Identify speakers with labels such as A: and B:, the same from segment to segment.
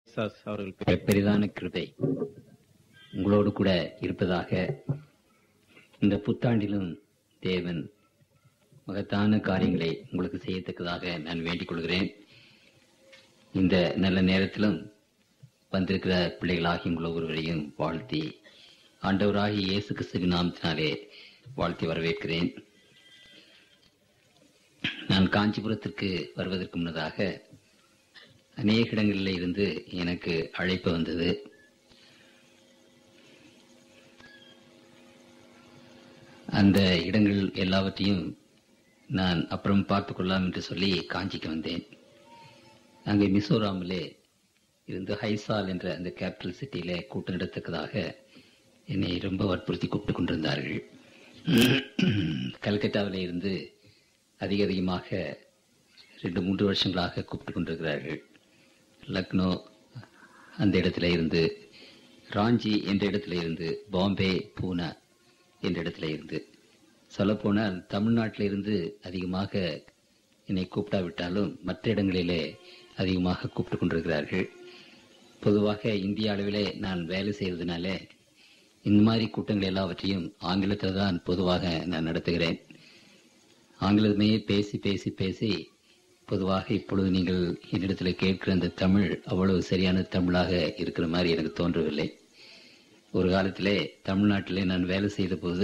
A: Sauce அவர்கள்
B: பெ- பெரிதான கிருபை உங்களோடு கூட இருப்பதாக இந்த புத்தாண்டிலும் தேவன் மகத்தான காரியங்களை உங்களுக்கு செய்யத்தக்கதாக நான் வேண்டிக் கொள்கிறேன் இந்த நல்ல நேரத்திலும் வந்திருக்கிற பிள்ளைகளாகி உங்கள் ஒவ்வொருவரையும் வாழ்த்தி ஆண்டவராகி இயேசு கிறிஸ்துவின் நாமத்தினாலே வாழ்த்தி வரவேற்கிறேன் நான் காஞ்சிபுரத்திற்கு வருவதற்கு முன்னதாக அநேக இடங்களில் இருந்து எனக்கு அழைப்பு வந்தது அந்த இடங்கள் எல்லாவற்றையும் நான் அப்புறம் பார்த்துக் கொள்ளலாம் என்று சொல்லி காஞ்சிக்கு வந்தேன் அங்கே மிசோராமிலே இருந்து ஹைசால் என்ற அந்த கேபிட்டல் சிட்டியிலே கூட்டம் நடத்தக்கதாக என்னை ரொம்ப வற்புறுத்தி கூப்பிட்டு கொண்டிருந்தார்கள் கல்கத்தாவிலே இருந்து அதிக அதிகமாக ரெண்டு மூன்று வருஷங்களாக கூப்பிட்டு கொண்டிருக்கிறார்கள் லக்னோ அந்த இடத்துல இருந்து ராஞ்சி என்ற இடத்துல இருந்து பாம்பே பூனா என்ற இடத்துல இருந்து சொல்லப்போனால் தமிழ்நாட்டில இருந்து அதிகமாக என்னை கூப்பிடாவிட்டாலும் மற்ற இடங்களிலே அதிகமாக கூப்பிட்டு கொண்டிருக்கிறார்கள் பொதுவாக இந்திய அளவிலே நான் வேலை செய்வதனாலே இந்த மாதிரி கூட்டங்கள் எல்லாவற்றையும் ஆங்கிலத்தில் தான் பொதுவாக நான் நடத்துகிறேன் ஆங்கிலமே பேசி பேசி பேசி பொதுவாக இப்பொழுது நீங்கள் என்னிடத்தில் கேட்கிற அந்த தமிழ் அவ்வளவு சரியான தமிழாக இருக்கிற மாதிரி எனக்கு தோன்றவில்லை ஒரு காலத்திலே தமிழ்நாட்டிலே நான் வேலை செய்த போது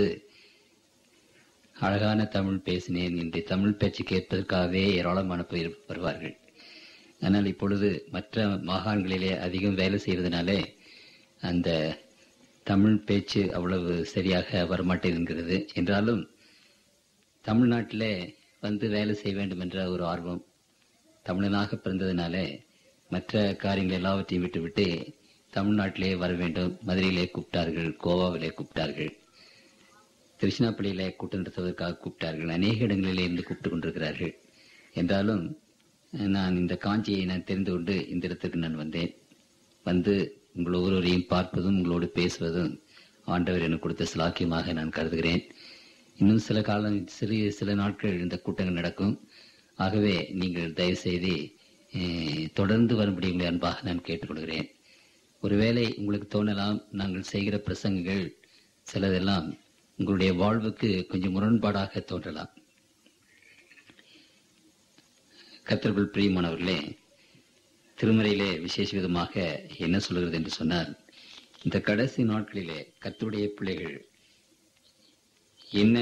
B: அழகான தமிழ் பேசினேன் என்று தமிழ் பேச்சு கேட்பதற்காகவே ஏராளமான பேர் வருவார்கள் ஆனால் இப்பொழுது மற்ற மாகாணங்களிலே அதிகம் வேலை செய்வதனாலே அந்த தமிழ் பேச்சு அவ்வளவு சரியாக வரமாட்டேங்கிறது என்றாலும் தமிழ்நாட்டிலே வந்து வேலை செய்ய வேண்டும் என்ற ஒரு ஆர்வம் தமிழனாக பிறந்ததினாலே மற்ற காரியங்கள் எல்லாவற்றையும் விட்டுவிட்டு தமிழ்நாட்டிலே வர வேண்டும் மதுரையிலே கூப்பிட்டார்கள் கோவாவிலே கூப்பிட்டார்கள் திருச்சினாப்பள்ளியிலே கூட்டம் நடத்துவதற்காக கூப்பிட்டார்கள் அநேக இடங்களிலே இருந்து கூப்பிட்டு கொண்டிருக்கிறார்கள் என்றாலும் நான் இந்த காஞ்சியை நான் தெரிந்து கொண்டு இந்த இடத்துக்கு நான் வந்தேன் வந்து உங்கள் ஒவ்வொருவரையும் பார்ப்பதும் உங்களோடு பேசுவதும் ஆண்டவர் எனக்கு கொடுத்த சிலாக்கியமாக நான் கருதுகிறேன் இன்னும் சில காலம் சிறிய சில நாட்கள் இந்த கூட்டங்கள் நடக்கும் ஆகவே நீங்கள் தயவு செய்து அஹ், தொடர்ந்து வரும்படி உங்களை அன்பாக நான் கேட்டுக்கொள்கிறேன் ஒருவேளை உங்களுக்கு தோணலாம் நாங்கள் செய்கிற பிரசங்கங்கள் சிலதெல்லாம் உங்களுடைய வாழ்வுக்கு கொஞ்சம் முரண்பாடாக தோன்றலாம் கத்தர்கள் பிரியமானவர்களே திருமறையிலே விசேஷ விதமாக என்ன சொல்கிறது என்று சொன்னால் இந்த கடைசி நாட்களிலே கர்த்தருடைய பிள்ளைகள் என்ன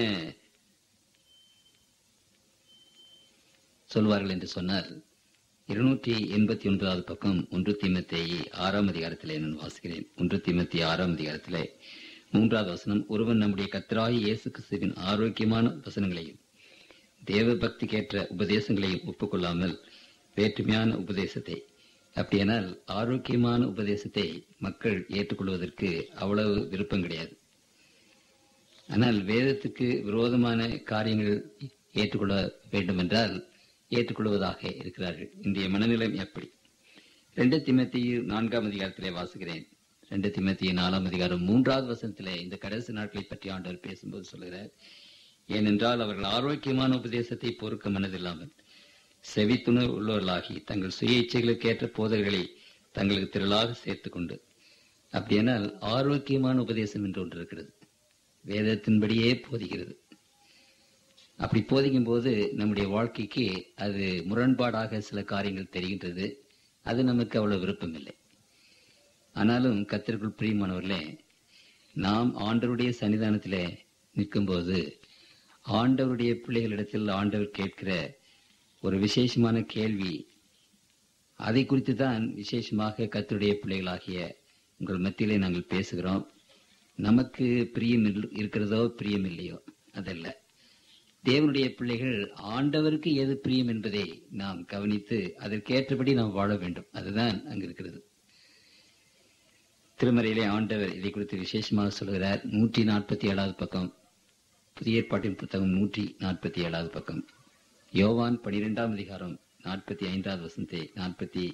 B: சொல்வார்கள் என்று சொன்னால் இருநூற்றி எண்பத்தி ஒன்பதாவது பக்கம் ஒன்று தீமத்தேயி ஆறாம் அதிகாரத்திலே நான் வாசிக்கிறேன் ஒன்று தீமத்தி ஆறாம் அதிகாரத்திலே மூன்றாவது வசனம் ஒருவன் நம்முடைய கத்தராகி இயேசு கிறிஸ்துவின் ஆரோக்கியமான வசனங்களையும் தேவ பக்திக்கேற்ற உபதேசங்களையும் ஒப்புக்கொள்ளாமல் வேற்றுமையான உபதேசத்தை அப்படியானால் ஆரோக்கியமான உபதேசத்தை மக்கள் ஏற்றுக்கொள்வதற்கு அவ்வளவு விருப்பம் கிடையாது ஆனால் வேதத்துக்கு விரோதமான காரியங்கள் ஏற்றுக்கொள்ள வேண்டும் என்றால் ஏற்றுக்கொள்வதாக இருக்கிறார்கள் இன்றைய மனநிலை எப்படி ரெண்டு திமத்தியு நான்காம் அதிகாரத்திலே வாசுகிறேன் ரெண்டு திமத்தியு நாலாம் அதிகாரம் மூன்றாவது வசனத்திலே இந்த கடைசி நாட்களை பற்றி ஆண்டவர் பேசும்போது சொல்கிறார் ஏனென்றால் அவர்கள் ஆரோக்கியமான உபதேசத்தை பொறுக்க மனதில்லாமல் செவித்துணர் உள்ளவர்களாகி தங்கள் சுய இச்சைகளுக்கு ஏற்ற போதல்களை தங்களுக்கு திரளாக சேர்த்துக் கொண்டு அப்படியானால் ஆரோக்கியமான உபதேசம் என்று ஒன்று இருக்கிறது வேதத்தின்படியே போதிக்கிறது அப்படி போதிக்கும் போது நம்முடைய வாழ்க்கைக்கு அது முரண்பாடாக சில காரியங்கள் தெரிகின்றது அது நமக்கு அவ்வளவு விருப்பம் இல்லை ஆனாலும் கத்திற்குள் பிரியமானவர்களே நாம் ஆண்டவருடைய சன்னிதானத்திலே நிற்கும்போது ஆண்டவருடைய பிள்ளைகளிடத்தில் ஆண்டவர் கேட்கிற ஒரு விசேஷமான கேள்வி அதை குறித்து தான் விசேஷமாக கத்தருடைய பிள்ளைகளாகிய உங்கள் மத்தியிலே நாங்கள் பேசுகிறோம் நமக்கு பிரியம் இல்- இருக்கிறதோ பிரியம் இல்லையோ அதல்ல தேவனுடைய பிள்ளைகள் ஆண்டவருக்கு எது பிரியம் என்பதை நாம் கவனித்து அதற்கேற்றபடி நாம் வாழ வேண்டும் அதுதான் அங்கு இருக்கிறது திருமறையிலே ஆண்டவர் இதை குறித்து விசேஷமாக சொல்கிறார் நூற்றி நாற்பத்தி ஏழாவது பக்கம் புதிய ஏற்பாட்டின் புத்தகம் நூற்றி நாற்பத்தி ஏழாவது பக்கம் யோவான் பனிரெண்டாம் அதிகாரம் நாற்பத்தி ஐந்தாவது வசனத்தை நாற்பத்தி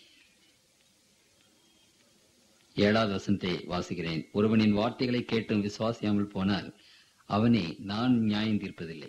B: ஏழாவது வசனத்தை வாசிக்கிறேன் ஒருவனின் வார்த்தைகளை கேட்டும் விசுவாசியாமல் போனால் அவனை நான் நியாயம் தீர்ப்பதில்லை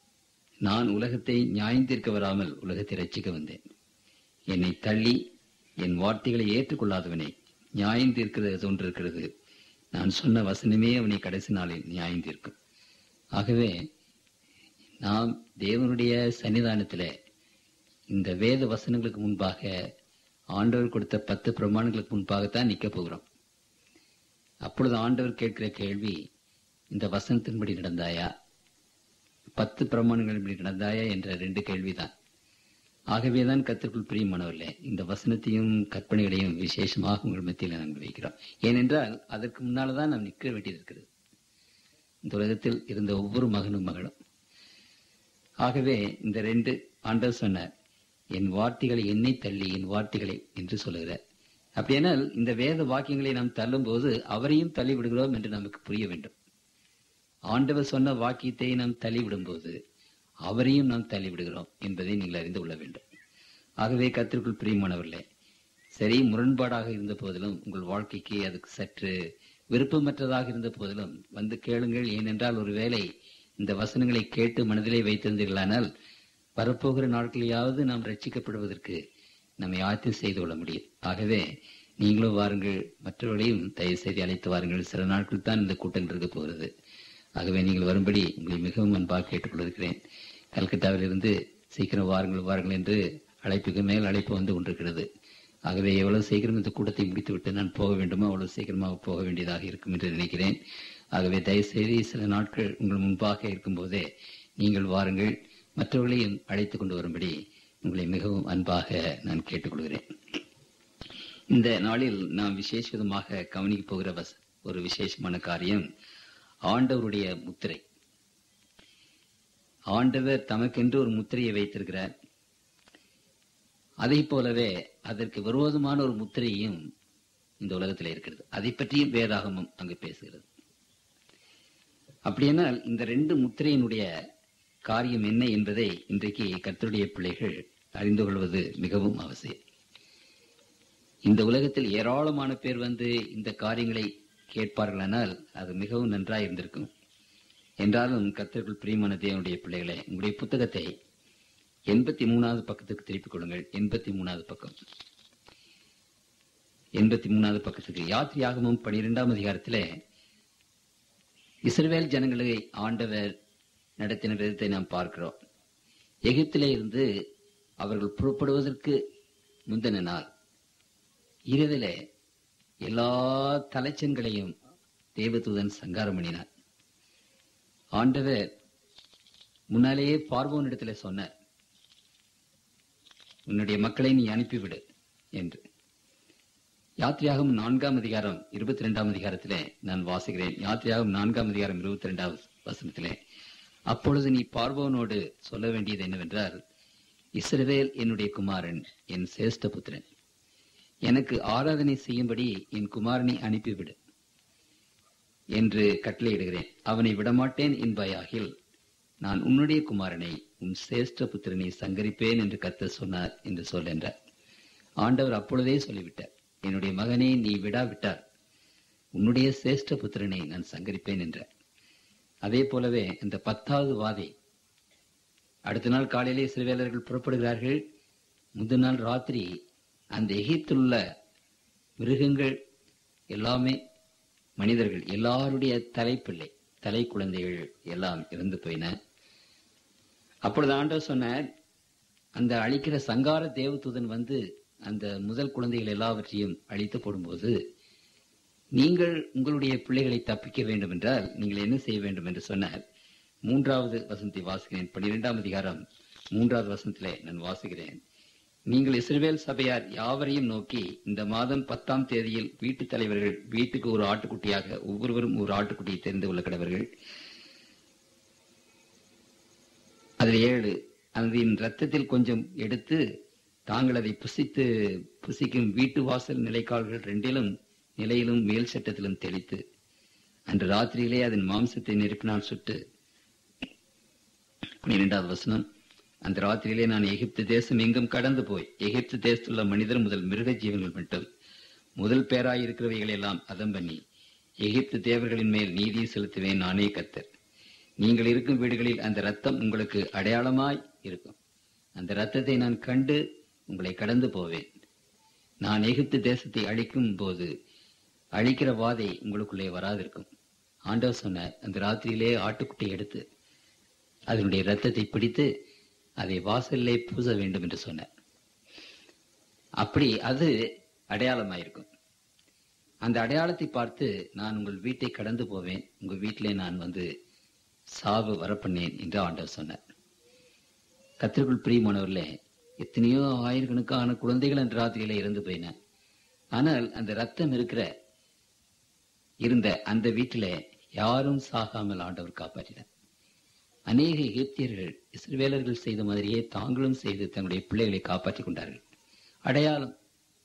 B: நான் உலகத்தை நியாயம் தீர்க்க வராமல் உலகத்தை ரட்சிக்க வந்தேன் என்னை தள்ளி என் வார்த்தைகளை ஏற்றுக்கொள்ளாதவனே நியாயம் தீர்க்கிறது ஒன்று இருக்கிறது நான் சொன்ன வசனமே அவனை கடைசி நாளில் நியாயம் தீர்க்கும் ஆகவே நாம் தேவனுடைய சன்னிதானத்திலே இந்த வேத வசனங்களுக்கு முன்பாக ஆண்டவர் கொடுத்த பத்து பிரமாணங்களுக்கு முன்பாகத்தான் நிற்க போகிறோம் அப்பொழுது ஆண்டவர் கேட்கிற கேள்வி இந்த வசனத்தின்படி நடந்தாயா பத்து பிரமாணங்களின்படி நடந்தாயா என்ற ரெண்டு கேள்விதான் ஆகவேதான் கத்திற்குள் பிரியமானவர்களே இந்த வசனத்தையும் கற்பனைகளையும் விசேஷமாக உங்கள் மத்தியில் நாங்கள் வைக்கிறோம் ஏனென்றால் அதற்கு முன்னால்தான் நாம் நிற்க வேண்டியது இருக்கிறது இந்த உலகத்தில் இருந்த ஒவ்வொரு மகனும் மகளும் ஆகவே இந்த ரெண்டு ஆண்டவர் சொன்னார் என் வார்த்தைகளை என்னை தள்ளி என் வார்த்தைகளை என்று சொல்லுகிறார் அப்படியானால் இந்த வேத வாக்கியங்களை நாம் தள்ளும் போது அவரையும் தள்ளி விடுகிறோம் என்று நமக்கு புரிய வேண்டும் ஆண்டவர் சொன்ன வாக்கியத்தை நாம் தள்ளிவிடும் போது அவரையும் நாம் தள்ளிவிடுகிறோம் என்பதை நீங்கள் அறிந்து கொள்ள வேண்டும் ஆகவே கத்திற்குள் பிரியமானவர்களே சரி முரண்பாடாக இருந்த போதிலும் உங்கள் வாழ்க்கைக்கு அதுக்கு சற்று விருப்பமற்றதாக இருந்த போதிலும் வந்து கேளுங்கள் ஏனென்றால் ஒருவேளை இந்த வசனங்களை கேட்டு மனதிலே வைத்திருந்தீர்களானால் வரப்போகிற நாட்களையாவது நாம் ரட்சிக்கப்படுவதற்கு நம்மை ஆயத்தம் செய்து கொள்ள முடியும் ஆகவே நீங்களும் வாருங்கள் மற்றவர்களையும் தயவு செய்து அழைத்து வாருங்கள் சில நாட்கள் தான் இந்த கூட்டம் இருக்க போகிறது ஆகவே நீங்கள் வரும்படி உங்களை மிகவும் அன்பாக கேட்டுக்கொண்டிருக்கிறேன் கல்கத்தாவிலிருந்து சீக்கிரம் வாருங்கள் வாருங்கள் என்று அழைப்புக்கு மேல் அழைப்பு வந்து கொண்டிருக்கிறது ஆகவே எவ்வளவு சீக்கிரம் இந்த கூட்டத்தை முடித்துவிட்டு நான் போக வேண்டுமோ அவ்வளவு சீக்கிரமாக போக வேண்டியதாக இருக்கும் என்று நினைக்கிறேன் ஆகவே தயவுசெய்து சில நாட்கள் உங்கள் முன்பாக இருக்கும்போதே நீங்கள் வாருங்கள் மற்றவர்களையும் அழைத்துக் கொண்டு வரும்படி உங்களை மிகவும் அன்பாக நான் கேட்டுக்கொள்கிறேன் இந்த நாளில் நாம் விசேஷமாக கவனிக்க போகிற வச- ஒரு விசேஷமான காரியம் ஆண்டவருடைய முத்திரை ஆண்டவர் தமக்கென்று ஒரு முத்திரையை வைத்திருக்கிறார் அதை போலவே அதற்கு விரோதமான ஒரு முத்திரையும் இந்த உலகத்தில் இருக்கிறது அதை பற்றியும் வேதாகமம் அங்கு பேசுகிறது அப்படியானால் இந்த ரெண்டு முத்திரையினுடைய காரியம் என்ன என்பதை இன்றைக்கு கர்த்தருடைய பிள்ளைகள் அறிந்து கொள்வது மிகவும் அவசியம் இந்த உலகத்தில் ஏராளமான பேர் வந்து இந்த காரியங்களை கேட்பார்களானால் அது மிகவும் நன்றாய் இருந்திருக்கும் என்றாலும் கர்த்தருக்குள் பிரியமான தேவனுடைய பிள்ளைகளே உங்களுடைய புத்தகத்தை எண்பத்தி மூணாவது பக்கத்துக்கு திருப்பிக் கொள்ளுங்கள் எண்பத்தி மூணாவது பக்கம் எண்பத்தி மூணாவது பக்கத்துக்கு யாத்திரையாகமும் பனிரெண்டாம் அதிகாரத்திலே இஸ்ரவேல் ஜனங்களை ஆண்டவர் நடத்தின விதத்தை நாம் பார்க்கிறோம் எகிப்திலே இருந்து அவர்கள் புறப்படுவதற்கு முந்தின நாள் இரவிலே எல்லா தலைச்சன்களையும் தேவதூதன் சங்காரம் பண்ணினார் ஆண்டவர் முன்னாலேயே பார்வோன் இடத்துல சொன்னார் உன்னுடைய மக்களை நீ அனுப்பிவிடு என்று யாத்திரையாகும் நான்காம் அதிகாரம் இருபத்தி ரெண்டாம் அதிகாரத்திலே நான் வாசிக்கிறேன் யாத்திரையாகும் நான்காம் அதிகாரம் இருபத்தி ரெண்டாவது வசனத்திலே அப்பொழுது நீ பார்வோனோடு சொல்ல வேண்டியது என்னவென்றால் இஸ்ரவேல் என்னுடைய குமாரன் என் சேஷ்ட புத்திரன் எனக்கு ஆராதனை செய்யும்படி என் குமாரனை அனுப்பிவிடு என்று கட்டளையிடுகிறேன் அவனை விடமாட்டேன் என்பாயாகில் நான் உன்னுடைய குமாரனை உன் சேஷ்ட புத்திரனை சங்கரிப்பேன் என்று கர்த்தர் சொன்னார் என்று சொல் என்றார் ஆண்டவர் அப்பொழுதே சொல்லிவிட்டார் என்னுடைய மகனே நீ விடாவிட்டார் உன்னுடைய சேஷ்ட புத்திரனை நான் சங்கரிப்பேன் என்றார் அதே போலவே இந்த பத்தாவது வாதை அடுத்த நாள் காலையிலே சிறுவேலர்கள் புறப்படுகிறார்கள் முந்தின நாள் ராத்திரி அந்த எகிப்தில் உள்ள மிருகங்கள் எல்லாமே மனிதர்கள் எல்லாருடைய தலைப்பிள்ளை தலை குழந்தைகள் எல்லாம் இறந்து போயின அப்பொழுது ஆண்டவர் சொன்னார் அந்த அழிக்கிற சங்கார தேவதூதன் வந்து அந்த முதல் குழந்தைகள் எல்லாவற்றையும் அழித்து போடும்போது நீங்கள் உங்களுடைய பிள்ளைகளை தப்பிக்க வேண்டும் என்றால் நீங்கள் என்ன செய்ய வேண்டும் என்று சொன்னார் மூன்றாவது வசனத்தை வாசிக்கிறேன் பன்னிரெண்டாம் அதிகாரம் மூன்றாவது வசனத்திலே நான் வாசிக்கிறேன் நீங்கள் இஸ்ரவேல் சபையார் யாவரையும் நோக்கி இந்த மாதம் பத்தாம் தேதியில் வீட்டுத் தலைவர்கள் வீட்டுக்கு ஒரு ஆட்டுக்குட்டியாக ஒவ்வொருவரும் ஒரு ஆட்டுக்குட்டியை தெரிந்து கொள்ள கடவர்கள் அதில் ஏழு அதன் ரத்தத்தில் கொஞ்சம் எடுத்து தாங்கள் அதை புசித்து புசிக்கும் வீட்டு வாசல் நிலைக்கால்கள் ரெண்டிலும் நிலையிலும் மேல் சட்டத்திலும் தெளித்து அன்று ராத்திரியிலே அதன் மாம்சத்தை நெருப்பினால் சுட்டு பன்னிரெண்டாவது வசனம் அந்த ராத்திரியிலே நான் எகிப்து தேசம் எங்கும் கடந்து போய் எகிப்து தேசத்துள்ள மனிதர் முதல் மிருக ஜீவன்கள் மட்டும் முதல் பேராயிருக்கிறவைகள் எல்லாம் அதம் பண்ணி எகிப்து தேவர்களின் மேல் நீதியை செலுத்துவேன் நானே கத்தர் நீங்கள் இருக்கும் வீடுகளில் அந்த ரத்தம் உங்களுக்கு அடையாளமாய் இருக்கும் அந்த ரத்தத்தை நான் கண்டு உங்களை கடந்து போவேன் நான் எகிப்து தேசத்தை அழிக்கும் போது அழிக்கிற வாதை உங்களுக்குள்ளே வராதிருக்கும் ஆண்டவர் சொன்ன அந்த ராத்திரியிலே ஆட்டுக்குட்டி எடுத்து அதனுடைய ரத்தத்தை பிடித்து அதை வாசலிலே பூச வேண்டும் என்று சொன்னார் அப்படி அது அடையாளமாயிருக்கும் அந்த அடையாளத்தை பார்த்து நான் உங்கள் வீட்டை கடந்து போவேன் உங்கள் வீட்டிலே நான் வந்து சாவு வரப்பண்ணேன் என்று ஆண்டவர் சொன்னார் கத்திற்குள் பிரியமானவர்களே எத்தனையோ ஆயிரக்கணக்கான குழந்தைகள் அந்த ராத்திரியில இறந்து போயின ஆனால் அந்த ரத்தம் இருக்கிற இருந்த அந்த வீட்டிலே யாரும் சாகாமல் ஆண்டவர் காப்பாற்றினார் அநேக எகிப்தியர்கள் இஸ்ரவேலர்கள் செய்த மாதிரியே தாங்களும் செய்து தங்களுடைய பிள்ளைகளை காப்பாற்றிக் கொண்டார்கள் அடையாளம்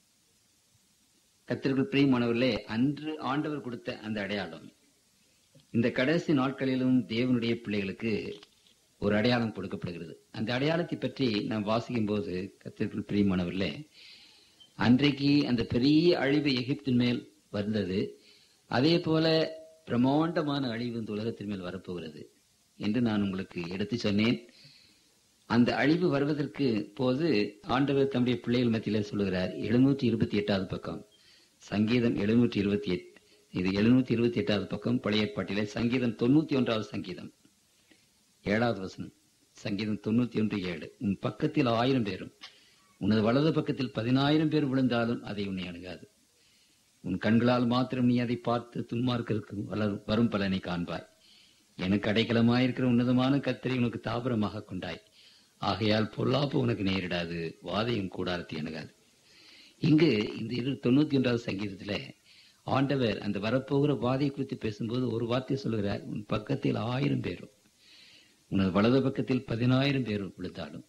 B: கத்திற்குள் பிரியமானவர்களே அன்று ஆண்டவர் கொடுத்த அந்த அடையாளம் இந்த கடைசி நாட்களிலும் தேவனுடைய பிள்ளைகளுக்கு ஒரு அடையாளம் கொடுக்கப்படுகிறது அந்த அடையாளத்தை பற்றி நாம் வாசிக்கும் போது கத்திற்குள் பிரியமானவர்களே அன்றைக்கு அந்த பெரிய அழிவு எகிப்தின் மேல் வந்தது அதே போல பிரமாண்டமான அழிவு இந்த உலகத்தின் மேல் வரப்போகிறது என்று நான் உங்களுக்கு எடுத்து சொன்னேன் அந்த அழிவு வருவதற்கு போது ஆண்டவர் தம்முடைய பிள்ளைகள் மத்தியில சொல்லுகிறார் எழுநூற்றி இருபத்தி எட்டாவது பக்கம் சங்கீதம் எழுநூற்றி இருபத்தி எட்டு இது எழுநூத்தி இருபத்தி எட்டாவது பக்கம் பழைய ஏற்பாட்டிலே சங்கீதம் தொண்ணூத்தி ஒன்றாவது சங்கீதம் ஏழாவது வசனம் சங்கீதம் தொண்ணூத்தி ஒன்று ஏழு உன் பக்கத்தில் ஆயிரம் பேரும் உனது வலது பக்கத்தில் பதினாயிரம் பேர் விழுந்தாலும் அதை உன்னை அணுகாது உன் கண்களால் மாத்திரம் நீ அதை பார்த்து துன்மார்க்கருக்கு வளர் வரும் பலனை காண்பாய் எனக்கு அடைக்கலமாயிருக்கிற உன்னதமான கத்தரை உனக்கு தாபரமாக கொண்டாய் ஆகையால் பொல்லாப்பு உனக்கு நேரிடாது வாதையும் கூடாரத்தை அணுகாது இங்கு இந்த இரு தொண்ணூத்தி ஒன்றாவது சங்கீதத்துல ஆண்டவர் அந்த வரப்போகிற வாதை குறித்து பேசும்போது ஒரு வார்த்தை சொல்லுகிறார் உன் பக்கத்தில் ஆயிரம் பேரும் உனது வலது பக்கத்தில் பதினாயிரம் பேரும் விழுந்தாலும்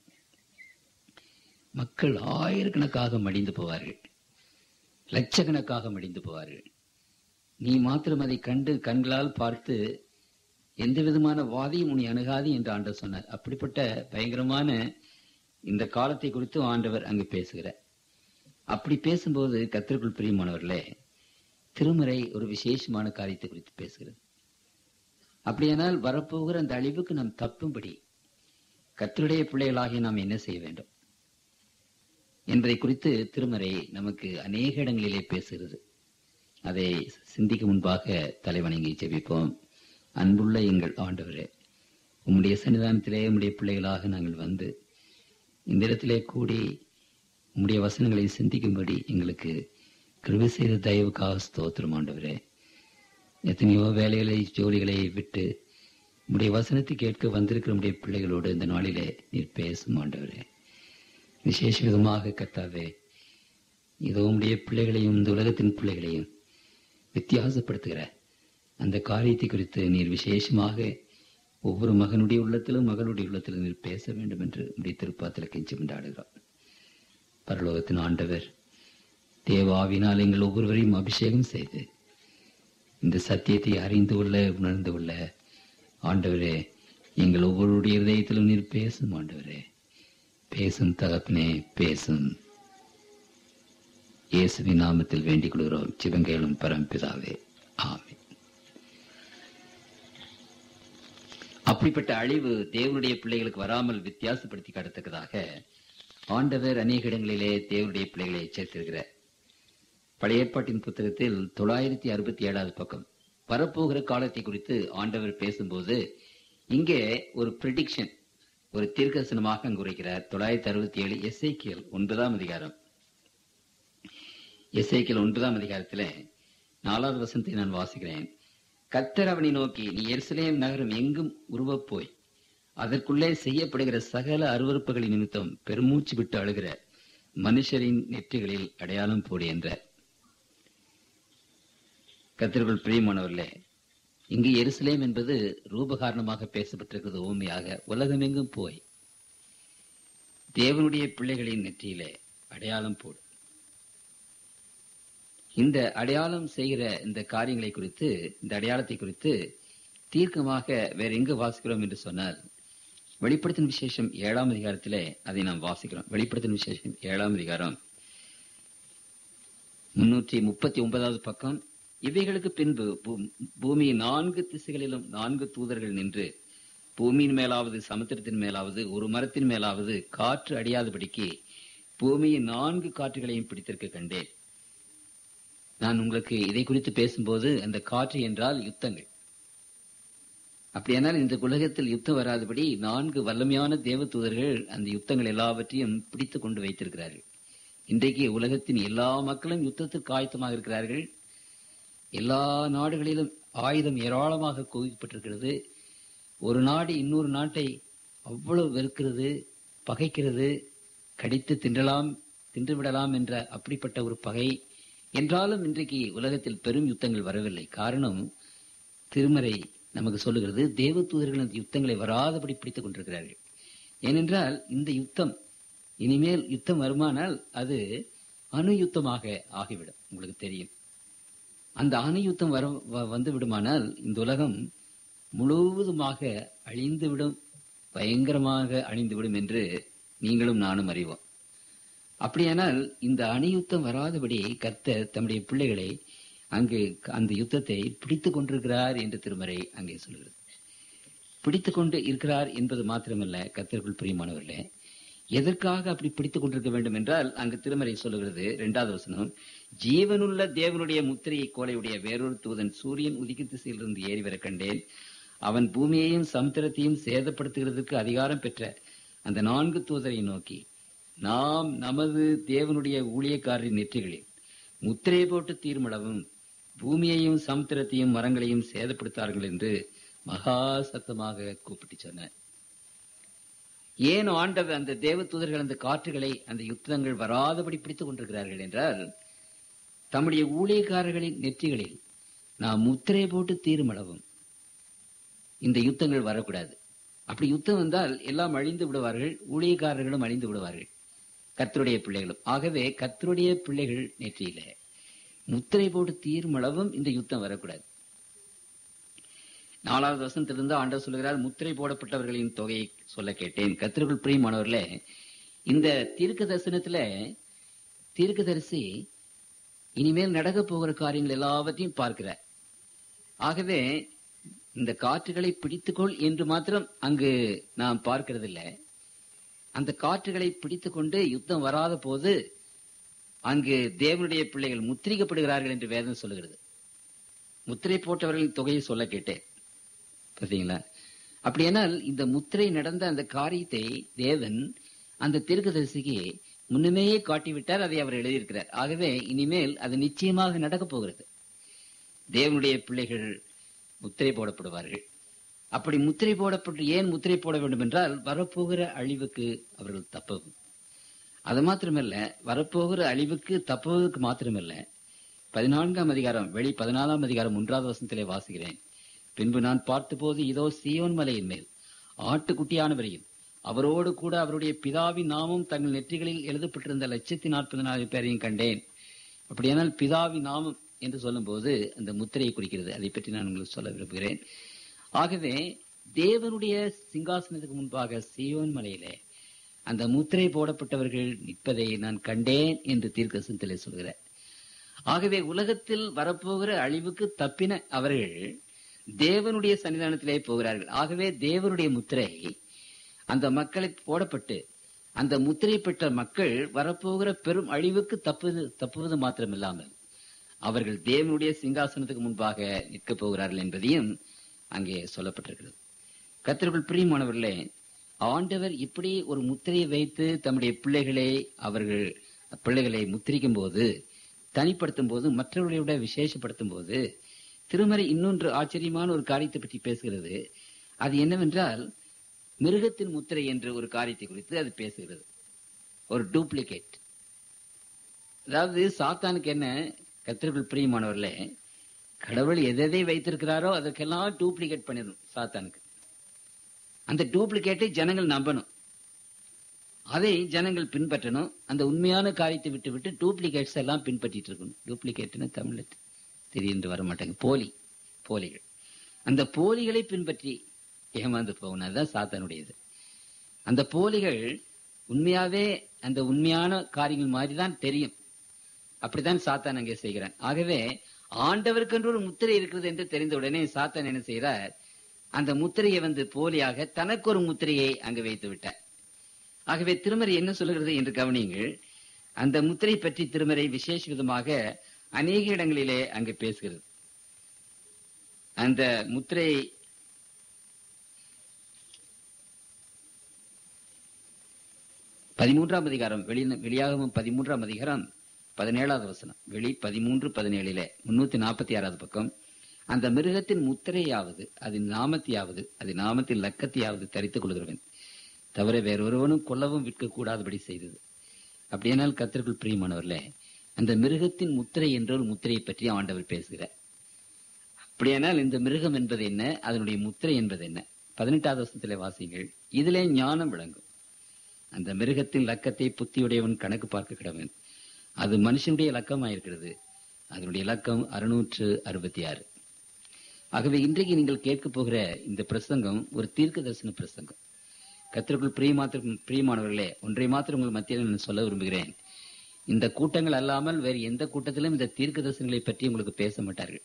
B: மக்கள் ஆயிரக்கணக்காக மடிந்து போவார்கள் லட்சக்கணக்காக மடிந்து போவார்கள் நீ மாத்திரம் அதை கண்டு கண்களால் பார்த்து எந்த விதமான வாதையும் உன்னை அணுகாது என்று ஆண்டவர் சொன்னார் அப்படிப்பட்ட பயங்கரமான இந்த காலத்தை குறித்து ஆண்டவர் அங்கு பேசுகிறார் அப்படி பேசும்போது கத்திற்குள் பிரியமானவர்களே திருமுறை ஒரு விசேஷமான காரியத்தை குறித்து பேசுகிறது அப்படியானால் வரப்போகிற அந்த அழிவுக்கு நாம் தப்பும்படி கத்தருடைய பிள்ளைகளாகிய நாம் என்ன செய்ய வேண்டும் என்பதை குறித்து திருமறை நமக்கு அநேக இடங்களிலே பேசுகிறது அதை சிந்திக்க முன்பாக தலைவணங்கி ஜெபிப்போம் அன்புள்ள எங்கள் ஆண்டவரே உம்முடைய சன்னிதானத்திலே உம்முடைய பிள்ளைகளாக நாங்கள் வந்து இந்த இடத்திலே கூடி உம்முடைய வசனங்களை சிந்திக்கும்படி எங்களுக்கு கிருபை செய்த தயவுக்காக ஸ்தோத்திரம் ஆண்டவரே எத்தனையோ வேலைகளை ஜோலிகளை விட்டு உம்முடைய வசனத்தை கேட்க வந்திருக்கிற உம்முடைய பிள்ளைகளோடு இந்த நாளிலே நீர் பேசும் ஆண்டவரே விசேஷ விதமாக கத்தாவே இதோ உம்முடைய பிள்ளைகளையும் இந்த உலகத்தின் பிள்ளைகளையும் வித்தியாசப்படுத்துகிற அந்த காரியத்தை குறித்து நீர் விசேஷமாக ஒவ்வொரு மகனுடைய உள்ளத்திலும் மகளுடைய உள்ளத்திலும் நீர் பேச வேண்டும் என்று உடைய திருப்பாத்தில் கெஞ்சி கொண்டாடுகிறோம் பரலோகத்தின் ஆண்டவர் தேவாவினால் எங்கள் ஒவ்வொருவரையும் அபிஷேகம் செய்து இந்த சத்தியத்தை அறிந்து கொள்ள உணர்ந்து கொள்ள ஆண்டவரே எங்கள் ஒவ்வொருடைய இதயத்திலும் நீர் பேசும் ஆண்டவரே பேசும் தகப்பனே பேசும் இயேசுவின் நாமத்தில் வேண்டிக் கொள்கிறோம் சிவங்கேளும் பரம்பிதாவே ஆமென் அப்படிப்பட்ட அழிவு தேவனுடைய பிள்ளைகளுக்கு வராமல் வித்தியாசப்படுத்தி காட்டத்தக்கதாக ஆண்டவர் அநேக இடங்களிலே தேவனுடைய பிள்ளைகளை எச்சரித்திருக்கிறார் பழைய ஏற்பாட்டின் புத்தகத்தில் தொள்ளாயிரத்தி அறுபத்தி ஏழாவது பக்கம் வரப்போகிற காலத்தை குறித்து ஆண்டவர் பேசும்போது இங்கே ஒரு ப்ரிடிக்ஷன் ஒரு தீர்க்கசனமாக அங்கு உரைக்கிறார் தொள்ளாயிரத்தி அறுபத்தி ஏழு எஸ்ஐக்கியல் ஒன்பதாம் அதிகாரம் எஸ்ஐக்கியல் ஒன்பதாம் அதிகாரத்துல நாலாவது வசனத்தை நான் வாசிக்கிறேன் கத்தர் அவனை நோக்கி நீ எருசலேம் நகரம் எங்கும் உருவப் போய் அதற்குள்ளே செய்யப்படுகிற சகல அருவறுப்புகளின் நிமித்தம் பெருமூச்சு விட்டு அழுகிற மனுஷரின் நெற்றிகளில் அடையாளம் போடு என்ற கத்திற்குள் பிரியமானவர்களே இங்கு எருசலேம் என்பது ரூபகாரணமாக பேசப்பட்டிருக்கிறது ஊமையாக உலகமெங்கும் போய் தேவனுடைய பிள்ளைகளின் நெற்றியிலே அடையாளம் போடு இந்த அடையாளம் செய்கிற இந்த காரியங்களை குறித்து இந்த அடையாளத்தை குறித்து தீர்க்கமாக வேற எங்கு வாசிக்கிறோம் என்று சொன்னால் வெளிப்படுத்தின விசேஷம் ஏழாம் அதிகாரத்திலே அதை நாம் வாசிக்கிறோம் வெளிப்படுத்தின விசேஷம் ஏழாம் அதிகாரம் முன்னூற்றி முப்பத்தி ஒன்பதாவது பக்கம் இவைகளுக்கு பின்பு பூ- பூமியின் நான்கு திசைகளிலும் நான்கு தூதர்கள் நின்று பூமியின் மேலாவது சமுத்திரத்தின் மேலாவது ஒரு மரத்தின் மேலாவது காற்று அடியாதபடிக்கு பூமியின் நான்கு காற்றுகளையும் பிடித்திருக்க கண்டேன் நான் உங்களுக்கு இதை குறித்து பேசும்போது அந்த காற்று என்றால் யுத்தங்கள் அப்படியானால் இந்த உலகத்தில் யுத்தம் வராதபடி நான்கு வல்லமையான தேவ தூதர்கள் அந்த யுத்தங்கள் எல்லாவற்றையும் பிடித்துக் கொண்டு வைத்திருக்கிறார்கள் இன்றைக்கு உலகத்தின் எல்லா மக்களும் யுத்தத்திற்கு ஆயத்தமாக இருக்கிறார்கள் எல்லா நாடுகளிலும் ஆயுதம் ஏராளமாக குவிக்கப்பட்டிருக்கிறது ஒரு நாடு இன்னொரு நாட்டை அவ்வளவு வெறுக்கிறது பகைக்கிறது கடித்து தின்றலாம் தின்றுவிடலாம் என்ற அப்படிப்பட்ட ஒரு பகை என்றாலும் இன்றைக்கு உலகத்தில் பெரும் யுத்தங்கள் வரவில்லை காரணம் திருமறை நமக்கு சொல்லுகிறது தேவ தூதர்கள் அந்த யுத்தங்களை வராதபடி பிடித்துக் கொண்டிருக்கிறார்கள் ஏனென்றால் இந்த யுத்தம் இனிமேல் யுத்தம் வருமானால் அது அணு யுத்தமாக ஆகிவிடும் உங்களுக்கு தெரியும் அந்த அணு யுத்தம் வர வ- வந்து விடுமானால் இந்த உலகம் முழுவதுமாக அழிந்துவிடும் பயங்கரமாக அழிந்துவிடும் என்று நீங்களும் நானும் அறிவோம் அப்படியானால் இந்த அணு யுத்தம் வராதபடி கர்த்தர் தம்முடைய பிள்ளைகளை அங்கு அந்த யுத்தத்தை பிடித்துக் கொண்டிருக்கிறார் என்று திருமறை அங்கே சொல்கிறது பிடித்துக் கொண்டு இருக்கிறார் என்பது மாத்திரமல்ல கர்த்தருக்குள் பிரியமானவர்களே எதற்காக அப்படி பிடித்துக் கொண்டிருக்க வேண்டும் என்றால் அங்கு திருமறை சொல்லுகிறது இரண்டாவது வசனம் ஜீவனுள்ள தேவனுடைய முத்திரையை கோலையுடைய வேறொரு தூதன் சூரியன் உதிக்கு திசையிலிருந்து ஏறி வர கண்டேன் அவன் பூமியையும் சமுத்திரத்தையும் சேதப்படுத்துகிறதுக்கு அதிகாரம் பெற்ற அந்த நான்கு தூதரை நோக்கி நாம் நமது தேவனுடைய ஊழியக்காரரின் நெற்றிகளில் முத்திரை போட்டு தீர்மளவும் பூமியையும் சமுத்திரத்தையும் மரங்களையும் சேதப்படுத்தார்கள் என்று மகா சத்தமாக கூப்பிட்டு சொன்னார் ஏன் ஆண்டவர் அந்த தேவ தூதர்கள் அந்த காற்றுகளை அந்த யுத்தங்கள் வராதபடி பிடித்துக் கொண்டிருக்கிறார்கள் என்றால் தம்முடைய ஊழியக்காரர்களின் நெற்றிகளில் நாம் முத்திரை போட்டு தீர்மளவும் இந்த யுத்தங்கள் வரக்கூடாது அப்படி யுத்தம் வந்தால் எல்லாம் அழிந்து விடுவார்கள் ஊழியக்காரர்களும் அழிந்து விடுவார்கள் கர்த்தருடைய பிள்ளைகளும் ஆகவே கர்த்தருடைய பிள்ளைகள் நெற்றியில முத்திரை போட்டு தீர்மளவும் இந்த யுத்தம் வரக்கூடாது நாலாவது வசனத்திலிருந்து ஆண்டவர் சொல்லுகிறார் முத்திரை போடப்பட்டவர்களின் தொகையை சொல்ல கேட்டேன் கத்திரிக்குள் பிரியமானவர்களே இந்த தீர்க்க தரிசனத்துல தீர்க்கதரிசி இனிமேல் நடக்க போகிற காரியங்கள் எல்லாவற்றையும் பார்க்கிறார் ஆகவே இந்த காற்றுகளை பிடித்துக்கொள் என்று மாத்திரம் அங்கு நாம் பார்க்கிறதில்லை அந்த காற்றுகளை பிடித்துக்கொண்டு யுத்தம் வராத போது அங்கு தேவனுடைய பிள்ளைகள் முத்திரிக்கப்படுகிறார்கள் என்று வேதம் சொல்லுகிறது முத்திரை போட்டவர்களின் தொகையை சொல்ல கேட்டேன் பார்த்தீங்களா அப்படியானால் இந்த முத்திரை நடந்த அந்த காரியத்தை தேவன் அந்த தீர்க்கதரிசிக்கு முன்னமேயே காட்டிவிட்டார் அதை அவர் எழுதியிருக்கிறார் ஆகவே இனிமேல் அது நிச்சயமாக நடக்கப் போகிறது தேவனுடைய பிள்ளைகள் முத்திரை போடப்படுவார்கள் அப்படி முத்திரை போடப்பட்டு ஏன் முத்திரை போட வேண்டும் என்றால் வரப்போகிற அழிவுக்கு அவர்கள் தப்பவும் அது மாத்திரமல்ல வரப்போகிற அழிவுக்கு தப்புவதற்கு மாத்திரமல்ல பதினான்காம் அதிகாரம் வெளி பதினாலாம் அதிகாரம் ஒன்றாவது வசனத்திலே வாசிக்கிறேன் பின்பு நான் பார்த்தபோது இதோ சீயோன் மலையின் மேல் ஆட்டுக்குட்டியானவரையும் அவரோடு கூட அவருடைய பிதாவின் நாமம் தங்கள் நெற்றிகளில் எழுதப்பட்டிருந்த லட்சத்தி நாற்பதினாயிரம் பேரையும் கண்டேன் அப்படியானால் பிதாவின் நாமம் என்று சொல்லும்போது அந்த முத்திரையை குறிக்கிறது அதை பற்றி நான் உங்களுக்கு சொல்ல விரும்புகிறேன் ஆகவே தேவனுடைய சிங்காசனத்துக்கு முன்பாக சீயோன் மலையிலே அந்த முத்திரை போடப்பட்டவர்கள் நிற்பதை நான் கண்டேன் என்று தீர்க்கசனத்திலே சொல்கிறார் ஆகவே உலகத்தில் வரப்போகிற அழிவுக்கு தப்பின அவர்கள் தேவனுடைய சன்னிதானத்திலே போகிறார்கள் ஆகவே தேவனுடைய முத்திரை அந்த மக்களை போடப்பட்டு அந்த முத்திரை பெற்ற மக்கள் வரப்போகிற பெரும் அழிவுக்கு தப்புவது தப்புவது மாத்திரமில்லாமல் அவர்கள் தேவனுடைய சிங்காசனத்துக்கு முன்பாக நிற்கப் போகிறார்கள் என்பதையும் அங்கே சொல்லப்பட்டிருக்கிறது கத்திற்குள் பிரியமானவர்களே ஆண்டவர் இப்படி ஒரு முத்திரையை வைத்து தம்முடைய பிள்ளைகளை அவர்கள் பிள்ளைகளை முத்திரிக்கும் போது தனிப்படுத்தும் போது மற்றவர்களை விட விசேஷப்படுத்தும் போது திருமறை இன்னொன்று ஆச்சரியமான ஒரு காரியத்தை பற்றி பேசுகிறது அது என்னவென்றால் மிருகத்தின் முத்திரை என்ற ஒரு காரியத்தை குறித்து அது பேசுகிறது ஒரு டூப்ளிகேட் அதாவது சாத்தானுக்கு என்ன கத்திரிக்குள் பிரியமானவர்களே கடவுள் எதை வைத்திருக்கிறாரோ அதற்கெல்லாம் டூப்ளிகேட் பண்ணிடும் சாத்தானுக்கு அந்த டூப்ளிகேட்டை ஜனங்கள் நம்பணும் அதை ஜனங்கள் பின்பற்றணும் அந்த உண்மையான காரியத்தை விட்டு விட்டு டூப்ளிகேட்ஸ் எல்லாம் பின்பற்றிட்டு இருக்கணும் டூப்ளிகேட்னு தமிழ்ல திடீர்னு வர மாட்டாங்க போலி போலிகள் அந்த போலிகளை பின்பற்றி ஏமாந்து போகணும் அதுதான் சாத்தானுடையது அந்த போலிகள் உண்மையாவே அந்த உண்மையான காரியங்கள் மாதிரி தான் தெரியும் அப்படித்தான் சாத்தான் அங்கே செய்கிறான் ஆகவே ஆண்டவருக்கென்று ஒரு முத்திரை இருக்கிறது என்று தெரிந்த உடனே சாத்தான் என்ன செய்கிறார் அந்த முத்திரையை வந்து போலியாக தனக்கு ஒரு முத்திரையை அங்கு வைத்து விட்டார் ஆகவே திருமறை என்ன சொல்லுகிறது என்று கவனியுங்கள் அந்த முத்திரை பற்றி திருமறை விசேஷ விதமாக அநேக இடங்களிலே அங்கு பேசுகிறது அந்த முத்திரை பதிமூன்றாம் அதிகாரம் வெளி வெளியாகவும் பதிமூன்றாம் அதிகாரம் பதினேழாவது வசனம் வெளி பதிமூன்று பதினேழிலே முன்னூத்தி நாற்பத்தி ஆறாவது பக்கம் அந்த மிருகத்தின் முத்திரையாவது அதன் நாமத்தையாவது அதன் நாமத்தின் லக்கத்தையாவது தரித்துக் கொள்கிறவன் தவிர வேறொருவனும் கொல்லவும் விற்கக்கூடாதபடி செய்தது அப்படியானால் கத்திற்குள் பிரியமானவர்களே அந்த மிருகத்தின் முத்திரை என்ற ஒரு முத்திரையை பற்றி ஆண்டவர் பேசுகிறார் அப்படியானால் இந்த மிருகம் என்பது என்ன அதனுடைய முத்திரை என்பது என்ன பதினெட்டாவது வருஷத்திலே வாசிங்கள் இதிலே ஞானம் விளங்கும் அந்த மிருகத்தின் லக்கத்தை புத்தியுடையவன் கணக்கு பார்க்க கிடவன் அது மனுஷனுடைய லக்கமாயிருக்கிறது அதனுடைய இலக்கம் அறுநூற்று அறுபத்தி ஆறு ஆகவே இன்றைக்கு நீங்கள் கேட்க போகிற இந்த பிரசங்கம் ஒரு தீர்க்க தரிசன பிரசங்கம் கத்திற்குள் பிரியமாத்திர பிரியமானவர்களே ஒன்றை மாத்திரம் உங்கள் மத்தியில் நான் சொல்ல விரும்புகிறேன் இந்த கூட்டங்கள் அல்லாமல் வேறு எந்த கூட்டத்திலும் இந்த தீர்க்க தரிசனங்களை பற்றி உங்களுக்கு பேச மாட்டார்கள்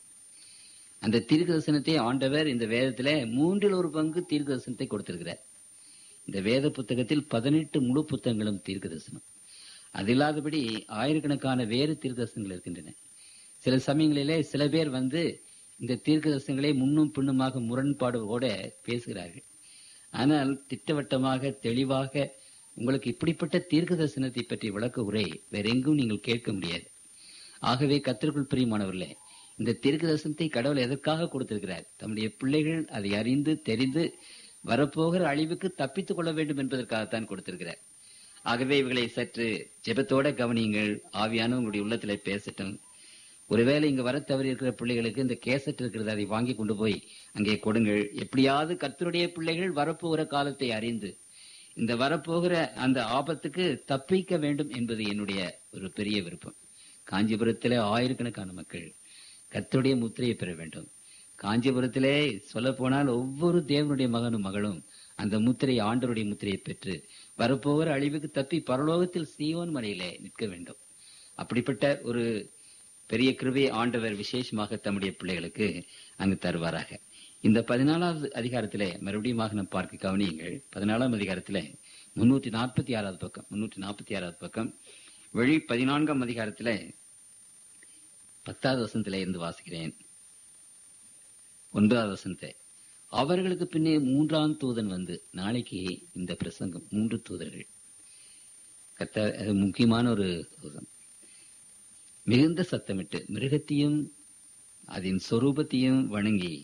B: அந்த தீர்க்க தரிசனத்தை ஆண்டவர் இந்த வேதத்தில மூன்றில் ஒரு பங்கு தீர்க்க தரிசனத்தை கொடுத்திருக்கிறார் இந்த வேத புத்தகத்தில் பதினெட்டு முழு புத்தகங்களும் தீர்க்க தரிசனம் அது இல்லாதபடி ஆயிரக்கணக்கான வேறு தீர்க்க தரிசனங்கள் இருக்கின்றன சில சமயங்களிலே சில பேர் வந்து இந்த தீர்க்க தரிசனங்களை முன்னும் பின்னுமாக முரண்பாடுகளோட பேசுகிறார்கள் ஆனால் திட்டவட்டமாக தெளிவாக உங்களுக்கு இப்படிப்பட்ட தீர்க்க தரிசனத்தை பற்றி விளக்க உரை வேற எங்கும் நீங்கள் கேட்க முடியாது ஆகவே கத்திற்குள் பிரியமானவர்களே இந்த தீர்க்க தரிசனத்தை கடவுள் எதற்காக கொடுத்திருக்கிறார் தம்முடைய பிள்ளைகள் அதை அறிந்து தெரிந்து வரப்போகிற அழிவுக்கு தப்பித்துக் கொள்ள வேண்டும் என்பதற்காகத்தான் கொடுத்திருக்கிறார் ஆகவே இவர்களை சற்று ஜெபத்தோட கவனியுங்கள் ஆவியான உங்களுடைய உள்ளத்திலே பேசட்டும் ஒருவேளை இங்க வர தவறி இருக்கிற பிள்ளைகளுக்கு இந்த கேசட் இருக்கிறது அதை வாங்கி கொண்டு போய் அங்கே கொடுங்கள் எப்படியாவது கர்த்தருடைய பிள்ளைகள் வரப்போகிற காலத்தை அறிந்து இந்த வரப்போகிற அந்த ஆபத்துக்கு தப்பிக்க வேண்டும் என்பது என்னுடைய ஒரு பெரிய விருப்பம் காஞ்சிபுரத்திலே ஆயிரக்கணக்கான மக்கள் கர்த்தருடைய முத்திரையை பெற வேண்டும் காஞ்சிபுரத்திலே சொல்ல போனால் ஒவ்வொரு தேவனுடைய மகனும் மகளும் அந்த முத்திரை ஆண்டவருடைய முத்திரையை பெற்று வரப்போகிற அழிவுக்கு தப்பி பரலோகத்தில் சீவன் மலையிலே நிற்க வேண்டும் அப்படிப்பட்ட ஒரு பெரிய கிருபை ஆண்டவர் விசேஷமாக தம்முடைய பிள்ளைகளுக்கு அங்கு தருவாராக இந்த பதினாலாவது அதிகாரத்திலே மறுபடியும் நாம் பார்க்க கவனியுங்கள் பதினாலாம் அதிகாரத்திலே முன்னூற்றி நாற்பத்தி ஆறாவது பக்கம் முன்னூற்றி நாற்பத்தி ஆறாவது பக்கம் வெளி பதினான்காம் அதிகாரத்திலே பத்தாவது வசனத்திலே இருந்து வாசிக்கிறேன் ஒன்பதாவது வசனத்தை அவர்களுக்கு பின்னே மூன்றாம் தூதன் வந்து நாளைக்கு இந்த பிரசங்கம் மூன்று தூதர்கள் கத்த அது முக்கியமான ஒரு தூதன் மிகுந்த சத்தமிட்டு மிருகத்தையும் அதன் சொரூபத்தையும் வணங்கி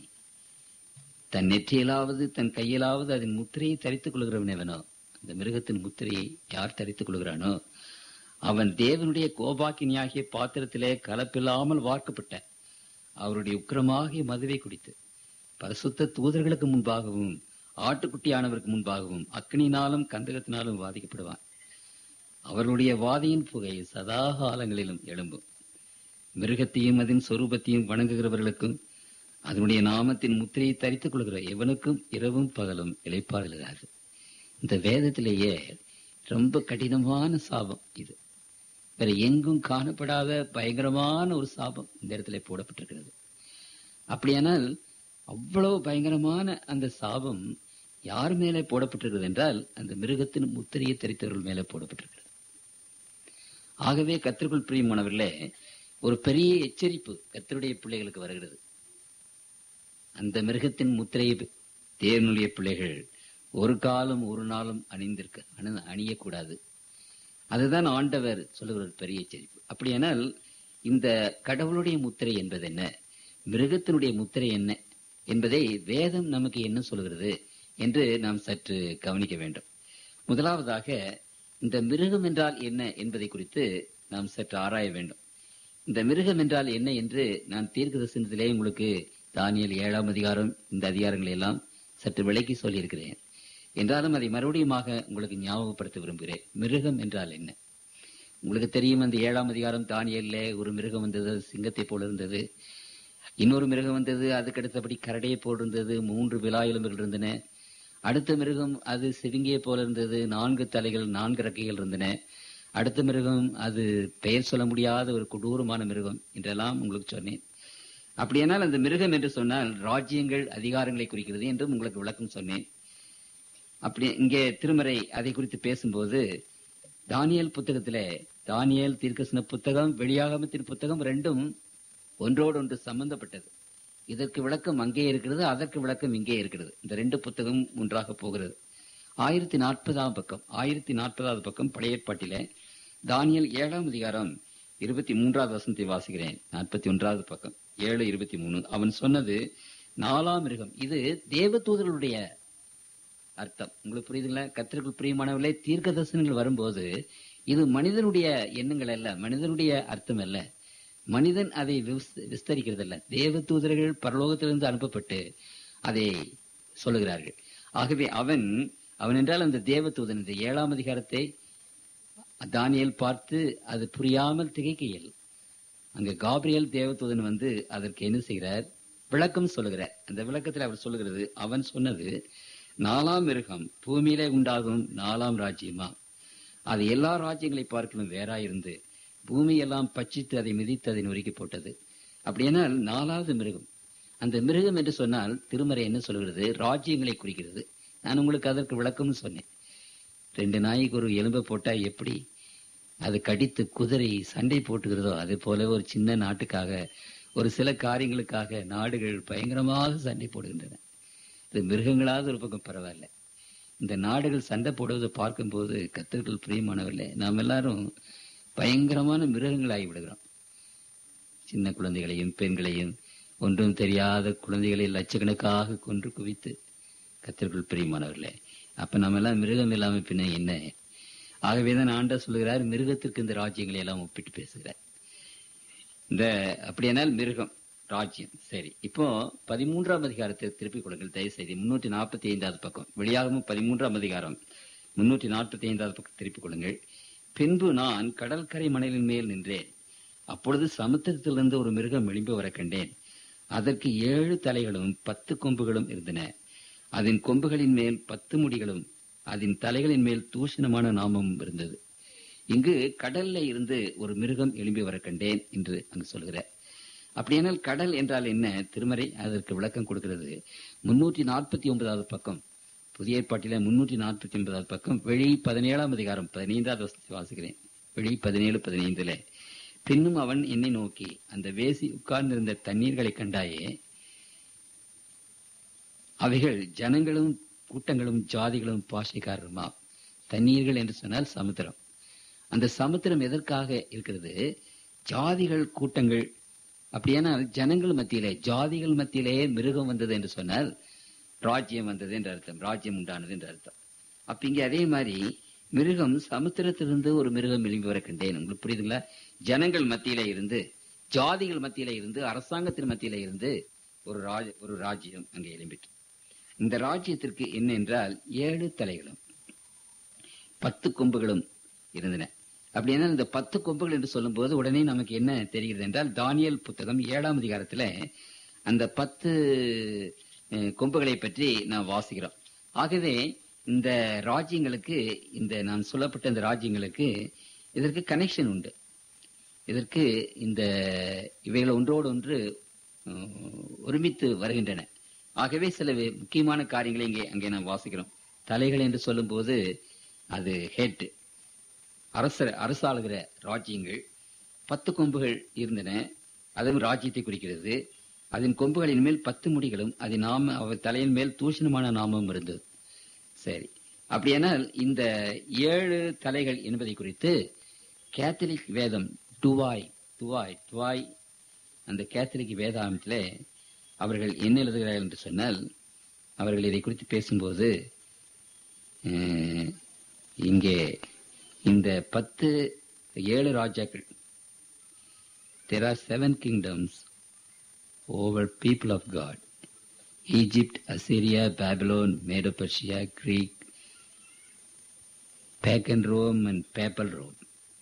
B: தன் நெற்றியிலாவது தன் கையிலாவது அதன் முத்திரையை தரித்துக் கொள்கிறவன் எவனோ அந்த மிருகத்தின் முத்திரையை யார் தரித்துக் கொள்கிறானோ அவன் தேவனுடைய கோபாக்கினியாகிய பாத்திரத்திலே கலப்பில்லாமல் வார்க்கப்பட்ட அவருடைய உக்கிரமாகிய மதுவை குடித்து பரிசுத்த தூதர்களுக்கு முன்பாகவும் ஆட்டுக்குட்டியானவருக்கு முன்பாகவும் அக்னினாலும் கந்தகத்தினாலும் வாதிக்கப்படுவான் அவர்களுடைய வாதியின் புகை சதா காலங்களிலும் எழும்பும் மிருகத்தையும் அதன் சொரூபத்தையும் வணங்குகிறவர்களுக்கும் அதனுடைய நாமத்தின் முத்திரையை தரித்துக் கொள்கிற எவனுக்கும் இரவும் பகலும் இழைப்பாடுகிறார் இந்த வேதத்திலேயே ரொம்ப கடினமான சாபம் இது வேற எங்கும் காணப்படாத பயங்கரமான ஒரு சாபம் இந்த இடத்துல போடப்பட்டிருக்கிறது அப்படியானால் அவ்வளவு பயங்கரமான அந்த சாபம் யார் மேலே போடப்பட்டிருக்கிறது என்றால் அந்த மிருகத்தின் முத்திரையை தரித்தவர்கள் மேலே போடப்பட்டிருக்கிறது ஆகவே கத்திற்குள் பிரியமானவர்களே ஒரு பெரிய எச்சரிப்பு கத்தருடைய பிள்ளைகளுக்கு வருகிறது அந்த மிருகத்தின் முத்திரையை தேவனுடைய பிள்ளைகள் ஒரு காலம் ஒரு நாளும் அணிந்திருக்க அணி அணியக்கூடாது அதுதான் ஆண்டவர் சொல்லுகிற ஒரு பெரிய எச்சரிப்பு அப்படியானால் இந்த கடவுளுடைய முத்திரை என்பது என்ன மிருகத்தினுடைய முத்திரை என்ன என்பதை வேதம் நமக்கு என்ன சொல்கிறது என்று நாம் சற்று கவனிக்க வேண்டும் முதலாவதாக இந்த மிருகம் என்றால் என்ன என்பதை குறித்து நாம் சற்று ஆராய வேண்டும் இந்த மிருகம் என்றால் என்ன என்று நான் தீர்க்க தரிசனத்திலே உங்களுக்கு தானியல் ஏழாம் அதிகாரம் இந்த அதிகாரங்களை எல்லாம் சற்று விளக்கி சொல்லியிருக்கிறேன் என்றாலும் அதை மறுபடியுமாக உங்களுக்கு ஞாபகப்படுத்த விரும்புகிறேன் மிருகம் என்றால் என்ன உங்களுக்கு தெரியும் அந்த ஏழாம் அதிகாரம் தானியல்ல ஒரு மிருகம் வந்தது சிங்கத்தை போல இருந்தது இன்னொரு மிருகம் வந்தது அதுக்கு அடுத்தபடி கரடையை போல் இருந்தது மூன்று விழா எலும்புகள் இருந்தன அடுத்த மிருகம் அது சிவிங்கியை போல இருந்தது நான்கு தலைகள் நான்கு ரெக்கைகள் இருந்தன அடுத்த மிருகம் அது பெயர் சொல்ல முடியாத ஒரு கொடூரமான மிருகம் என்றெல்லாம் உங்களுக்கு சொன்னேன் அப்படியானால் அந்த மிருகம் என்று சொன்னால் ராஜ்யங்கள் அதிகாரங்களை குறிக்கிறது என்றும் உங்களுக்கு விளக்கம் சொன்னேன் அப்படி இங்கே திருமறை அதை குறித்து பேசும்போது தானியல் புத்தகத்திலே தானியேல் தீர்க்கசன புத்தகம் வெளியாகமத்தின் புத்தகம் ரெண்டும் ஒன்றோடு ஒன்று சம்பந்தப்பட்டது இதற்கு விளக்கம் அங்கே இருக்கிறது அதற்கு விளக்கம் இங்கே இருக்கிறது இந்த ரெண்டு புத்தகம் ஒன்றாக போகிறது ஆயிரத்தி நாற்பதாம் பக்கம் ஆயிரத்தி நாற்பதாவது பக்கம் பழைய ஏற்பாட்டிலே தானியல் ஏழாம் அதிகாரம் இருபத்தி மூன்றாவது வசனத்தை வாசிக்கிறேன் நாற்பத்தி ஒன்றாவது பக்கம் ஏழு இருபத்தி மூணு அவன் சொன்னது நாலாம் மிருகம் இது தேவதூதர்களுடைய அர்த்தம் உங்களுக்கு புரியுதுங்களா கத்திற்குள் பிரியமானவர்களே தீர்க்க தரிசனங்கள் வரும்போது இது மனிதனுடைய எண்ணங்கள் அல்ல மனிதனுடைய அர்த்தம் அல்ல மனிதன் அதை விஸ்- விஸ்தரிக்கிறது அல்ல தேவ தூதர்கள் பரலோகத்திலிருந்து அனுப்பப்பட்டு அதை சொல்லுகிறார்கள் ஆகவே அவன் அவன் என்றால் அந்த தேவ தூதன் இந்த ஏழாம் அதிகாரத்தை தானியேல் பார்த்து அது புரியாமல் திகைக்கையில் அங்க காப்ரியல் தேவதூதன் வந்து அதற்கு என்ன செய்கிறார் விளக்கம் சொல்லுகிறார் அந்த விளக்கத்தில் அவர் சொல்லுகிறது அவன் சொன்னது நாலாம் மிருகம் பூமியிலே உண்டாகும் நாலாம் ராஜ்யமா அது எல்லா ராஜ்யங்களை பார்க்கலும் வேறாயிருந்து பூமி எல்லாம் பட்சித்து அதை மிதித்து அதை நொறுக்கி போட்டது அப்படியானால் நாலாவது மிருகம் அந்த மிருகம் என்று சொன்னால் திருமறை என்ன சொல்கிறது ராஜ்யங்களை குறிக்கிறது நான் உங்களுக்கு அதற்கு விளக்கம்னு சொன்னேன் ரெண்டு நாய்க்கு ஒரு எலும்பை போட்டா எப்படி அது கடித்து குதிரை சண்டை போட்டுக்கிறதோ அதே போல ஒரு சின்ன நாட்டுக்காக ஒரு சில காரியங்களுக்காக நாடுகள் பயங்கரமாக சண்டை போடுகின்றன இது மிருகங்களாவது ஒரு பக்கம் பரவாயில்ல இந்த நாடுகள் சண்டை போடுவதை பார்க்கும்போது கத்தர்கள் பிரியமானவர்களே நாம் எல்லாரும் பயங்கரமான மிருகங்களாகி விடுகிறோம் சின்ன குழந்தைகளையும் பெண்களையும் ஒன்றும் தெரியாத குழந்தைகளை லட்சக்கணக்காக கொன்று குவித்து கத்திற்குள் பிரியமானவர்களே அப்ப நம்ம எல்லாம் மிருகம் இல்லாம பின்ன என்ன ஆகவேதான் ஆண்டா சொல்லுகிறார் மிருகத்திற்கு இந்த ராஜ்யங்களை எல்லாம் ஒப்பிட்டு பேசுகிறார் இந்த அப்படியானால் மிருகம் ராஜ்யம் சரி இப்போ பதிமூன்றாம் அதிகாரத்தை திருப்பிக் கொடுங்கள் தயவு செய்து முன்னூற்றி நாற்பத்தி ஐந்தாவது பக்கம் வெளியாகவும் பதிமூன்றாம் அதிகாரம் முன்னூற்றி நாற்பத்தி ஐந்தாவது பக்கம் திருப்பிக் கொள்ளுங்கள் பின்பு நான் கடற்கரை மணலின் மேல் நின்றேன் அப்பொழுது சமுத்திரத்திலிருந்து ஒரு மிருகம் எழும்பி வர கண்டேன் அதற்கு ஏழு தலைகளும் பத்து கொம்புகளும் இருந்தன அதன் கொம்புகளின் மேல் பத்து முடிகளும் அதன் தலைகளின் மேல் தூஷணமான நாமமும் இருந்தது இங்கு கடல்ல இருந்து ஒரு மிருகம் எழும்பி வர கண்டேன் என்று அங்கு சொல்கிறார் அப்படியானால் கடல் என்றால் என்ன திருமறை அதற்கு விளக்கம் கொடுக்கிறது முன்னூற்றி நாற்பத்தி ஒன்பதாவது பக்கம் புதிய ஏற்பாட்டில முன்னூற்றி நாற்பத்தி ஒன்பதாவது பக்கம் வெளி பதினேழாம் அதிகாரம் பதினைந்தாவது வசனத்தை வாசிக்கிறேன் வெளி பதினேழு பதினைந்துல பின்னும் அவன் என்னை நோக்கி அந்த வேசி உட்கார்ந்திருந்த தண்ணீர்களை கண்டாயே அவைகள் ஜனங்களும் கூட்டங்களும் ஜாதிகளும் பாஷைக்காரருமா தண்ணீர்கள் என்று சொன்னால் சமுத்திரம் அந்த சமுத்திரம் எதற்காக இருக்கிறது ஜாதிகள் கூட்டங்கள் அப்படியானால் ஜனங்கள் மத்தியிலே ஜாதிகள் மத்தியிலே மிருகம் வந்தது என்று சொன்னால் ராஜ்யம் வந்தது என்று அர்த்தம் ராஜ்யம் உண்டானது என்று அர்த்தம் அப்ப இங்க அதே மாதிரி மிருகம் சமுத்திரத்திலிருந்து ஒரு மிருகம் எழும்பி வர கண்டேன் உங்களுக்கு புரியுதுங்களா ஜனங்கள் மத்தியில இருந்து ஜாதிகள் மத்தியில இருந்து அரசாங்கத்தின் மத்தியில இருந்து ஒரு ராஜ ஒரு ராஜ்யம் அங்கே எழும்பிட்டு இந்த ராஜ்யத்திற்கு என்ன என்றால் ஏழு தலைகளும் பத்து கொம்புகளும் இருந்தன அப்படின்னா இந்த பத்து கொம்புகள் என்று சொல்லும்போது உடனே நமக்கு என்ன தெரிகிறது என்றால் தானியல் புத்தகம் ஏழாம் அதிகாரத்துல அந்த பத்து அஹ், கொம்புகளை பற்றி நாம் வாசிக்கிறோம் ஆகவே இந்த ராஜ்யங்களுக்கு இந்த நான் சொல்லப்பட்ட இந்த ராஜ்யங்களுக்கு இதற்கு கனெக்ஷன் உண்டு இதற்கு இந்த இவைகள் ஒன்றோடு ஒன்று அஹ், ஒருமித்து வருகின்றன ஆகவே சில வே- முக்கியமான காரியங்களை இங்கே அங்கே நாம் வாசிக்கிறோம் தலைகள் என்று சொல்லும்போது அது ஹெட் அரசர் அரசாளுகிற ராஜ்யங்கள் பத்து கொம்புகள் இருந்தன அதுவும் ராஜ்யத்தை குறிக்கிறது அதன் கொம்புகளின் மேல் பத்து முடிகளும் அதன் நாம அவர் தலையின் மேல் தூஷணமான நாமம் இருந்தது சரி அப்படியானால் இந்த ஏழு தலைகள் என்பதை குறித்து கேத்தலிக் வேதம் டுவாய் துவாய் துவாய் அந்த கேத்தலிக் வேதாந்தத்திலே அவர்கள் என்ன எழுதுகிறார்கள் என்று சொன்னால் அவர்கள் இதை குறித்து பேசும்போது அஹ், இங்கே இந்த பத்து ஏழு ராஜாக்கள் there are seven kingdoms over people of God Egypt, Assyria, Babylon, Medo-Persia, Greek, pagan Rome and papal Rome.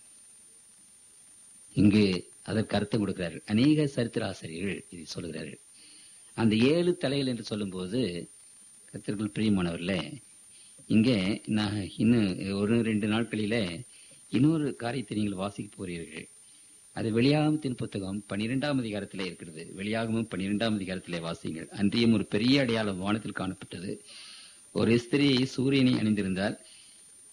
B: இங்கு அதற்கு அர்த்தம் கொடுக்கிறார்கள் அநேக சரித்திர ஆசிரியர்கள் இதை சொல்லுகிறார்கள் அந்த ஏழு தலைகள் என்று சொல்லும்போது கத்திற்குள் பிரியமானவர்களே இங்கே நான் இன்னும் ஒரு ரெண்டு நாட்களில இன்னொரு காரியத்தை நீங்கள் வாசிக்க போறீர்கள் அது வெளியாகமத்தின் புத்தகம் பன்னிரெண்டாம் அதிகாரத்திலே இருக்கிறது வெளியாகமும் பன்னிரெண்டாம் அதிகாரத்திலே வாசிங்கள் அன்றியும் ஒரு பெரிய அடையாளம் வானத்தில் காணப்பட்டது ஒரு ஸ்திரீ சூரியனை அணிந்திருந்தால்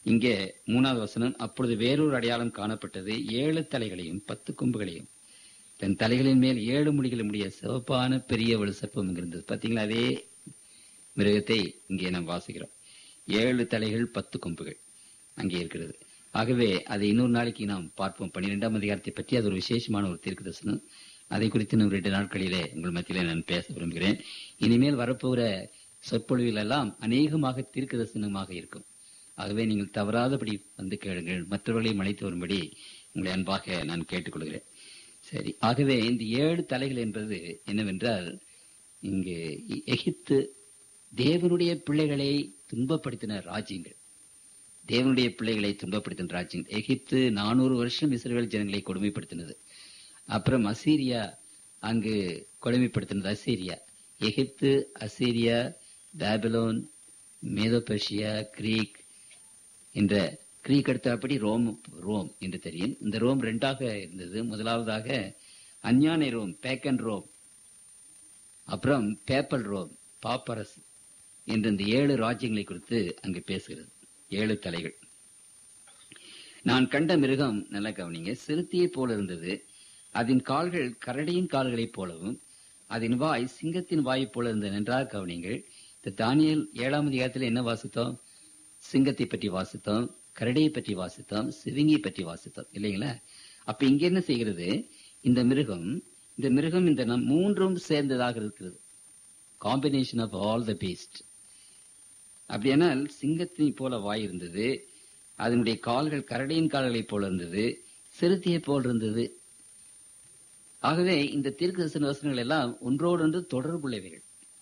B: இங்கே மூணாவது வசனம் அப்பொழுது வேறொரு அடையாளம் காணப்பட்டது ஏழு தலைகளையும் பத்து கொம்புகளையும் தன் தலைகளின் மேல் ஏழு முடிகளும் உடைய சிவப்பான பெரிய ஒரு சர்ப்பம் இங்க இருந்தது பாத்தீங்களா அதே மிருகத்தை இங்கே நாம் வாசிக்கிறோம் ஏழு தலைகள் பத்து கொம்புகள் அங்கே இருக்கிறது ஆகவே அதை இன்னொரு நாளைக்கு நாம் பார்ப்போம் பன்னிரெண்டாம் அதிகாரத்தை பற்றி அது ஒரு விசேஷமான ஒரு தீர்க்க தரிசனம் அதை குறித்து இன்னும் ரெண்டு நாட்களிலே உங்கள் மத்தியிலே நான் பேச விரும்புகிறேன் இனிமேல் வரப்போகிற சொற்பொழிவில் எல்லாம் அநேகமாக தீர்க்க தரிசனமாக இருக்கும் ஆகவே நீங்கள் தவறாதபடி வந்து கேளுங்கள் மற்றவர்களையும் அழைத்து வரும்படி உங்களை அன்பாக நான் கேட்டுக்கொள்கிறேன் சரி ஆகவே இந்த ஏழு தலைகள் என்பது என்னவென்றால் இங்கு எகிப்து தேவனுடைய பிள்ளைகளை துன்பப்படுத்தின ராஜ்யங்கள் தேவனுடைய பிள்ளைகளை துன்பப்படுத்தின ராஜ்யங்கள் எகிப்து நானூறு வருஷம் இஸ்ரேல் ஜனங்களை கொடுமைப்படுத்தினது அப்புறம் அசீரியா அங்கு கொடுமைப்படுத்தினது Assyria Egypt Assyria Babylon Medo Persia Greek என்ற கிரீக் அடுத்தபடி ரோம் ரோம் என்று தெரியும் இந்த ரோம் ரெண்டாக இருந்தது முதலாவதாக அஞ்ஞானை ரோம் பேக்கன் ரோம் அப்புறம் பேப்பல் ரோம் பாப்பரஸ் என்ற இந்த ஏழு ராஜ்யங்களை குறித்து அங்கு பேசுகிறது ஏழு தலைகள் நான் கண்ட மிருகம் நல்ல கவனிங்க சிறுத்தையை போல இருந்தது அதன் கால்கள் கரடியின் கால்களைப் போலவும் அதன் வாய் சிங்கத்தின் வாயை போல இருந்தது நன்றாக கவனிங்கள் இந்த தானியல் ஏழாம் அதிகாரத்தில் என்ன வாசித்தோம் சிங்கத்தை பற்றி வாசித்தோம் கரடியை பற்றி வாசித்தோம் சிவிங்கியை பற்றி வாசித்தோம் இல்லைங்களா அப்ப இங்க என்ன செய்கிறது இந்த மிருகம் இந்த மிருகம் இந்த நம் மூன்றும் சேர்ந்ததாக இருக்கிறது combination of all the beast அப்படியானால் சிங்கத்தை போல வாய் இருந்தது அதனுடைய கால்கள் கரடியின் கால்களைப் போல இருந்தது சிறுத்தையை போல் இருந்தது ஆகவே இந்த தீர்க்க தரிசன வசனங்கள் எல்லாம் ஒன்றோடொன்று தொடர்புள்ளவைகள்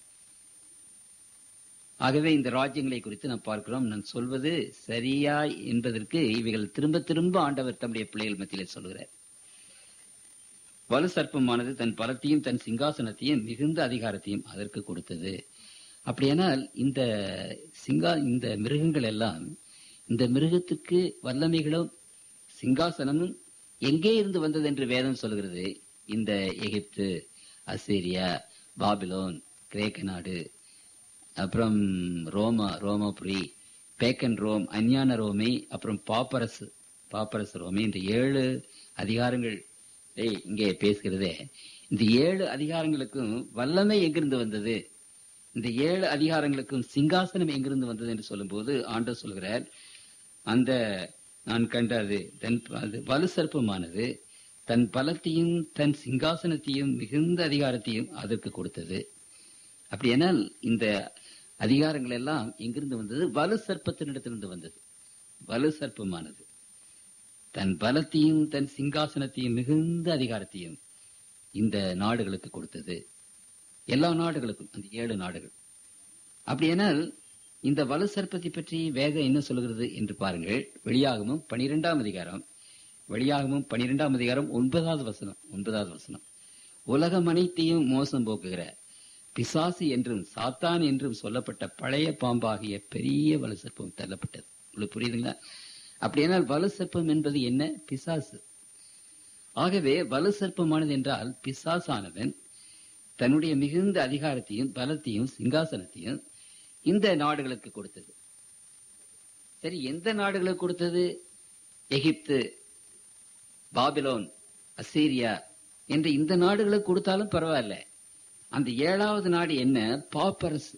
B: ஆகவே இந்த ராஜ்யங்களை குறித்து நாம் பார்க்கிறோம் நான் சொல்வது சரியா என்பதற்கு இவைகள் திரும்ப திரும்ப ஆண்டவர் தம்முடைய பிள்ளைகள் மத்தியிலே சொல்கிறார் வலு சர்ப்பமானது தன் பலத்தையும் தன் சிங்காசனத்தையும் மிகுந்த அதிகாரத்தையும் அதற்கு கொடுத்தது அப்படியானால் இந்த சிங்கா இந்த மிருகங்கள் எல்லாம் இந்த மிருகத்துக்கு வல்லமைகளும் சிங்காசனமும் எங்கே இருந்து வந்தது என்று வேதம் சொல்கிறது இந்த எகிப்து அசீரியா பாபிலோன் கிரேக்க நாடு அப்புறம் ரோமா ரோமாபுரி பேக்கன் ரோம் அஞ்ஞான ரோமை அப்புறம் பாப்பரசு பாப்பரசு ரோமை இந்த ஏழு அதிகாரங்கள் ஏய், இங்கே பேசுகிறதே இந்த ஏழு அதிகாரங்களுக்கும் வல்லமை எங்கிருந்து வந்தது இந்த ஏழு அதிகாரங்களுக்கும் சிங்காசனம் எங்கிருந்து வந்தது என்று சொல்லும்போது ஆண்டவர் சொல்கிறார் அந்த நான் கண்ட அது தன் அது வலு சர்ப்பமானது தன் பலத்தையும் தன் சிங்காசனத்தையும் மிகுந்த அதிகாரத்தையும் அதற்கு கொடுத்தது அப்படியானால் இந்த அதிகாரங்கள் எல்லாம் எங்கிருந்து வந்தது வலு சர்ப்பத்தினிடத்திலிருந்து வந்தது வலு சர்ப்பமானது தன் பலத்தையும் தன் சிங்காசனத்தையும் மிகுந்த அதிகாரத்தையும் இந்த நாடுகளுக்கு கொடுத்தது எல்லா நாடுகளுக்கும் அந்த ஏழு நாடுகள் அப்படியானால் இந்த வலு சர்ப்பத்தை பற்றி வேதம் என்ன சொல்கிறது என்று பாருங்கள் வெளியாகமும் பனிரெண்டாம் அதிகாரம் வெளியாகமும் பனிரெண்டாம் அதிகாரம் ஒன்பதாவது வசனம் ஒன்பதாவது வசனம் உலகம் அனைத்தையும் மோசம் போக்குகிற பிசாசு என்றும் சாத்தான் என்றும் சொல்லப்பட்ட பழைய பாம்பாகிய பெரிய வலு சர்ப்பம் தள்ளப்பட்டது உங்களுக்கு புரியுதுங்களா அப்படியானால் வலு சர்ப்பம் என்பது என்ன பிசாசு ஆகவே வலு சர்ப்பமானது என்றால் பிசாசானவன் தன்னுடைய மிகுந்த அதிகாரத்தையும் பலத்தையும் சிங்காசனத்தையும் இந்த நாடுகளுக்கு கொடுத்தது சரி எந்த நாடுகளுக்கு கொடுத்தது எகிப்து பாபிலோன் அசீரியா என்ற இந்த நாடுகளுக்கு கொடுத்தாலும் பரவாயில்ல அந்த ஏழாவது நாடு என்ன பாப்பரசு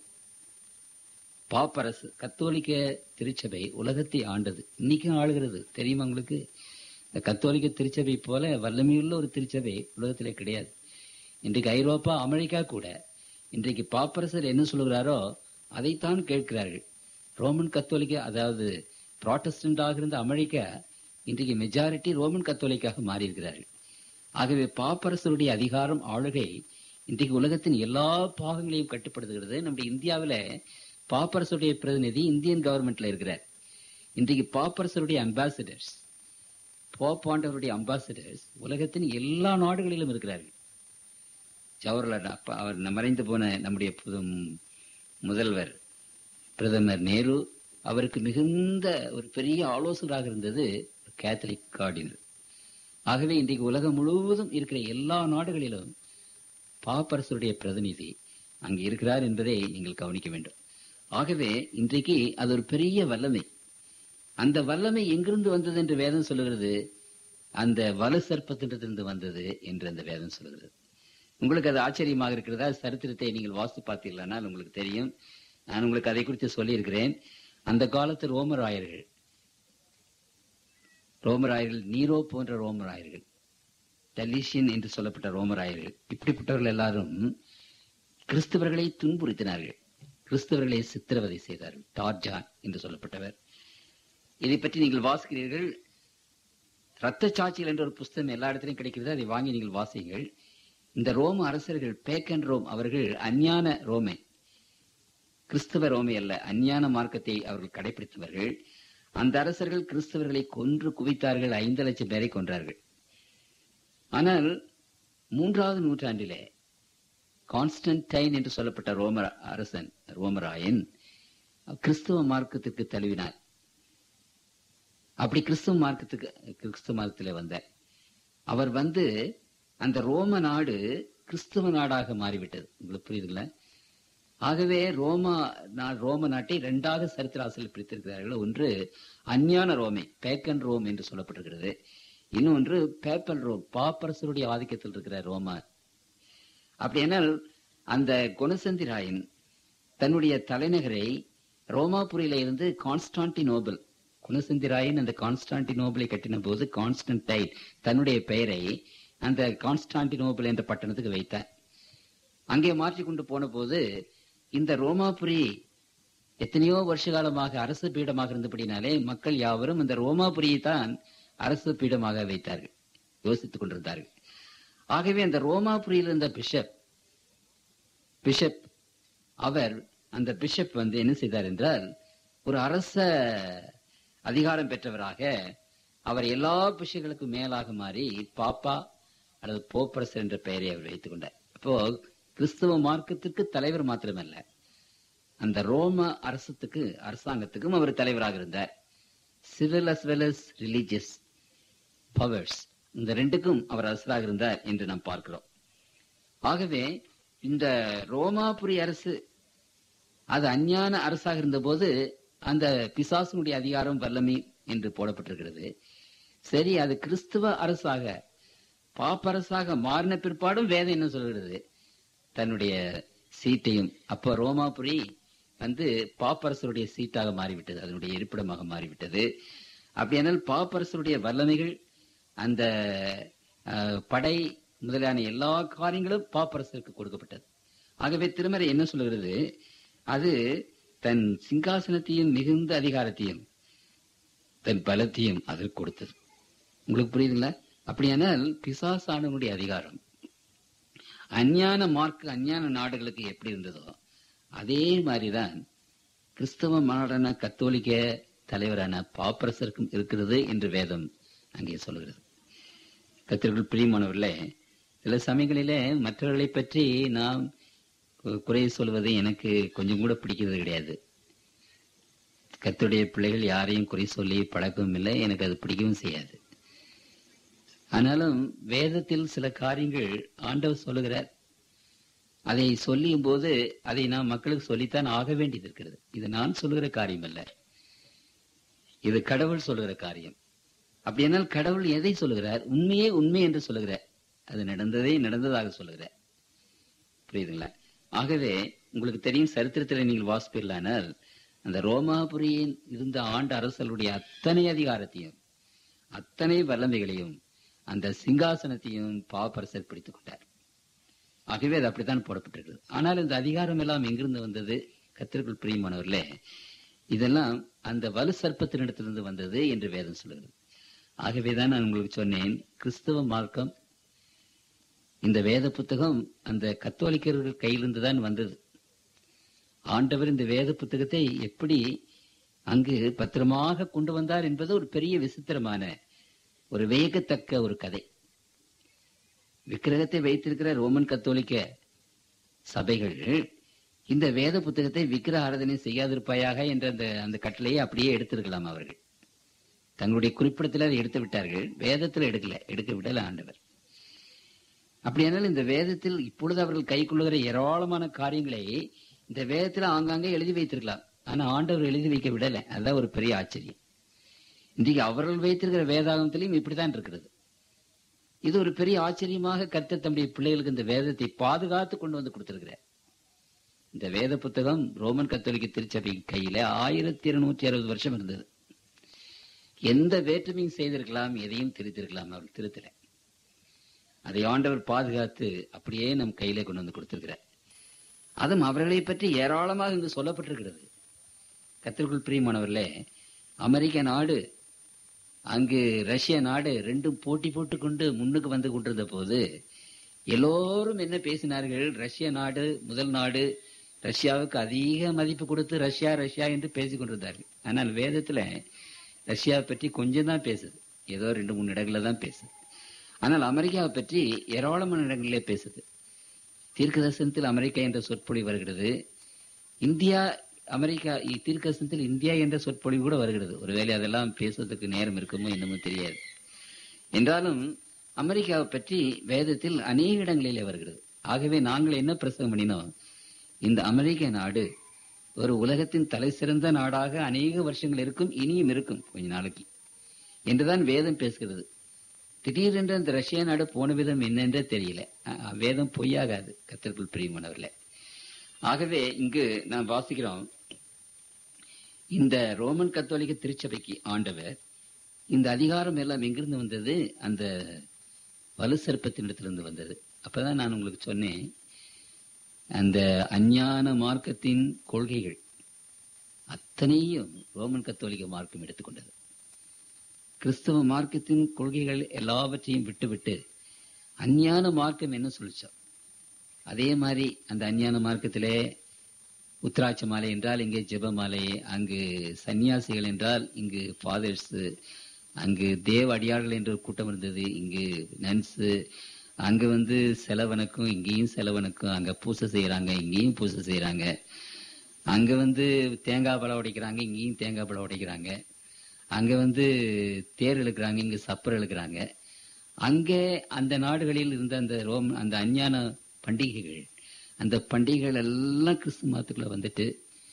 B: பாப்பரசு கத்தோலிக்க திருச்சபை உலகத்தை ஆண்டது இன்னைக்கும் ஆளுகிறது தெரியுமா உங்களுக்கு இந்த கத்தோலிக்க திருச்சபை போல வல்லமையுள்ள ஒரு திருச்சபை உலகத்திலே கிடையாது இன்றைக்கு ஐரோப்பா அமெரிக்கா கூட இன்றைக்கு பாப்பரசர் என்ன சொல்கிறாரோ அதைத்தான் கேட்கிறார்கள் ரோமன் கத்தோலிக்க அதாவது புராட்டஸ்டண்டாக இருந்த அமெரிக்கா இன்றைக்கு மெஜாரிட்டி ரோமன் கத்தோலிக்காக மாறியிருக்கிறார்கள் ஆகவே பாப்பரசருடைய அதிகாரம் ஆளுகை இன்றைக்கு உலகத்தின் எல்லா பாகங்களையும் கட்டுப்படுத்துகிறது நம்முடைய இந்தியாவில பாப்பரசருடைய பிரதிநிதி இந்தியன் கவர்மெண்ட்ல இருக்கிறார் இன்றைக்கு பாப்பரசருடைய அம்பாசிடர்ஸ் போப் ஆண்டவருடைய அம்பாசிடர்ஸ் உலகத்தின் எல்லா நாடுகளிலும் இருக்கிறார்கள் ஜவஹர்லால் அப்பா அவர் மறைந்து போன நம்முடைய புது முதல்வர் பிரதமர் நேரு அவருக்கு மிகுந்த ஒரு பெரிய ஆலோசகராக இருந்தது கேத்தலிக் கார்டினர் ஆகவே இன்றைக்கு உலகம் முழுவதும் இருக்கிற எல்லா நாடுகளிலும் பாப்பரசருடைய பிரதிநிதி அங்கு இருக்கிறார் என்பதை நீங்கள் கவனிக்க வேண்டும் ஆகவே இன்றைக்கு அது ஒரு பெரிய வல்லமை அந்த வல்லமை எங்கிருந்து வந்தது என்று வேதம் சொல்லுகிறது அந்த வலு சர்ப்பத்திலிருந்து வந்தது என்று அந்த வேதம் சொல்லுகிறது உங்களுக்கு அது ஆச்சரியமாக இருக்கிறதா சரித்திரத்தை நீங்கள் வாசித்து பார்த்தீர்களானால் உங்களுக்கு தெரியும் நான் உங்களுக்கு அதை குறித்து சொல்லியிருக்கிறேன் அந்த காலத்து ரோமராயர்கள் ரோமராயர்கள் நீரோ போன்ற ரோமராயர்கள் டலிஷியன் என்று சொல்லப்பட்ட ரோமராயர்கள் இப்படிப்பட்டவர்கள் எல்லாரும் கிறிஸ்தவர்களை துன்புறுத்தினார்கள் கிறிஸ்தவர்களை சித்திரவதை செய்தார்கள் டார்ஜான் என்று சொல்லப்பட்டவர் இதை பற்றி நீங்கள் வாசிக்கிறீர்கள் ரத்த சாட்சிகள் என்ற ஒரு புஸ்தகம் எல்லா இடத்திலும் கிடைக்கிறது அதை வாங்கி நீங்கள் வாசியுங்கள் இந்த ரோம அரசர்கள் பேக்கன் ரோம் அவர்கள் அஞ்ஞான ரோமை கிறிஸ்தவ ரோமை அல்ல அஞ்ஞான மார்க்கத்தை அவர்கள் கடைபிடித்தவர்கள் அந்த அரசர்கள் கிறிஸ்தவர்களை கொன்று குவித்தார்கள் ஐந்து லட்சம் பேரை கொன்றார்கள் ஆனால் மூன்றாவது நூற்றாண்டிலே கான்ஸ்டன்டைன் என்று சொல்லப்பட்ட ரோம அரசன் ரோமராயன் கிறிஸ்தவ மார்க்கத்திற்கு தழுவினார் அப்படி கிறிஸ்தவ மார்க்கத்துக்கு கிறிஸ்தவ மார்க்கத்திலே வந்தார் அவர் வந்து அந்த ரோம நாடு கிறிஸ்தவ நாடாக மாறிவிட்டது உங்களுக்கு புரியுதுங்களா ஆகவே ரோமா நா- ரோம நாட்டை இரண்டாக சரித்திர ஆசிரியர் பிரித்திருக்கிறார்கள் ஒன்று அஞ்ஞான ரோமை பேக்கன் ரோம் என்று சொல்லப்பட்டிருக்கிறது இன்னொன்று பேப்பல் ரோம் பாப்பரசருடைய ஆதிக்கத்தில் இருக்கிற ரோமா அப்படியானால் அந்த குணசந்திராயன் தன்னுடைய தலைநகரை ரோமாபுரியில இருந்து கான்ஸ்டான்டினோபிள் குணசந்திராயன் அந்த கான்ஸ்டான்டினோபிளை கட்டின போது கான்ஸ்டன்டைன் தன்னுடைய பெயரை அந்த கான்ஸ்டான்டினோபிள் என்ற பட்டணத்துக்கு வைத்தார் அங்கே மாற்றிக் கொண்டு போன போது இந்த ரோமாபுரி எத்தனையோ வருஷ காலமாக அரசு பீடமாக இருந்தபடினாலே மக்கள் யாவரும் இந்த ரோமாபுரியை தான் அரசு பீடமாக வைத்தார்கள் யோசித்துக் கொண்டிருந்தார்கள் ஆகவே அந்த ரோமாபுரியில் இருந்த பிஷப் பிஷப் அவர் அந்த பிஷப் வந்து என்ன செய்தார் என்றால் ஒரு அரச அதிகாரம் பெற்றவராக அவர் எல்லா பிஷப்களுக்கும் மேலாக மாறி பாப்பா அல்லது போப்பரசர் என்ற பெயரை அவர் வைத்துக் கொண்டார் அப்போ கிறிஸ்தவ மார்க்கத்துக்கு தலைவர் மாத்திரமல்ல அந்த ரோம அரசத்துக்கு அரசாங்கத்துக்கும் அவர் தலைவராக இருந்தார் civil as well as religious powers இந்த ரெண்டுக்கும் அவர் அரசராக இருந்தார் என்று நாம் பார்க்கிறோம் ஆகவே இந்த ரோமாபுரி அரசு அது அஞ்ஞான அரசாக இருந்தபோது அந்த பிசாசுனுடைய அதிகாரம் வல்லமை என்று போடப்பட்டிருக்கிறது சரி அது கிறிஸ்துவ அரசாக பாப்பரசாக மாறின பிற்பாடும் வேதம் என்ன சொல்கிறது தன்னுடைய சீட்டையும் அப்ப ரோமாபுரி வந்து பாப்பரசருடைய சீட்டாக மாறிவிட்டது அதனுடைய இருப்பிடமாக மாறிவிட்டது அப்படியானால் பாப்பரசருடைய வல்லமைகள் அந்த அஹ், படை முதலான எல்லா காரியங்களும் பாப்பரசருக்கு கொடுக்கப்பட்டது ஆகவே திருமறை என்ன சொல்லுகிறது அது தன் சிங்காசனத்தையும் மிகுந்த அதிகாரத்தையும் தன் பலத்தையும் அதற்கு கொடுத்தது உங்களுக்கு புரியுதுங்களா அப்படியானால் பிசாசானவனுடைய அதிகாரம் அஞ்ஞான மார்க்கு அஞ்ஞான நாடுகளுக்கு எப்படி இருந்ததோ அதே மாதிரிதான் கிறிஸ்தவ மாடான கத்தோலிக்க தலைவரான பாப்பரசருக்கும் இருக்கிறது என்று வேதம் அங்கே சொல்கிறது கத்திற்குள் பிரியமானவர்களே சில சமயங்களிலே மற்றவர்களை பற்றி நாம் கு- குறை சொல்வது எனக்கு கொஞ்சம் கூட பிடிக்கிறது கிடையாது கத்துடைய பிள்ளைகள் யாரையும் குறை சொல்லி பழக்கவும் இல்லை எனக்கு அது பிடிக்கவும் செய்யாது ஆனாலும் வேதத்தில் சில காரியங்கள் ஆண்டவர் சொல்லுகிறார் அதை சொல்லியும் போது அதை நாம் மக்களுக்கு சொல்லித்தான் ஆக வேண்டியது இருக்கிறது இது நான் சொல்லுகிற காரியம் அல்ல இது கடவுள் சொல்லுகிற காரியம் அப்படியானால் கடவுள் எதை சொல்லுகிறார் உண்மையே உண்மை என்று சொல்லுகிறார் அது நடந்ததே நடந்ததாக சொல்லுகிறார் புரியுதுங்களா ஆகவே உங்களுக்கு தெரியும் சரித்திரத்தில் நீங்கள் வாசிப்பீர்களானால் அந்த ரோமாபுரியின் இருந்த ஆண்டு அரசர்களுடைய அத்தனை அதிகாரத்தையும் அத்தனை வல்லமைகளையும் அந்த சிங்காசனத்தையும் பாப்பரசர் பிடித்துக் கொண்டார் ஆகவே அது அப்படித்தான் போடப்பட்டிருக்கிறது ஆனால் இந்த அதிகாரம் எல்லாம் எங்கிருந்து வந்தது கத்திற்குள் பிரியமானவர்களே இதெல்லாம் அந்த வலு சர்ப்பத்தினிடத்திலிருந்து வந்தது என்று வேதம் சொல்லுகிறது ஆகவேதான் நான் உங்களுக்கு சொன்னேன் கிறிஸ்தவ மார்க்கம் இந்த வேத புத்தகம் அந்த கத்தோலிக்கர்கள் கையிலிருந்து தான் வந்தது ஆண்டவர் இந்த வேத புத்தகத்தை எப்படி அங்கு பத்திரமாக கொண்டு வந்தார் என்பது ஒரு பெரிய விசித்திரமான ஒரு வியக்கத்தக்க ஒரு கதை விக்கிரகத்தை வைத்திருக்கிற ரோமன் கத்தோலிக்க சபைகள் இந்த வேத புத்தகத்தை விக்கிரக ஆராதனை செய்யாதிருப்பாயாக என்ற அந்த அந்த கட்டளையை அப்படியே எடுத்திருக்கலாம் அவர்கள் தங்களுடைய குறிப்பிடத்தில் அதை எடுத்து விட்டார்கள் வேதத்தில் எடுக்கல எடுக்க விடல ஆண்டவர் அப்படியானால் இந்த வேதத்தில் இப்பொழுது அவர்கள் கை கொள்ளுகிற ஏராளமான காரியங்களை இந்த வேதத்தில் ஆங்காங்கே எழுதி வைத்திருக்கலாம் ஆனா ஆண்டவர் எழுதி வைக்க விடல அதுதான் ஒரு பெரிய ஆச்சரியம் இன்றைக்கு அவர்கள் வைத்திருக்கிற வேதாகமத்திலையும் இப்படித்தான் இருக்கிறது இது ஒரு பெரிய ஆச்சரியமாக கர்த்தர் தம்முடைய பிள்ளைகளுக்கு இந்த வேதத்தை பாதுகாத்து கொண்டு வந்து கொடுத்திருக்கிறார் இந்த வேத புத்தகம் ரோமன் கத்தோலிக்க திருச்சபை கையில ஆயிரத்தி இருநூற்றி அறுபது வருஷம் இருந்தது எந்த வேற்றுமையும் செய்திருக்கலாம் எதையும் திருத்திருக்கலாம் அவர்கள் திருத்தல அதை ஆண்டவர் பாதுகாத்து அப்படியே நம் கையில கொண்டு வந்து கொடுத்திருக்கிறார் அதுவும் அவர்களை பற்றி ஏராளமாக இங்கு சொல்லப்பட்டிருக்கிறது கத்திற்குள் பிரியமானவர்களே அமெரிக்க நாடு அங்கு ரஷ்ய நாடு ரெண்டும் போட்டி போட்டுக்கொண்டு முன்னுக்கு வந்து கொண்டிருந்த போது எல்லோரும் என்ன பேசினார்கள் ரஷ்ய நாடு முதல் நாடு ரஷ்யாவுக்கு அதிக மதிப்பு கொடுத்து ரஷ்யா ரஷ்யா என்று பேசிக் கொண்டிருந்தார்கள் ஆனால் வேதத்துல ரஷ்யாவை பற்றி கொஞ்சம் தான் பேசுது ஏதோ ரெண்டு மூணு இடங்கள்ல தான் பேசுது ஆனால் அமெரிக்காவை பற்றி ஏராளமான இடங்களிலே பேசுது தீர்க்கதரிசனத்தில் அமெரிக்கா என்ற சொற்பொழிவு வருகிறது இந்தியா அமெரிக்கா இ- தீர்க்கதரிசனத்தில் இந்தியா என்ற சொற்பொழிவு கூட வருகிறது ஒருவேளை அதெல்லாம் பேசுவதற்கு நேரம் இருக்குமோ என்னமோ தெரியாது என்றாலும் அமெரிக்காவை பற்றி வேதத்தில் அநேக இடங்களிலே வருகிறது ஆகவே நாங்கள் என்ன பிரசவம் பண்ணினோம் இந்த அமெரிக்க நாடு ஒரு உலகத்தின் தலை சிறந்த நாடாக அநேக வருஷங்கள் இருக்கும் இனியும் இருக்கும் கொஞ்ச நாளைக்கு என்றுதான் வேதம் பேசுகிறது திடீரென்று அந்த ரஷ்ய நாடு போன விதம் என்னென்றே தெரியல அஹ், அஹ், வேதம் பொய்யாகாது கத்திற்குள் பிரியமானவர்களே ஆகவே இங்கு நாம் வாசிக்கிறோம் இந்த ரோமன் கத்தோலிக்க திருச்சபைக்கு ஆண்டவர் இந்த அதிகாரம் எல்லாம் எங்கிருந்து வந்தது அந்த வலு சர்ப்பத்தினிடத்திலிருந்து வந்தது அப்பதான் நான் உங்களுக்கு சொன்னேன் அந்த அஞ்ஞான மார்க்கத்தின் கொள்கைகள் அத்தனையும் ரோமன் கத்தோலிக்க மார்க்கம் எடுத்துக்கொண்டது கிறிஸ்தவ மார்க்கத்தின் கொள்கைகள் எல்லாவற்றையும் விட்டுவிட்டு அஞ்ஞான மார்க்கம் என்ன சொல்லிச்சோ அதே மாதிரி அந்த அஞ்ஞான மார்க்கத்திலே உத்ராட்ச மாலை என்றால் இங்கே ஜெப மாலை அங்கு சன்னியாசிகள் என்றால் இங்கு ஃபாதர்ஸ் அங்கு தேவ அடியார்கள் என்ற ஒரு கூட்டம் இருந்தது இங்கு நன்ஸு அங்க வந்து செலவனுக்கும் இங்கேயும் செலவனுக்கும் அங்க பூசை செய்யறாங்க இங்கேயும் பூசை செய்யறாங்க அங்க வந்து தேங்காய் பழம் உடைக்கிறாங்க இங்கேயும் தேங்காய் பழம் உடைக்கிறாங்க அங்க வந்து தேர் இழுக்கிறாங்க இங்க சப்பர் இழுக்கிறாங்க அங்கே அந்த நாடுகளில் இருந்த அந்த ரோம் அந்த அஞ்ஞான பண்டிகைகள் அந்த பண்டிகைகள் எல்லாம் கிறிஸ்து மதத்துக்குள்ள வந்துட்டு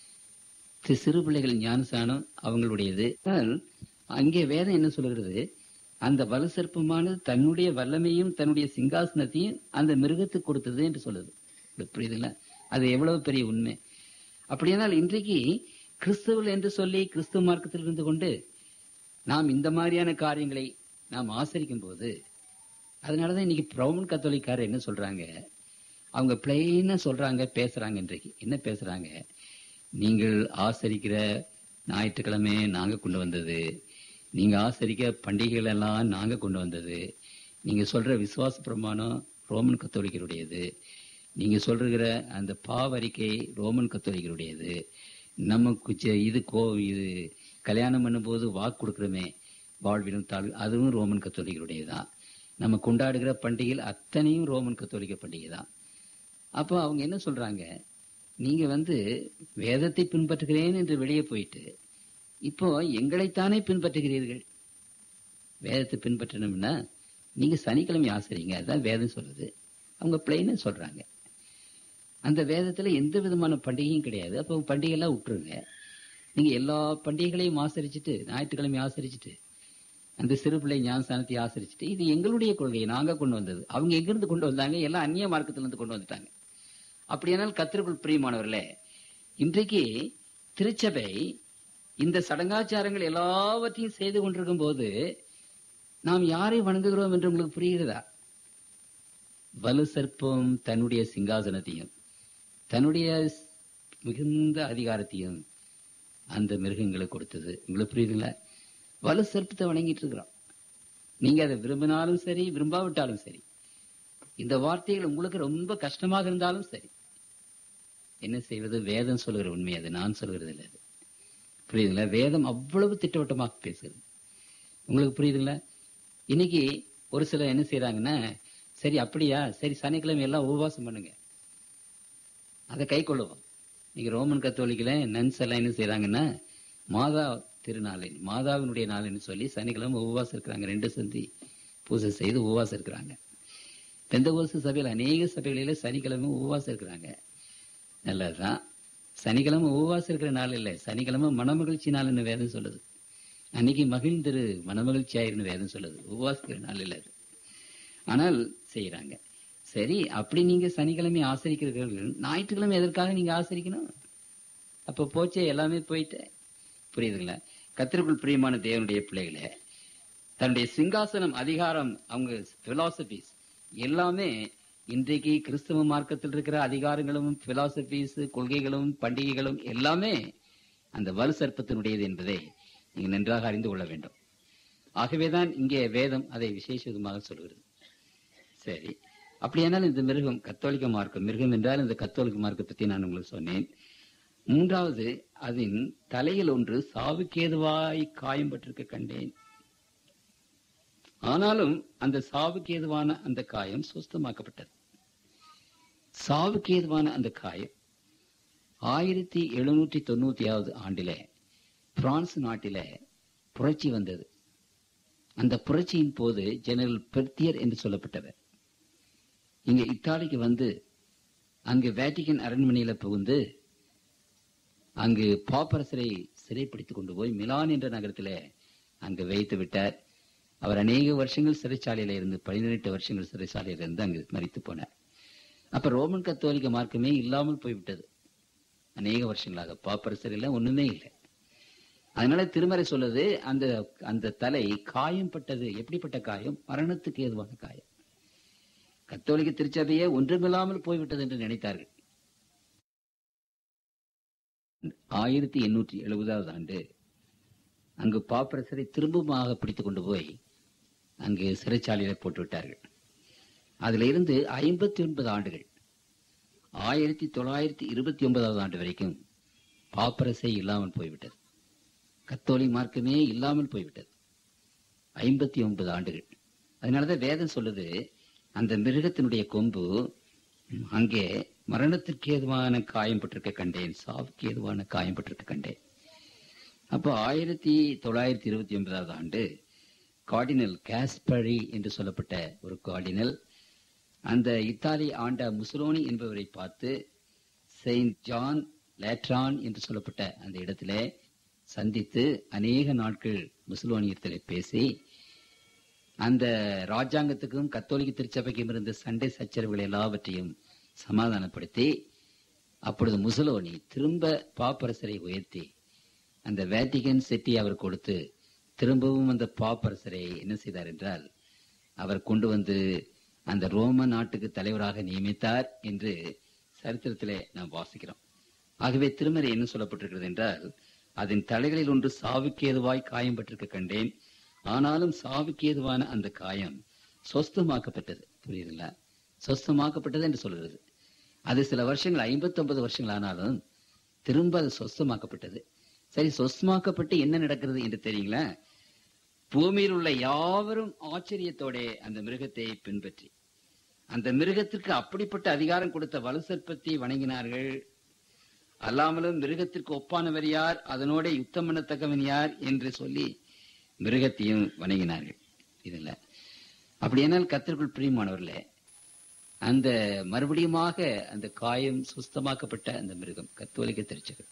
B: சி- சிறு பிள்ளைகள் ஞானசானம் அவங்களுடையது ஆனால் அங்கே வேதம் என்ன சொல்கிறது அந்த வலு சர்ப்பமானது தன்னுடைய வல்லமையும் தன்னுடைய சிங்காசனத்தையும் அந்த மிருகத்துக்கு கொடுத்தது என்று சொல்லுது இது புரியுதுல்ல அது எவ்வளவு பெரிய உண்மை அப்படியானால் இன்றைக்கு கிறிஸ்துவல் என்று சொல்லி கிறிஸ்துவ மார்க்கத்தில் இருந்து கொண்டு நாம் இந்த மாதிரியான காரியங்களை நாம் ஆசரிக்கும் போது அதனாலதான் இன்னைக்கு ரோமன் கத்தோலிக்காரர் என்ன சொல்றாங்க அவங்க பிளெயினா சொல்றாங்க பேசுறாங்க இன்றைக்கு என்ன பேசுறாங்க நீங்கள் ஆசரிக்கிற ஞாயிற்றுக்கிழமை நாங்க கொண்டு வந்தது நீங்க ஆசரிக்க பண்டிகைகள் எல்லாம் நாங்க கொண்டு வந்தது நீங்க சொல்ற விசுவாச பிரமாணம் ரோமன் கத்தோலிக்கருடையது நீங்க சொல்ற அந்த பாவரிக்கை ரோமன் கத்தோலிக்கருடையது நமக்கு செ- இது கோ இது கல்யாணம் பண்ணும்போது வாக்கு கொடுக்குறோமே வாழ்விலும் தாழ் அதுவும் ரோமன் கத்தோலிக்கருடையதுதான் நம்ம கொண்டாடுகிற பண்டிகைகள் அத்தனையும் ரோமன் கத்தோலிக்க பண்டிகை தான் அப்போ அவங்க என்ன சொல்றாங்க நீங்க வந்து வேதத்தை பின்பற்றுகிறேன் என்று வெளியே போயிட்டு இப்போ எங்களைத்தானே பின்பற்றுகிறீர்கள் வேதத்தை பின்பற்றணும்னா நீங்க சனிக்கிழமை ஆசிரியங்க அதான் வேதம் சொல்லுது அவங்க பிளைனா சொல்றாங்க அந்த வேதத்துல எந்த விதமான பண்டிகையும் கிடையாது அப்போ பண்டிகை எல்லாம் விட்டுருங்க நீங்க எல்லா பண்டிகைகளையும் ஆசரிச்சுட்டு ஞாயிற்றுக்கிழமை ஆசரிச்சுட்டு அந்த சிறு பிள்ளை ஞானஸ்தானத்தை ஆசரிச்சுட்டு இது எங்களுடைய கொள்கையை நாங்க கொண்டு வந்தது அவங்க எங்கிருந்து கொண்டு வந்தாங்க எல்லாம் அந்நிய மார்க்கத்துல இருந்து கொண்டு வந்துட்டாங்க அப்படியானால் கத்திற்குள் பிரியமானவர்களே இன்றைக்கு திருச்சபை இந்த சடங்காச்சாரங்கள் எல்லாவற்றையும் செய்து கொண்டிருக்கும் போது நாம் யாரை வணங்குகிறோம் என்று உங்களுக்கு புரிகிறதா வலு சர்ப்பம் தன்னுடைய சிங்காசனத்தையும் தன்னுடைய மிகுந்த அதிகாரத்தையும் அந்த மிருகங்களுக்கு கொடுத்தது உங்களுக்கு புரியுதுங்களா வலு சர்ப்பத்தை வணங்கிட்டு இருக்கிறோம் நீங்க அதை விரும்பினாலும் சரி விரும்பாவிட்டாலும் சரி இந்த வார்த்தைகள் உங்களுக்கு ரொம்ப கஷ்டமாக இருந்தாலும் சரி என்ன செய்வது வேதம் சொல்லுகிற உண்மை அது நான் சொல்கிறது இல்லை அது புரியுதுங்களா வேதம் அவ்வளவு திட்டவட்டமாக பேசுகிறது உங்களுக்கு புரியுதுங்களா இன்னைக்கு ஒரு சிலர் என்ன செய்யறாங்கன்னா சரி அப்படியா சரி சனிக்கிழமை எல்லாம் உபவாசம் பண்ணுங்க அதை கை கொள்ளுவோம் நீங்க ரோமன் கத்தோலிக்கல நன்ஸ் எல்லாம் என்ன செய்யறாங்கன்னா மாதா திருநாள் மாதாவினுடைய நாள்னு சொல்லி சனிக்கிழமை உபவாசம் இருக்கிறாங்க ரெண்டு சந்தி பூஜை செய்து உபவாசம் இருக்கிறாங்க பெந்தகோசு சபையில் அநேக சபைகளில சனிக்கிழமை உபவாசம் இருக்கிறாங்க நல்லதுதான் சனிக்கிழமை உபவாசம் இருக்கிற நாள் இல்லை சனிக்கிழமை மனமகிழ்ச்சி நாள்னு வேதம் சொல்லுது அன்னைக்கு மகிழ்ந்திரு மனமகிழ்ச்சியாயிருன்னு வேதம் சொல்லுது உபவாசிக்கிற நாள் இல்லை அது ஆனால் செய்யறாங்க சரி அப்படி நீங்க சனிக்கிழமை ஆசரிக்கிறீர்கள் ஞாயிற்றுக்கிழமை எதற்காக நீங்க ஆசரிக்கணும் அப்ப போச்சே எல்லாமே போயிட்டு புரியுதுங்களா கத்திற்குள் பிரியமான தேவனுடைய பிள்ளைகளே தன்னுடைய சிங்காசனம் அதிகாரம் அவங்க பிலாசபிஸ் எல்லாமே இன்றைக்கு கிறிஸ்தவ மார்க்கத்தில் இருக்கிற அதிகாரங்களும் பிலாசபிஸ் கொள்கைகளும் பண்டிகைகளும் எல்லாமே அந்த வலு சர்ப்பத்தினுடையது என்பதை நீங்க நன்றாக அறிந்து கொள்ள வேண்டும் ஆகவேதான் இங்கே வேதம் அதை விசேஷமாக சொல்கிறது சரி அப்படியானால் இந்த மிருகம் கத்தோலிக்க மார்க்கம் மிருகம் என்றால் இந்த கத்தோலிக்க மார்க்கத்தை பற்றி நான் உங்களுக்கு சொன்னேன் மூன்றாவது அதன் தலையில் ஒன்று சாவுக்கேதுவாய் காயம் பட்டிருக்க கண்டேன் ஆனாலும் அந்த சாவுக்கேதுவான அந்த காயம் சுஸ்தமாக்கப்பட்டது சாவுக்கேதுவான அந்த காயம் ஆயிரத்தி எழுநூற்றி தொண்ணூத்தியாவது ஆண்டிலே பிரான்ஸ் நாட்டிலே புரட்சி வந்தது அந்த புரட்சியின் போது ஜெனரல் பெர்த்தியர் என்று சொல்லப்பட்டவர் இங்க இத்தாலிக்கு வந்து அங்கு வேட்டிகன் அரண்மனையில புகுந்து அங்கு பாப்பரசரை சிறைப்பிடித்துக் கொண்டு போய் மிலான் என்ற நகரத்திலே அங்கு வைத்து விட்டார் அவர் அநேக வருஷங்கள் சிறைச்சாலையில இருந்து பதினெட்டு வருஷங்கள் சிறைச்சாலையில இருந்து அங்கு மறித்து போனார் அப்ப ரோமன் கத்தோலிக்க மார்க்கமே இல்லாமல் போய்விட்டது அநேக வருஷங்களாக பாப்பரசர் இல்லை ஒண்ணுமே இல்லை அதனால திருமறை சொல்லுது அந்த அந்த தலை காயம் பட்டது எப்படிப்பட்ட காயம் மரணத்துக்கு ஏதுவான காயம் கத்தோலிக்க திருச்சபையே ஒன்றுமில்லாமல் போய்விட்டது என்று நினைத்தார்கள் ஆயிரத்தி எண்ணூற்றி எழுபதாவது ஆண்டு அங்கு பாப்பரசரை திரும்பமாக பிடித்துக் கொண்டு போய் அங்கு சிறைச்சாலையில போட்டு விட்டார்கள் அதுல இருந்து ஐம்பத்தி ஒன்பது ஆண்டுகள் ஆயிரத்தி தொள்ளாயிரத்தி இருபத்தி ஒன்பதாவது ஆண்டு வரைக்கும் பாப்பரசை இல்லாமல் போய்விட்டது கத்தோலி மார்க்கமே இல்லாமல் போய்விட்டது ஐம்பத்தி ஒன்பது ஆண்டுகள் அதனாலதான் வேதம் சொல்லுது அந்த மிருகத்தினுடைய கொம்பு அங்கே மரணத்திற்கு ஏதுவான காயம் பட்டிருக்க கண்டேன் சாவுக்கு ஏதுவான காயம் பட்டிருக்க கண்டேன் அப்போ ஆயிரத்தி தொள்ளாயிரத்தி இருபத்தி ஒன்பதாவது ஆண்டு கார்டினல் காஸ்பரி என்று சொல்லப்பட்ட ஒரு கார்டினல் அந்த இத்தாலி ஆண்ட முசலோனி என்பவரை பார்த்து செயின்ட் ஜான் லேட்ரான் என்று சொல்லப்பட்ட அந்த இடத்திலே சந்தித்து அநேக நாட்கள் முசலோனியத்திலே பேசி அந்த ராஜாங்கத்துக்கும் கத்தோலிக்க திருச்சபைக்கும் இருந்த சண்டை சச்சரவுகள் எல்லாவற்றையும் சமாதானப்படுத்தி அப்பொழுது முசலோனி திரும்ப பாப்பரசரை உயர்த்தி அந்த வேட்டிகன் செட்டி அவர் கொடுத்து திரும்பவும் அந்த பாப்பரசரை என்ன செய்தார் என்றால் அவர் கொண்டு வந்து அந்த ரோம நாட்டுக்கு தலைவராக நியமித்தார் என்று சரித்திரத்திலே நாம் வாசிக்கிறோம் ஆகவே திருமறை என்ன சொல்லப்பட்டிருக்கிறது என்றால் அதன் தலைகளில் ஒன்று சாவுக்கு ஏதுவாய் காயம் பட்டிருக்க கண்டேன் ஆனாலும் சாவுக்கு ஏதுவான அந்த காயம் சொஸ்தமாக்கப்பட்டது புரியுதுங்களா சொஸ்தமாக்கப்பட்டது என்று சொல்கிறது அது சில வருஷங்கள் ஐம்பத்தி ஒன்பது வருஷங்கள் ஆனாலும் திரும்ப அது சொஸ்தமாக்கப்பட்டது சரி சொஸ்தமாக்கப்பட்டு என்ன நடக்கிறது என்று தெரியுங்களா பூமியில் உள்ள யாவரும் ஆச்சரியத்தோட அந்த மிருகத்தை பின்பற்றி அந்த மிருகத்திற்கு அப்படிப்பட்ட அதிகாரம் கொடுத்த வலுசற்பத்தை வணங்கினார்கள் அல்லாமலும் மிருகத்திற்கு ஒப்பானவர் யார் அதனோட யுத்தம் பண்ணத்தக்கவன் யார் என்று சொல்லி மிருகத்தையும் வணங்கினார்கள் இதுல அப்படியானால் கத்திற்குள் பிரியமானவர்களே அந்த மறுபடியுமாக அந்த காயம் சுஸ்தமாக்கப்பட்ட அந்த மிருகம் கத்தோலிக்க திருச்சபை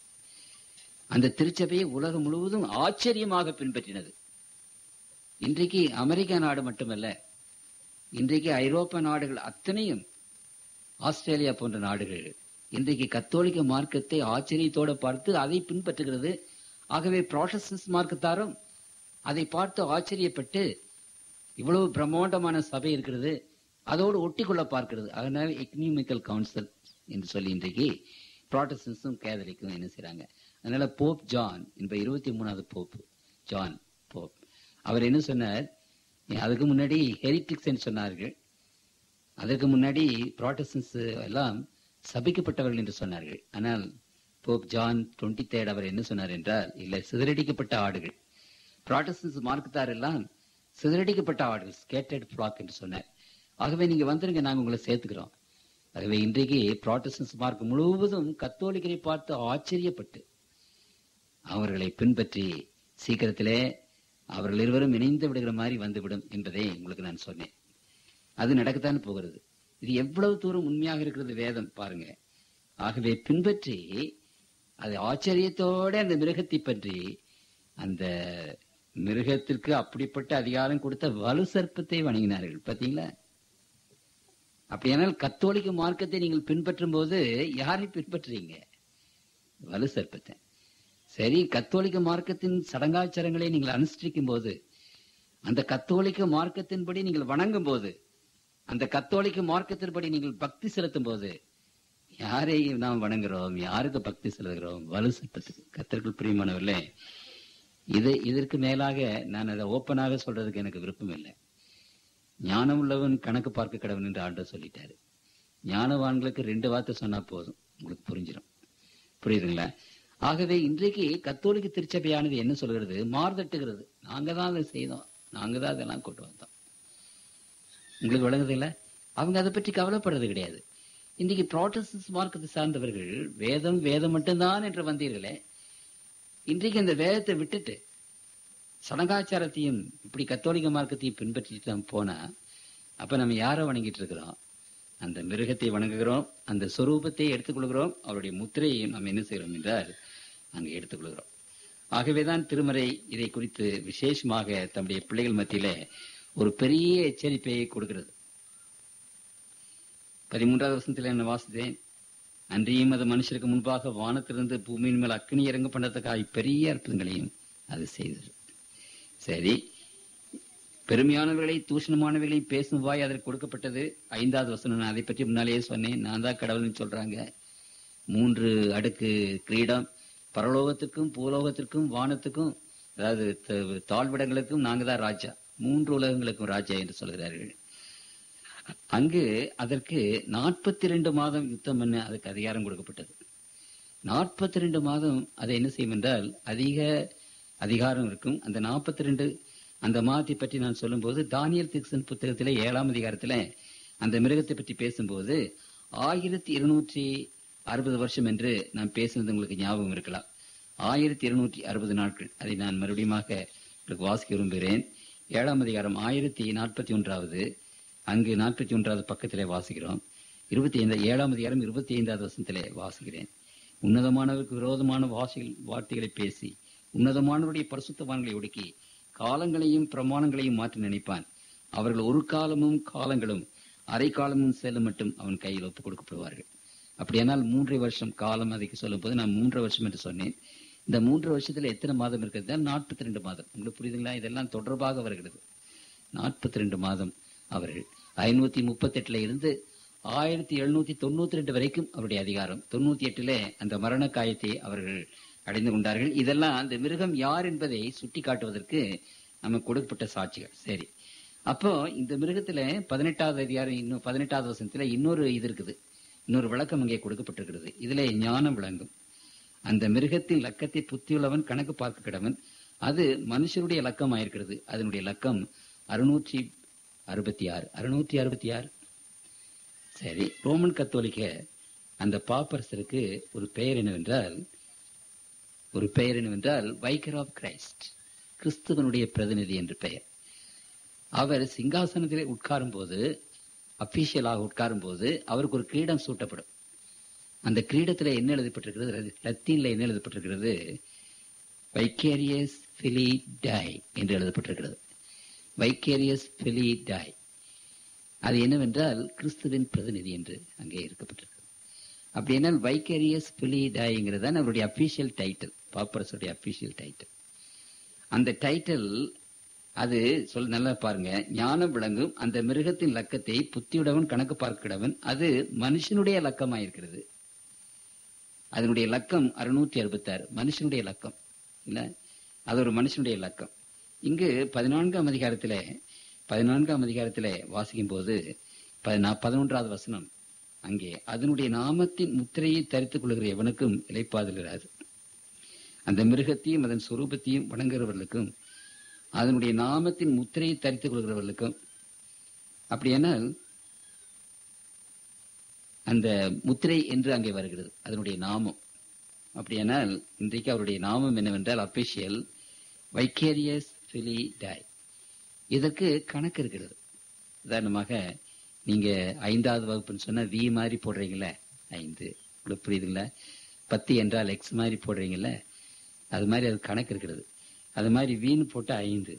B: அந்த திருச்சபையை உலகம் முழுவதும் ஆச்சரியமாக பின்பற்றினது இன்றைக்கு அமெரிக்கா நாடு மட்டுமல்ல இன்றைக்கு ஐரோப்பா நாடுகள் அத்தனையும் ஆஸ்திரேலியா போன்ற நாடுகள் இன்றைக்கு கத்தோலிக்க மார்க்கத்தை ஆச்சரியத்தோட பார்த்து அதை பின்பற்றுகிறது ஆகவே ப்ராட்டஸ்டன்ஸ் மார்க்கத்தாரும் அதை பார்த்து ஆச்சரியப்பட்டு இவ்வளவு பிரம்மாண்டமான சபை இருக்கிறது அதோடு ஒட்டிக்கொள்ள பார்க்கிறது அதனால எக்கனாமிக்கல் கவுன்சில் என்று சொல்லி இன்றைக்கு ப்ராட்டஸ்டன்ஸும் கேதலிக்கும் என்ன செய்றாங்க அதனால போப் ஜான் என்ப இருபத்தி மூணாவது போப் ஜான் போப் அவர் என்ன சொன்னார் அதுக்கு முன்னாடி ஹெரிட்டிக்ஸ் சொன்னார்கள் அதற்கு முன்னாடி ப்ராட்டஸ்டன்ஸ் எல்லாம் சபிக்கப்பட்டவர்கள் என்று சொன்னார்கள் ஆனால் போப் ஜான் டுவெண்ட்டி தேர்ட் அவர் என்ன சொன்னார் என்றால் இல்லை சிதறடிக்கப்பட்ட ஆடுகள் ப்ராட்டஸ்டன்ஸ் மார்க்கத்தார் எல்லாம் சிதறடிக்கப்பட்ட ஆடுகள் ஸ்கேட்டட் ஃபிளாக் என்று சொன்னார் ஆகவே நீங்க வந்துருங்க நாங்க உங்களை சேர்த்துக்கிறோம் ஆகவே இன்றைக்கு ப்ராட்டஸ்டன்ஸ் மார்க் முழுவதும் கத்தோலிக்கரை பார்த்து ஆச்சரியப்பட்டு அவர்களை பின்பற்றி சீக்கிரத்திலே அவர்கள் இருவரும் இணைந்து விடுகிற மாதிரி வந்துவிடும் என்பதை உங்களுக்கு நான் சொன்னேன் அது நடக்கத்தான் போகிறது இது எவ்வளவு தூரம் உண்மையாக இருக்கிறது வேதம் பாருங்க ஆகவே பின்பற்றி அது ஆச்சரியத்தோட அந்த மிருகத்தை பற்றி அந்த மிருகத்திற்கு அப்படிப்பட்ட அதிகாரம் கொடுத்த வலு சர்ப்பத்தை வணங்கினார்கள் பாத்தீங்களா அப்படியானால் கத்தோலிக்க மார்க்கத்தை நீங்கள் பின்பற்றும் போது யாரை பின்பற்றுறீங்க வலு சர்ப்பத்தை சரி கத்தோலிக்க மார்க்கத்தின் சடங்காச்சாரங்களை நீங்கள் அனுஷ்டிக்கும் போது அந்த கத்தோலிக்க மார்க்கத்தின்படி நீங்கள் வணங்கும் போது அந்த கத்தோலிக்க மார்க்கத்தின்படி நீங்கள் பக்தி செலுத்தும் போது யாரை நாம் வணங்குறோம் யாருக்கு பக்தி செலுத்துகிறோம் வலு சர்ப்பத்துக்கு கத்தர்கள் பிரியமானவர்களே இது இதற்கு மேலாக நான் அதை ஓப்பனாக சொல்றதுக்கு எனக்கு விருப்பம் இல்லை ஞானம் உள்ளவன் கணக்கு பார்க்க கடவன் என்று ஆண்டவர் சொல்லிட்டாரு ஞானவான்களுக்கு ரெண்டு வார்த்தை சொன்னா போதும் உங்களுக்கு புரிஞ்சிடும் புரியுதுங்களா ஆகவே இன்றைக்கு கத்தோலிக்க திருச்சபையானது என்ன சொல்கிறது மார்தட்டுகிறது நாங்க தான் அதை செய்தோம் நாங்க தான் அதெல்லாம் கொண்டு வந்தோம் உங்களுக்கு விளங்குது இல்ல அவங்க அதை பற்றி கவலைப்படுறது கிடையாது இன்னைக்கு ப்ராட்டஸ்ட் மார்க்கத்தை சார்ந்தவர்கள் வேதம் வேதம் மட்டும்தான் என்று வந்தீர்களே இன்றைக்கு அந்த வேதத்தை விட்டுட்டு சடங்காச்சாரத்தையும் இப்படி கத்தோலிக்க மார்க்கத்தையும் பின்பற்றிட்டு நம்ம போனா அப்ப நம்ம யாரை வணங்கிட்டு இருக்கிறோம் அந்த மிருகத்தை வணங்குகிறோம் அந்த சொரூபத்தை எடுத்துக்கொள்கிறோம் அவருடைய முத்திரையை நாம் என்ன செய்கிறோம் என்றால் அங்கே எடுத்துக்கொள்கிறோம் ஆகவேதான் திருமறை இதை குறித்து விசேஷமாக தம்முடைய பிள்ளைகள் மத்தியில ஒரு பெரிய எச்சரிப்பை கொடுக்கிறது பதிமூன்றாவது வருஷத்துல என்ன வாசித்தேன் அன்றியும் அது மனுஷருக்கு முன்பாக வானத்திலிருந்து பூமியின் மேல் அக்னி இறங்க பண்ணதுக்காக பெரிய அற்புதங்களையும் அது செய்தது சரி பெருமையானவர்களை தூஷணமானவர்களை பேசும் வாய் அதற்கு கொடுக்கப்பட்டது ஐந்தாவது வசனம் நான் அதை பற்றி முன்னாலேயே சொன்னேன் நான் தான் கடவுள்னு சொல்றாங்க மூன்று அடுக்கு கிரீடம் பரலோகத்துக்கும் பூலோகத்திற்கும் வானத்துக்கும் அதாவது த- தாழ்விடங்களுக்கும் நாங்க தான் ராஜா மூன்று உலகங்களுக்கும் ராஜா என்று சொல்கிறார்கள் அங்கு அதற்கு நாற்பத்தி ரெண்டு மாதம் யுத்தம் பண்ண அதுக்கு அதிகாரம் கொடுக்கப்பட்டது நாற்பத்தி ரெண்டு மாதம் அதை என்ன செய்யும் என்றால் அதிக அதிகாரம் இருக்கும் அந்த நாற்பத்தி ரெண்டு அந்த மாதத்தை பற்றி நான் சொல்லும்போது தானியல் திக்சன் புத்தகத்திலே ஏழாம் அதிகாரத்துல அந்த மிருகத்தை பற்றி பேசும்போது ஆயிரத்தி இருநூற்றி அறுபது வருஷம் என்று நான் பேசுனது உங்களுக்கு ஞாபகம் இருக்கலாம் ஆயிரத்தி இருநூற்றி அறுபது நாட்கள் அதை நான் மறுபடியுமாக உங்களுக்கு வாசிக்க விரும்புகிறேன் ஏழாம் அதிகாரம் ஆயிரத்தி நாற்பத்தி ஒன்றாவது அங்கு நாற்பத்தி ஒன்றாவது பக்கத்திலே வாசிக்கிறோம் இருபத்தி ஐந்து ஏழாம் அதிகாரம் இருபத்தி ஐந்தாவது வசனத்திலே வாசிக்கிறேன் உன்னதமானவருக்கு விரோதமான வாசிகள் வார்த்தைகளை பேசி உன்னதமானவருடைய பரிசுத்தவான்களை ஒடுக்கி காலங்களையும் பிரமாணங்களையும் மாற்றி நினைப்பான் அவர்கள் ஒரு காலமும் காலங்களும் அரை காலமும் செல்லும் மட்டும் அவன் கையில் ஒப்புக் கொடுக்கப்படுவார்கள் அப்படியானால் மூன்றரை வருஷம் காலம் அதுக்கு சொல்லும் போது நான் மூன்றரை வருஷம் என்று சொன்னேன் இந்த மூன்று வருஷத்துல எத்தனை மாதம் இருக்கிறது நாற்பத்தி ரெண்டு மாதம் உங்களுக்கு புரியுதுங்களா இதெல்லாம் தொடர்பாக வருகிறது நாற்பத்தி ரெண்டு மாதம் அவர்கள் ஐநூத்தி முப்பத்தி எட்டுல இருந்து ஆயிரத்தி எழுநூத்தி தொண்ணூத்தி ரெண்டு வரைக்கும் அவருடைய அதிகாரம் தொண்ணூத்தி எட்டுல அந்த மரண காயத்தை அவர்கள் அடைந்து கொண்டார்கள் இதெல்லாம் அந்த மிருகம் யார் என்பதை சுட்டி காட்டுவதற்கு நமக்கு கொடுக்கப்பட்ட சாட்சிகள் சரி அப்போ இந்த மிருகத்துல பதினெட்டாவது அதிகாரம் இன்னும் பதினெட்டாவது வசனத்துல இன்னொரு இது இருக்குது இன்னொரு விளக்கம் அங்கே கொடுக்கப்பட்டிருக்கிறது இதுல ஞானம் விளங்கும் அந்த மிருகத்தின் லக்கத்தை புத்தியுள்ளவன் கணக்கு பார்க்க கிடவன் அது மனுஷருடைய லக்கம் ஆயிருக்கிறது அதனுடைய லக்கம் அறுநூற்றி அறுபத்தி ஆறு அறுநூற்றி அறுபத்தி ஆறு சரி ரோமன் கத்தோலிக்க அந்த பாப்பரசருக்கு ஒரு பெயர் என்னவென்றால் ஒரு பெயர் என்னவென்றால் வைக்கர் ஆஃப் கிரைஸ்ட் கிறிஸ்துவனுடைய பிரதிநிதி என்று பெயர் அவர் சிங்காசனத்திலே உட்காரும் போது அபிஷியலாக உட்காரும் போது அவருக்கு ஒரு கிரீடம் சூட்டப்படும் அந்த கிரீடத்துல என்ன எழுதப்பட்டிருக்கிறது லத்தி- லத்தீன்ல என்ன எழுதப்பட்டிருக்கிறது வைக்கேரியஸ் பிலி டை என்று எழுதப்பட்டிருக்கிறது வைக்கேரியஸ் பிலி டை அது என்னவென்றால் கிறிஸ்துவின் பிரதிநிதி என்று அங்கே இருக்கப்பட்டிருக்கு அப்படின்னா வைக்கேரியஸ் பிலி டாய்ங்கிறது தான் அவருடைய அபிஷியல் டைட்டில் பாப்பரசுடைய அபிஷியல் டைட்டில் அந்த டைட்டில் அது சொல் நல்லா பாருங்க ஞானம் விளங்கும் அந்த மிருகத்தின் லக்கத்தை புத்தியுடவன் கணக்கு பார்க்கிறவன் அது மனுஷனுடைய லக்கமாயிருக்கிறது அதனுடைய லக்கம் அறுநூற்றி அறுபத்தாறு மனுஷனுடைய லக்கம் இல்ல அது ஒரு மனுஷனுடைய லக்கம் இங்கு பதினான்காம் அதிகாரத்துல பதினான்காம் அதிகாரத்துல வாசிக்கும் போது பதினொன்றாவது வசனம் அங்கே அதனுடைய நாமத்தின் முத்திரையை தரித்துக் கொள்கிற எவனுக்கும் இலைப்பாதலிராது அந்த மிருகத்தையும் அதன் சுரூபத்தையும் வணங்குகிறவர்களுக்கும் அதனுடைய நாமத்தின் முத்திரையை தரித்துக் கொள்கிறவர்களுக்கும் அப்படியானால் அந்த முத்திரை என்று அங்கே வருகிறது அதனுடைய நாமம் அப்படியானால் இன்றைக்கு அவருடைய நாமம் என்னவென்றால் அபிஷியல் வைக்கேரியஸ் பிலி டாய் இதற்கு கணக்கு இருக்கிறது உதாரணமாக நீங்க ஐந்தாவது வகுப்புன்னு சொன்னா வி மாதிரி போடுறீங்கல்ல ஐந்து உங்களுக்கு புரியுதுங்களா பத்து என்றால் எக்ஸ் மாதிரி போடுறீங்கல்ல அது மாதிரி அது கணக்கு இருக்கிறது அது மாதிரி வீணு போட்டா ஐந்து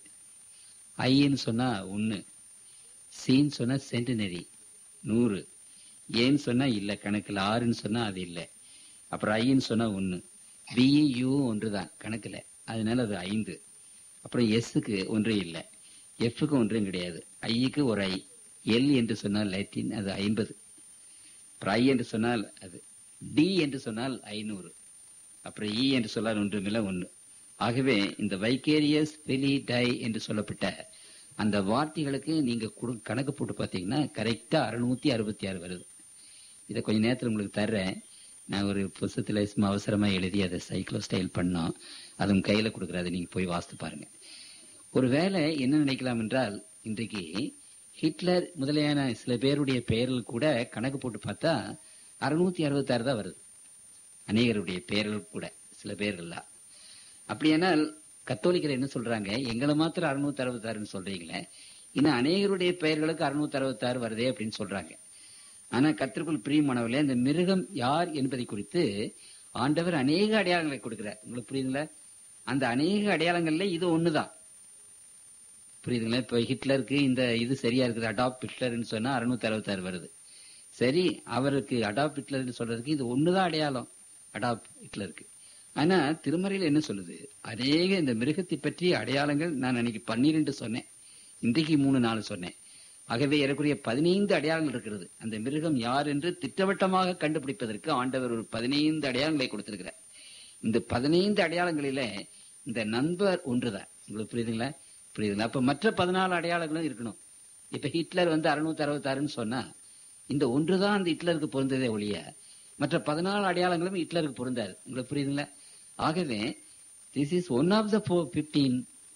B: ஐன்னு சொன்னா ஒன்னு சீன்னு சொன்னா சென்டினரி நூறு ஏன்னு சொன்னா இல்ல கணக்குல ஆறுன்னு சொன்னா அது இல்ல அப்புறம் ஐன்னு சொன்னா ஒன்னு பிஇ யூ ஒன்றுதான் கணக்குல அதனால அது ஐந்து அப்புறம் எஸ்ஸுக்கு ஒன்றும் இல்லை எஃப்க்கு ஒன்றும் கிடையாது ஐக்கு ஒரு ஐ எல் என்று சொன்னால் லைட்டின் அது ஐம்பது அப்புறம் ஐ என்று சொன்னால் அது டி என்று சொன்னால் ஐநூறு அப்புறம் இ என்று சொன்னால் ஒன்றுமில்ல ஒன்று ஆகவே இந்த வைக்கேரியஸ் பெலி டை என்று சொல்லப்பட்ட அந்த வார்த்தைகளுக்கு நீங்க குடு- கணக்கு போட்டு பார்த்தீங்கன்னா கரெக்டா அறுநூத்தி அறுபத்தி ஆறு வருது இதை கொஞ்ச நேரத்தில் உங்களுக்கு தர்றேன் நான் ஒரு புத்தகத்தில் சும்மா அவசரமா எழுதி அதை சைக்கிளோ ஸ்டைல் பண்ணோம் அது உங்க கையில கொடுக்குறாது நீங்க போய் வாசித்து பாருங்க ஒருவேளை என்ன நினைக்கலாம் என்றால் இன்றைக்கு ஹிட்லர் முதலியான சில பேருடைய பெயர்கள் கூட கணக்கு போட்டு பார்த்தா அறுநூத்தி அறுபத்தாறு தான் வருது அநேகருடைய பெயர்கள் கூட சில பேர்கள்லாம் அப்படியானால் கத்தோலிக்கர் என்ன சொல்றாங்க எங்களை மாத்திரம் அறுநூத்தி அறுபத்தாறுன்னு சொல்றீங்களே இன்னும் அநேகருடைய பெயர்களுக்கு அறுநூத்தி அறுபத்தாறு வருதே அப்படின்னு சொல்றாங்க ஆனா கத்திற்குள் பிரியமானவர்களே இந்த மிருகம் யார் என்பதை குறித்து ஆண்டவர் அநேக அடையாளங்களை கொடுக்கிறார் உங்களுக்கு புரியுதுங்களா அந்த அநேக அடையாளங்கள்ல இது ஒண்ணுதான் புரியுதுங்களா இப்ப ஹிட்லருக்கு இந்த இது சரியா இருக்குது அடாப்ட் ஹிட்லர்னு சொன்னா அறுநூத்தி அறுபத்தாறு வருது சரி அவருக்கு அடாப்ட் ஹிட்லர்னு சொல்றதுக்கு இது ஒண்ணுதான் அடையாளம் அடாப்ட் ஹிட்லருக்கு ஆனா திருமறையில என்ன சொல்லுது அநேக இந்த மிருகத்தை பற்றி அடையாளங்கள் நான் அன்னைக்கு பன்னிரெண்டு சொன்னேன் இன்றைக்கு மூணு நாள் சொன்னேன் ஆகவே ஏறக்குறைய பதினைந்து அடையாளங்கள் இருக்கிறது அந்த மிருகம் யார் என்று திட்டவட்டமாக கண்டுபிடிப்பதற்கு ஆண்டவர் ஒரு பதினைந்து அடையாளங்களை கொடுத்திருக்கிறார் இந்த பதினைந்து அடையாளங்களில இந்த நண்பர் ஒன்றுதான் உங்களுக்கு புரியுதுங்களா புரியுதுங்களா அப்ப மற்ற பதினாலு அடையாளங்களும் இருக்கணும் இப்ப ஹிட்லர் வந்து அறுநூத்தி அறுபத்தாறுன்னு சொன்னா இந்த ஒன்றுதான் அந்த ஹிட்லருக்கு பொருந்ததே ஒழிய மற்ற பதினாலு அடையாளங்களும் ஹிட்லருக்கு பொருந்தாது உங்களுக்கு புரியுதுங்களா ஆகவே this is one of the fifteen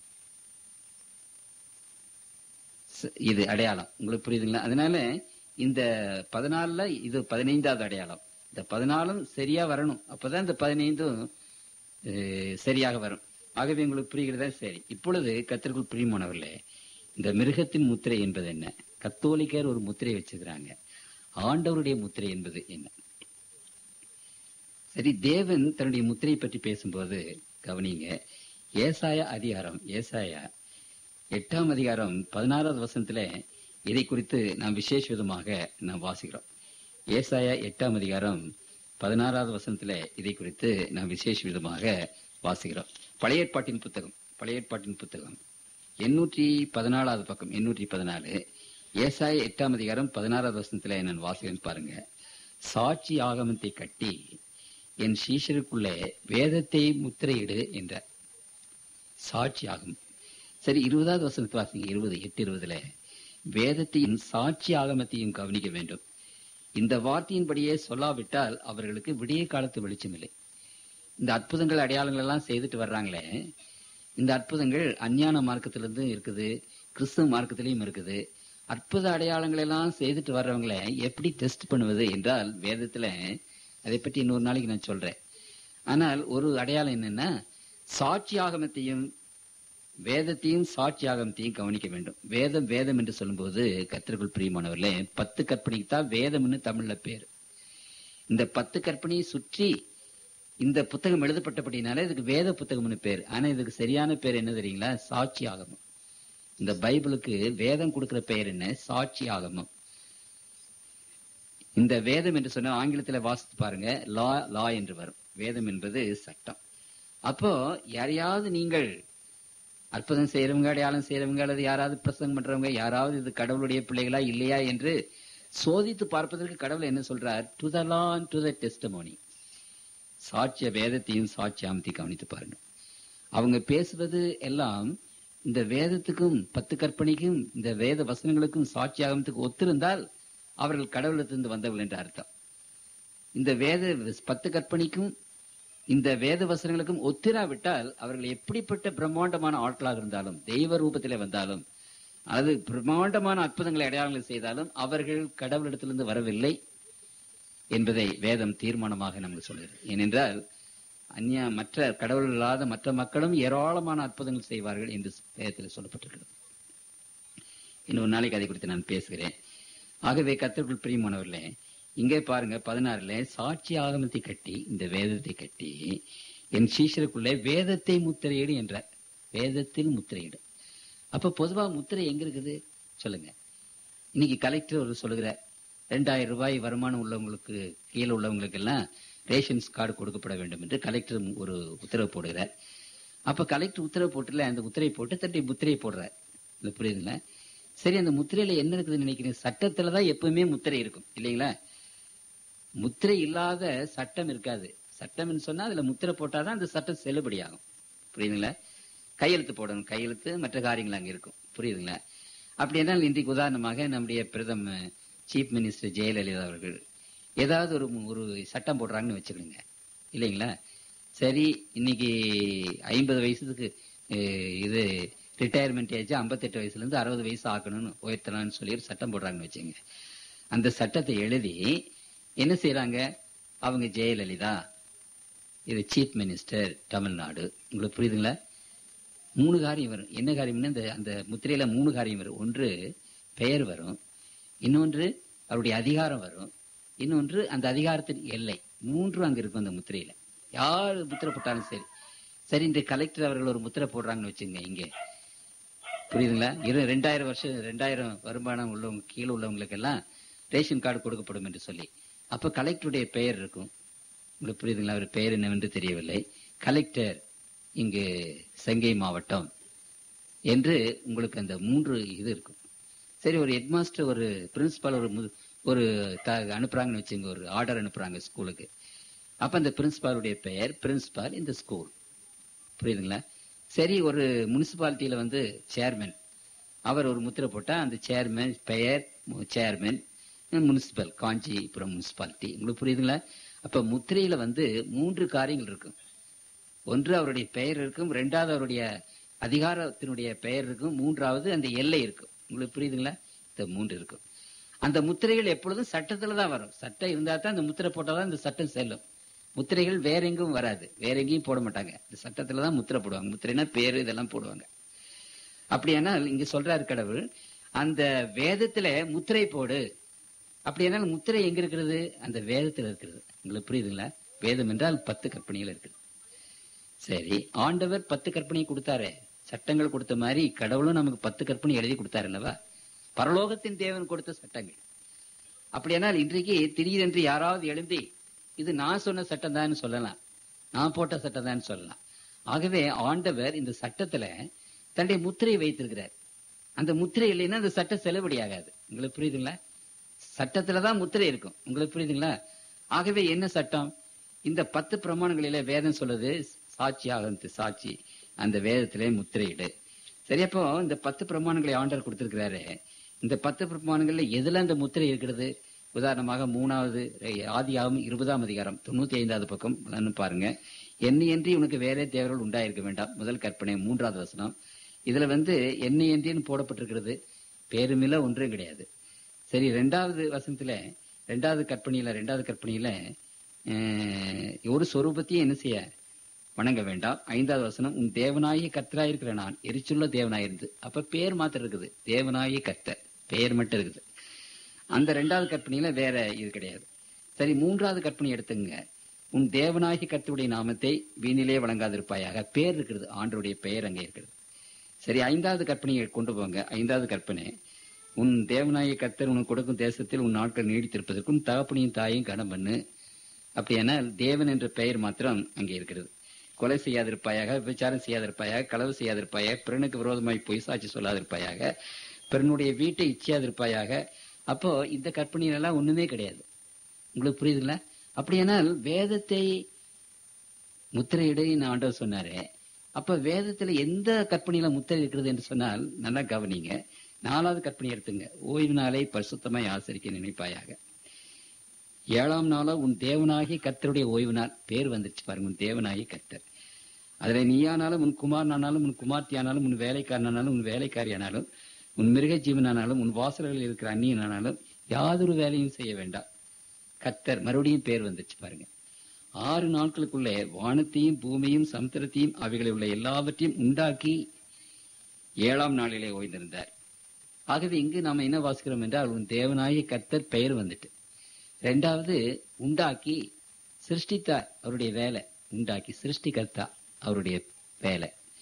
B: இது அடையாளம் உங்களுக்கு புரியுதுங்களா அதனால இந்த பதினாலுல இது பதினைந்தாவது அடையாளம் இந்த பதினாலும் சரியா வரணும் அப்பதான் இந்த பதினைந்தும் அஹ், சரியாக வரும் ஆகவே உங்களுக்கு புரிகிறதா சரி இப்பொழுது கத்திற்குள் பிரியமானவர்களே இந்த மிருகத்தின் முத்திரை என்பது என்ன கத்தோலிக்கர் ஒரு முத்திரை வச்சிருக்கிறாங்க ஆண்டவருடைய முத்திரை என்பது என்ன சரி தேவன் தன்னுடைய முத்திரை பற்றி பேசும்போது கவனிங்க ஏசாயா அதிகாரம் ஏசாயா எட்டாம் அதிகாரம் பதினாறாவது வசனத்துல இதை குறித்து நாம் விசேஷ விதமாக நாம் வாசிக்கிறோம் ஏசாயா எட்டாம் அதிகாரம் பதினாறாவது வசனத்துல இதை குறித்து நாம் விசேஷ விதமாக வாசிக்கிறோம் பழைய ஏற்பாட்டின் புத்தகம் பழைய ஏற்பாட்டின் புத்தகம் எண்ணூற்றி பதினாலாவது பக்கம் எண்ணூற்றி பதினாலு ஏசாய எட்டாம் அதிகாரம் பதினாறாவது வசனத்துல நான் வாசிக்கிறேன் பாருங்க சாட்சி ஆகமத்தை கட்டி என் சீஷருக்குள்ளே வேதத்தை முத்திரையிடு என்ற சாட்சி ஆகும் சரி இருபதாவது வசனத்தை வாசிங்க இருபது எட்டு இருபதுல வேதத்தையும் சாட்சி ஆகமத்தையும் கவனிக்க வேண்டும் இந்த வார்த்தையின்படியே சொல்லாவிட்டால் அவர்களுக்கு விடிய காலத்து வெளிச்சம் இல்லை இந்த அற்புதங்கள் அடையாளங்கள் எல்லாம் செய்துட்டு வர்றாங்களே இந்த அற்புதங்கள் அஞ்ஞான மார்க்கத்திலிருந்து இருக்குது கிறிஸ்துவ மார்க்கத்திலையும் இருக்குது அற்புத அடையாளங்கள் எல்லாம் செய்துட்டு வர்றவங்களை எப்படி டெஸ்ட் பண்ணுவது என்றால் வேதத்துல அதை பற்றி இன்னொரு நாளைக்கு நான் சொல்றேன் ஆனால் ஒரு அடையாளம் என்னன்னா சாட்சி ஆகமத்தையும் வேதத்தையும் சாட்சி ஆகமத்தையும் கவனிக்க வேண்டும் வேதம் வேதம் என்று சொல்லும்போது கத்திற்குள் பிரியமானவர்களே பத்து கற்பனைக்கு தான் வேதம்னு தமிழ்ல பேர் இந்த பத்து கற்பனையை சுற்றி இந்த புத்தகம் எழுதப்பட்டபடினால இதுக்கு வேத புத்தகம்னு பேர் ஆனா இதுக்கு சரியான பேர் என்ன தெரியுங்களா சாட்சி ஆகமம் இந்த பைபிளுக்கு வேதம் கொடுக்கிற பெயர் என்ன சாட்சி ஆகமம் இந்த வேதம் என்று சொன்னா ஆங்கிலத்துல வாசித்து பாருங்க லா லா என்று வரும் வேதம் என்பது சட்டம் அப்போ யாரையாவது நீங்கள் அற்புதம் செய்யறவங்க அடையாளம் செய்யறவங்க அல்லது யாராவது பிரசங்கம் பண்றவங்க யாராவது இது கடவுளுடைய பிள்ளைகளா இல்லையா என்று சோதித்து பார்ப்பதற்கு கடவுள் என்ன சொல்றார் to the lawn to the டெஸ்டமோனி சாட்சிய வேதத்தையும் சாட்சியாமத்தை கவனித்து பாருங்க அவங்க பேசுவது எல்லாம் இந்த வேதத்துக்கும் பத்து கற்பனைக்கும் இந்த வேத வசனங்களுக்கும் சாட்சியாகமத்துக்கு ஒத்திருந்தால் அவர்கள் கடவுளத்திலிருந்து வந்தவர்கள் என்று அர்த்தம் இந்த வேத பத்து கற்பனைக்கும் இந்த வேத வசனங்களுக்கும் ஒத்திராவிட்டால் அவர்கள் எப்படிப்பட்ட பிரம்மாண்டமான ஆட்களாக இருந்தாலும் தெய்வ ரூபத்திலே வந்தாலும் அல்லது பிரம்மாண்டமான அற்புதங்களை அடையாளங்களை செய்தாலும் அவர்கள் கடவுளிடத்திலிருந்து வரவில்லை என்பதை வேதம் தீர்மானமாக நமக்கு சொல்கிறது ஏனென்றால் அந்நிய மற்ற கடவுள் இல்லாத மற்ற மக்களும் ஏராளமான அற்புதங்கள் செய்வார்கள் என்று வேதத்தில் சொல்லப்பட்டிருக்கிறது இன்னொரு நாளைக்கு அதை குறித்து நான் பேசுகிறேன் ஆகவே கத்திற்குள் பிரியமானவர்களே இங்கே பாருங்க பதினாறுல சாட்சி ஆகமத்தை கட்டி இந்த வேதத்தை கட்டி என் சீஷருக்குள்ளே வேதத்தை முத்திரையிடு என்ற வேதத்தில் முத்திரையிடு அப்ப பொதுவா முத்திரை எங்க இருக்குது சொல்லுங்க இன்னைக்கு கலெக்டர் ஒரு சொல்லுகிற ரெண்டாயிரம் ரூபாய் வருமானம் உள்ளவங்களுக்கு கீழே உள்ளவங்களுக்கு எல்லாம் ரேஷன்ஸ் கார்டு கொடுக்கப்பட வேண்டும் என்று கலெக்டர் ஒரு உத்தரவு போடுகிறார் அப்ப கலெக்டர் உத்தரவு போட்டுல அந்த உத்தரவை போட்டு தட்டி முத்திரையை போடுறார் இது புரியுதுங்களா சரி அந்த முத்திரையில என்ன இருக்குதுன்னு நினைக்கிறேன் சட்டத்துல தான் எப்பவுமே முத்திரை இருக்கும் இல்லைங்களா முத்திரை இல்லாத சட்டம் இருக்காது சட்டம்னு சொன்னா அதுல முத்திரை போட்டாதான் அந்த சட்டம் செல்லுபடியாகும் புரியுதுங்களா கையெழுத்து போடணும் கையெழுத்து மற்ற காரியங்கள் அங்க இருக்கும் புரியுதுங்களா அப்படி என்றால் இன்றைக்கு உதாரணமாக நம்முடைய பிரதம சீஃப் மினிஸ்டர் ஜெயலலிதா அவர்கள் ஏதாவது ஒரு ஒரு சட்டம் போடுறாங்கன்னு வச்சுக்கோங்க இல்லைங்களா சரி இன்னைக்கு ஐம்பது வயசுக்கு அஹ், இது ரிட்டையர்மெண்ட் ஏஜ் ஐம்பத்தெட்டு வயசுல இருந்து அறுபது வயசு ஆக்கணும்னு உயர்த்தலாம்னு சொல்லி ஒரு சட்டம் போடுறாங்கன்னு வச்சுங்க அந்த சட்டத்தை எழுதி என்ன செய்யறாங்க அவங்க ஜெயலலிதா இது சீஃப் மினிஸ்டர் தமிழ்நாடு உங்களுக்கு புரியுதுங்களா மூணு காரியம் வரும் என்ன காரியம்னா இந்த அந்த முத்திரையில மூணு காரியம் வரும் ஒன்று பெயர் வரும் இன்னொன்று அவருடைய அதிகாரம் வரும் இன்னொன்று அந்த அதிகாரத்தின் எல்லை மூன்றும் அங்க இருக்கும் அந்த முத்திரையில யார் முத்திரை போட்டாலும் சரி சரி இந்த கலெக்டர் அவர்கள் ஒரு முத்திரை போடுறாங்கன்னு வச்சுங்க இங்க புரியுதுங்களா இரு ரெண்டாயிரம் வருஷம் ரெண்டாயிரம் வருமானம் உள்ளவங்க கீழே உள்ளவங்களுக்கு எல்லாம் ரேஷன் கார்டு கொடுக்கப்படும் என்று சொல்லி அப்ப கலெக்டருடைய பெயர் இருக்கும் உங்களுக்கு புரியுதுங்களா அவர் பெயர் என்னவென்று தெரியவில்லை கலெக்டர் இங்கு செங்கை மாவட்டம் என்று உங்களுக்கு அந்த மூன்று இது இருக்கும் சரி ஒரு ஹெட்மாஸ்டர் ஒரு பிரின்சிபால் ஒரு மு- ஒரு த- அனுப்புறாங்கன்னு வச்சுங்க ஒரு ஆர்டர் அனுப்புறாங்க ஸ்கூலுக்கு அப்ப அந்த பிரின்சிபாலுடைய பெயர் பிரின்சிபால் இந்த ஸ்கூல் புரியுதுங்களா சரி ஒரு முனிசிபாலிட்டியில வந்து சேர்மன் அவர் ஒரு முத்திரை போட்டா அந்த சேர்மன் பெயர் சேர்மன் முனிசிபல் காஞ்சிபுரம் முனிசிபாலிட்டி உங்களுக்கு புரியுதுங்களா அப்ப முத்திரையில வந்து மூன்று காரியங்கள் இருக்கும் ஒன்று அவருடைய பெயர் இருக்கும் ரெண்டாவது அவருடைய அதிகாரத்தினுடைய பெயர் இருக்கும் மூன்றாவது அந்த எல்லை இருக்கும் உங்களுக்கு புரியுதுங்களா இந்த மூன்று இருக்கும் அந்த முத்திரைகள் எப்பொழுதும் சட்டத்துல தான் வரும் சட்டம் இருந்தா தான் அந்த முத்திரை போட்டாதான் இந்த சட்டம் செல்லும் முத்திரைகள் வேற எங்கும் வராது வேற எங்கேயும் போட மாட்டாங்க இந்த சட்டத்துல தான் முத்திரை போடுவாங்க முத்திரைனா பேரு இதெல்லாம் போடுவாங்க அப்படியானால் இங்க சொல்றாரு கடவுள் அந்த வேதத்துல முத்திரை போடு அப்படியானால் முத்திரை எங்க இருக்கிறது அந்த வேதத்துல இருக்கிறது உங்களுக்கு புரியுதுங்களா வேதம் என்றால் பத்து கற்பனைகள் இருக்குது சரி ஆண்டவர் பத்து கற்பனையை கொடுத்தாரே சட்டங்கள் கொடுத்த மாதிரி கடவுளும் நமக்கு பத்து கற்பனை எழுதி கொடுத்தாரு அல்லவா பரலோகத்தின் தேவன் கொடுத்த சட்டங்கள் அப்படியானால் இன்றைக்கு திடீரென்று யாராவது எழுந்தி இது நான் சொன்ன சட்டம் தான் சொல்லலாம் நான் போட்ட சட்டம் தான் சொல்லலாம் ஆகவே ஆண்டவர் இந்த சட்டத்துல தன்னுடைய முத்திரையை வைத்திருக்கிறார் அந்த முத்திரை இல்லைன்னா அந்த சட்டம் செல்லுபடியாகாது உங்களுக்கு புரியுதுங்களா சட்டத்துலதான் முத்திரை இருக்கும் உங்களுக்கு புரியுதுங்களா ஆகவே என்ன சட்டம் இந்த பத்து பிரமாணங்களில வேதம் சொல்லுது சாட்சியாக சாட்சி அந்த வேதத்திலே முத்திரையிடு சரி அப்போ இந்த பத்து பிரமாணங்களை ஆண்டவர் கொடுத்திருக்கிறாரு இந்த பத்து பிரமாணங்கள்ல எதுல அந்த முத்திரை இருக்கிறது உதாரணமாக மூணாவது ஆதியாகும் இருபதாம் அதிகாரம் தொண்ணூத்தி ஐந்தாவது பக்கம் வந்து பாருங்க என்னையன்றி உனக்கு வேற தேவர்கள் உண்டாயிருக்க வேண்டாம் முதல் கற்பனை மூன்றாவது வசனம் இதுல வந்து என்னையன்றின்னு போடப்பட்டிருக்கிறது பேருமில்ல ஒன்றும் கிடையாது சரி ரெண்டாவது வசனத்துல ரெண்டாவது கற்பனையில ரெண்டாவது கற்பனையில அஹ், ஒரு சொரூபத்தையும் என்ன செய்ய வணங்க வேண்டாம் ஐந்தாவது வசனம் உன் தேவனாகிய கர்த்தராயிருக்கிற நான் எரிச்சுள்ள தேவனாயிருந்து அப்ப பேர் மாத்திரம் இருக்குது தேவனாகிய கர்த்தர் பெயர் மட்டும் இருக்குது அந்த ரெண்டாவது கற்பனையில வேற இது கிடையாது சரி மூன்றாவது கற்பனை எடுத்துங்க உன் தேவனாகிய கர்த்தருடைய நாமத்தை வீணிலே வழங்காதிருப்பாயாக பேர் இருக்கிறது ஆண்டருடைய பெயர் அங்கே இருக்கிறது சரி ஐந்தாவது கற்பனையை கொண்டு போங்க ஐந்தாவது கற்பனை உன் தேவனாகிய கர்த்தர் உனக்கு கொடுக்கும் தேசத்தில் உன் நாட்கள் நீடித்திருப்பதற்கும் தகப்பனையும் தாயும் கனம் பண்ணு அப்படியானால் தேவன் என்ற பெயர் மாத்திரம் அங்கே இருக்கிறது கொலை செய்யாதிருப்பாயாக விபச்சாரம் செய்யாதிருப்பாயாக களவு செய்யாதிருப்பாயாக பிறனுக்கு விரோதமாய் பொய் சாட்சி சொல்லாதிருப்பாயாக பிறனுடைய வீட்டை இச்சியாதிருப்பாயாக அப்போ இந்த கற்பனையிலெல்லாம் ஒண்ணுமே கிடையாது உங்களுக்கு புரியுதுங்களா அப்படியானால் வேதத்தை முத்திரையிடு ஆண்டவர் சொன்னாரு அப்ப வேதத்துல எந்த கற்பனையில முத்திரை இருக்கிறது என்று சொன்னால் நல்லா கவனிங்க நாலாவது கற்பனை எடுத்துங்க ஓய்வு நாளை பரிசுத்தமாய் ஆசரிக்க நினைப்பாயாக ஏழாம் நாளா உன் தேவனாகி கர்த்தருடைய ஓய்வு நாள் பேர் வந்துருச்சு பாருங்க உன் தேவனாகி கர்த்தர் அதுல நீயானாலும் உன் குமாரனானாலும் உன் குமார்த்தியானாலும் உன் வேலைக்காரனானாலும் உன் வேலைக்காரியானாலும் உன் மிருக ஜீவனானாலும் உன் வாசல்களில் இருக்கிற அந்நியனானாலும் யாதொரு வேலையும் செய்ய வேண்டாம் கர்த்தர் மறுபடியும் பேர் வந்துருச்சு பாருங்க ஆறு நாட்களுக்குள்ளே வானத்தையும் பூமியும் சமுத்திரத்தையும் அவைகளில் உள்ள எல்லாவற்றையும் உண்டாக்கி ஏழாம் நாளிலே ஓய்ந்திருந்தார் ஆகவே இங்கு நாம என்ன வாசிக்கிறோம் என்றால் உன் தேவனாகிய கர்த்தர் பெயர் வந்துட்டு ரெண்டாவது உண்டாக்கி சிருஷ்டித்தார் அவருடைய வேலை உண்டாக்கி சிருஷ்டிகர்த்தா அவருடைய வேலை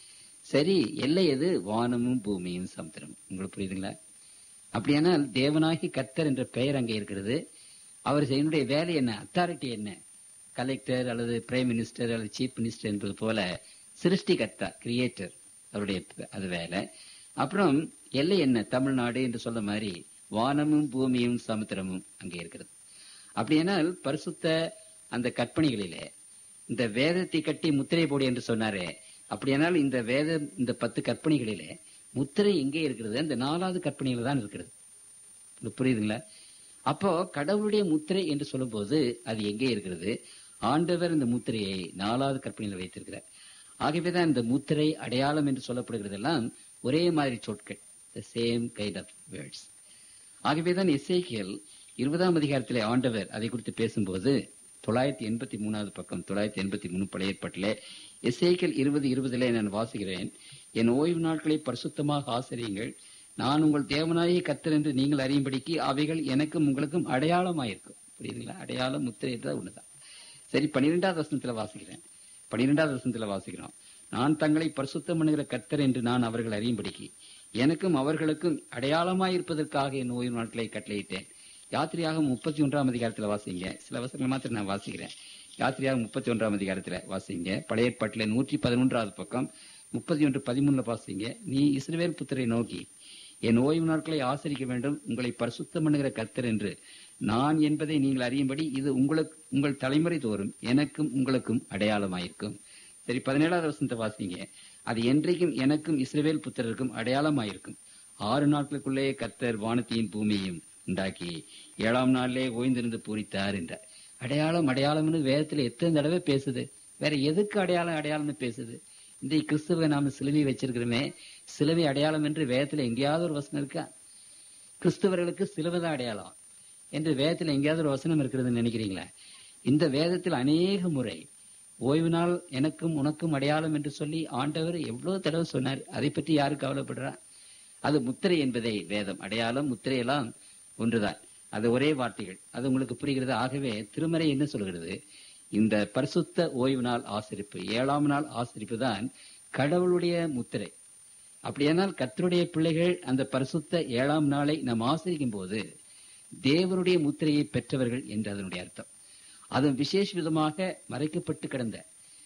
B: சரி எல்லை எது வானமும் பூமியும் சமுத்திரம் உங்களுக்கு புரியுதுங்களா அப்படியானால் தேவனாகி கர்த்தர் என்ற பெயர் அங்கே இருக்கிறது அவர் என்னுடைய வேலை என்ன அத்தாரிட்டி என்ன கலெக்டர் அல்லது பிரைம் மினிஸ்டர் அல்லது சீஃப் மினிஸ்டர் என்பது போல சிருஷ்டிகர்த்தா கிரியேட்டர் அவருடைய ப- அது வேலை அப்புறம் எல்லை என்ன தமிழ்நாடு என்று சொல்ல மாதிரி வானமும் பூமியும் சமுத்திரமும் அங்கே இருக்கிறது அப்படியானால் பரிசுத்த அந்த கற்பனைகளிலே இந்த வேதத்தை கட்டி முத்திரை போடு என்று சொன்னாரே அப்படியானால் இந்த வேத இந்த பத்து கற்பனைகளிலே முத்திரை எங்கே இருக்கிறது அந்த நாலாவது கற்பனையில தான் இருக்கிறது உங்களுக்கு புரியுதுங்களா அப்போ கடவுளுடைய முத்திரை என்று சொல்லும்போது அது எங்கே இருக்கிறது ஆண்டவர் இந்த முத்திரையை நாலாவது கற்பனையில் வைத்திருக்கிறார் ஆகவேதான் இந்த முத்திரை அடையாளம் என்று சொல்லப்படுகிறதெல்லாம் ஒரே மாதிரி சொற்கள் the same kind of words ஆகவேதான் இசைக்கியல் இருபதாம் அதிகாரத்திலே ஆண்டவர் அதை குறித்து பேசும்போது தொள்ளாயிரத்தி எண்பத்தி மூணாவது பக்கம் தொள்ளாயிரத்தி எண்பத்தி மூணு பழைய ஏற்பாட்டிலே இசைக்கியல் இருபது இருபதிலே நான் வாசிக்கிறேன் என் ஓய்வு நாட்களை பரிசுத்தமாக ஆசிரியுங்கள் நான் உங்கள் தேவனாயே கத்தர் என்று நீங்கள் அறியும்படிக்கு அவைகள் எனக்கும் உங்களுக்கும் அடையாளமாயிருக்கும் புரியுதுங்களா அடையாளம் முத்திரை தான் ஒண்ணுதான் சரி பன்னிரெண்டாவது வசனத்துல வாசிக்கிறேன் பன்னிரெண்டாவது வசனத்துல வாசிக்கிறோம் நான் தங்களை பரிசுத்தம் பண்ணுகிற கர்த்தர் என்று நான் அவர்கள் அறியும்படிக்கு எனக்கும் அவர்களுக்கும் அடையாளமாயிருப்பதற்காக என் ஓய்வு நாட்களை கட்டளையிட்டேன் யாத்திரையாக முப்பத்தி ஒன்றாம் அதிகாரத்துல வாசிங்க சில வசனங்கள் மாத்திரம் நான் வாசிக்கிறேன் யாத்திரையாக முப்பத்தி ஒன்றாம் அதிகாரத்துல வாசிங்க பழைய ஏற்பாட்டிலே நூற்றி பதினொன்றாவது பக்கம் முப்பத்தி ஒன்று பதிமூணுல வாசிங்க நீ இஸ்ரவேல் புத்திரை நோக்கி என் ஓய்வு நாட்களை ஆசரிக்க வேண்டும் உங்களை பரிசுத்தம் பண்ணுகிற கர்த்தர் என்று நான் என்பதை நீங்கள் அறியும்படி இது உங்களுக்கு உங்கள் தலைமுறை தோறும் எனக்கும் உங்களுக்கும் அடையாளமாயிருக்கும் சரி பதினேழாவது வசனத்தை வாசிங்க அது என்றைக்கும் எனக்கும் இஸ்ரவேல் புத்திரருக்கும் அடையாளமாயிருக்கும் ஆறு நாட்களுக்குள்ளே கர்த்தர் வானத்தையும் பூமியையும் உண்டாக்கி ஏழாம் நாளிலே ஓய்ந்திருந்து பூரித்தார் என்றார் அடையாளம் அடையாளம்னு வேதத்துல எத்தனை தடவை பேசுது வேற எதுக்கு அடையாளம் அடையாளம்னு பேசுது இந்த கிறிஸ்துவ நாம சிலுவை வச்சிருக்கிறோமே சிலுவை அடையாளம் என்று வேதத்துல எங்கேயாவது ஒரு வசனம் இருக்கா கிறிஸ்தவர்களுக்கு சிலுவைதான் அடையாளம் என்று வேதத்துல எங்கேயாவது ஒரு வசனம் இருக்கிறதுன்னு நினைக்கிறீங்களா இந்த வேதத்தில் அநேக முறை ஓய்வு நாள் எனக்கும் உனக்கும் அடையாளம் என்று சொல்லி ஆண்டவர் எவ்வளவு தடவை சொன்னார் அதை பற்றி யாரு கவலைப்படுறா அது முத்திரை என்பதை வேதம் அடையாளம் முத்திரை எல்லாம் ஒன்றுதான் அது ஒரே வார்த்தைகள் அது உங்களுக்கு புரிகிறது ஆகவே திருமறை என்ன சொல்கிறது இந்த பரிசுத்த ஓய்வு நாள் ஆசிரிப்பு ஏழாம் நாள் ஆசிரிப்பு தான் கடவுளுடைய முத்திரை அப்படியானால் கர்த்தருடைய பிள்ளைகள் அந்த பரிசுத்த ஏழாம் நாளை நாம் ஆசிரிக்கும் போது தேவனுடைய முத்திரையை பெற்றவர்கள் என்று அதனுடைய அர்த்தம் அது விசேஷ விதமாக மறைக்கப்பட்டு கிடந்த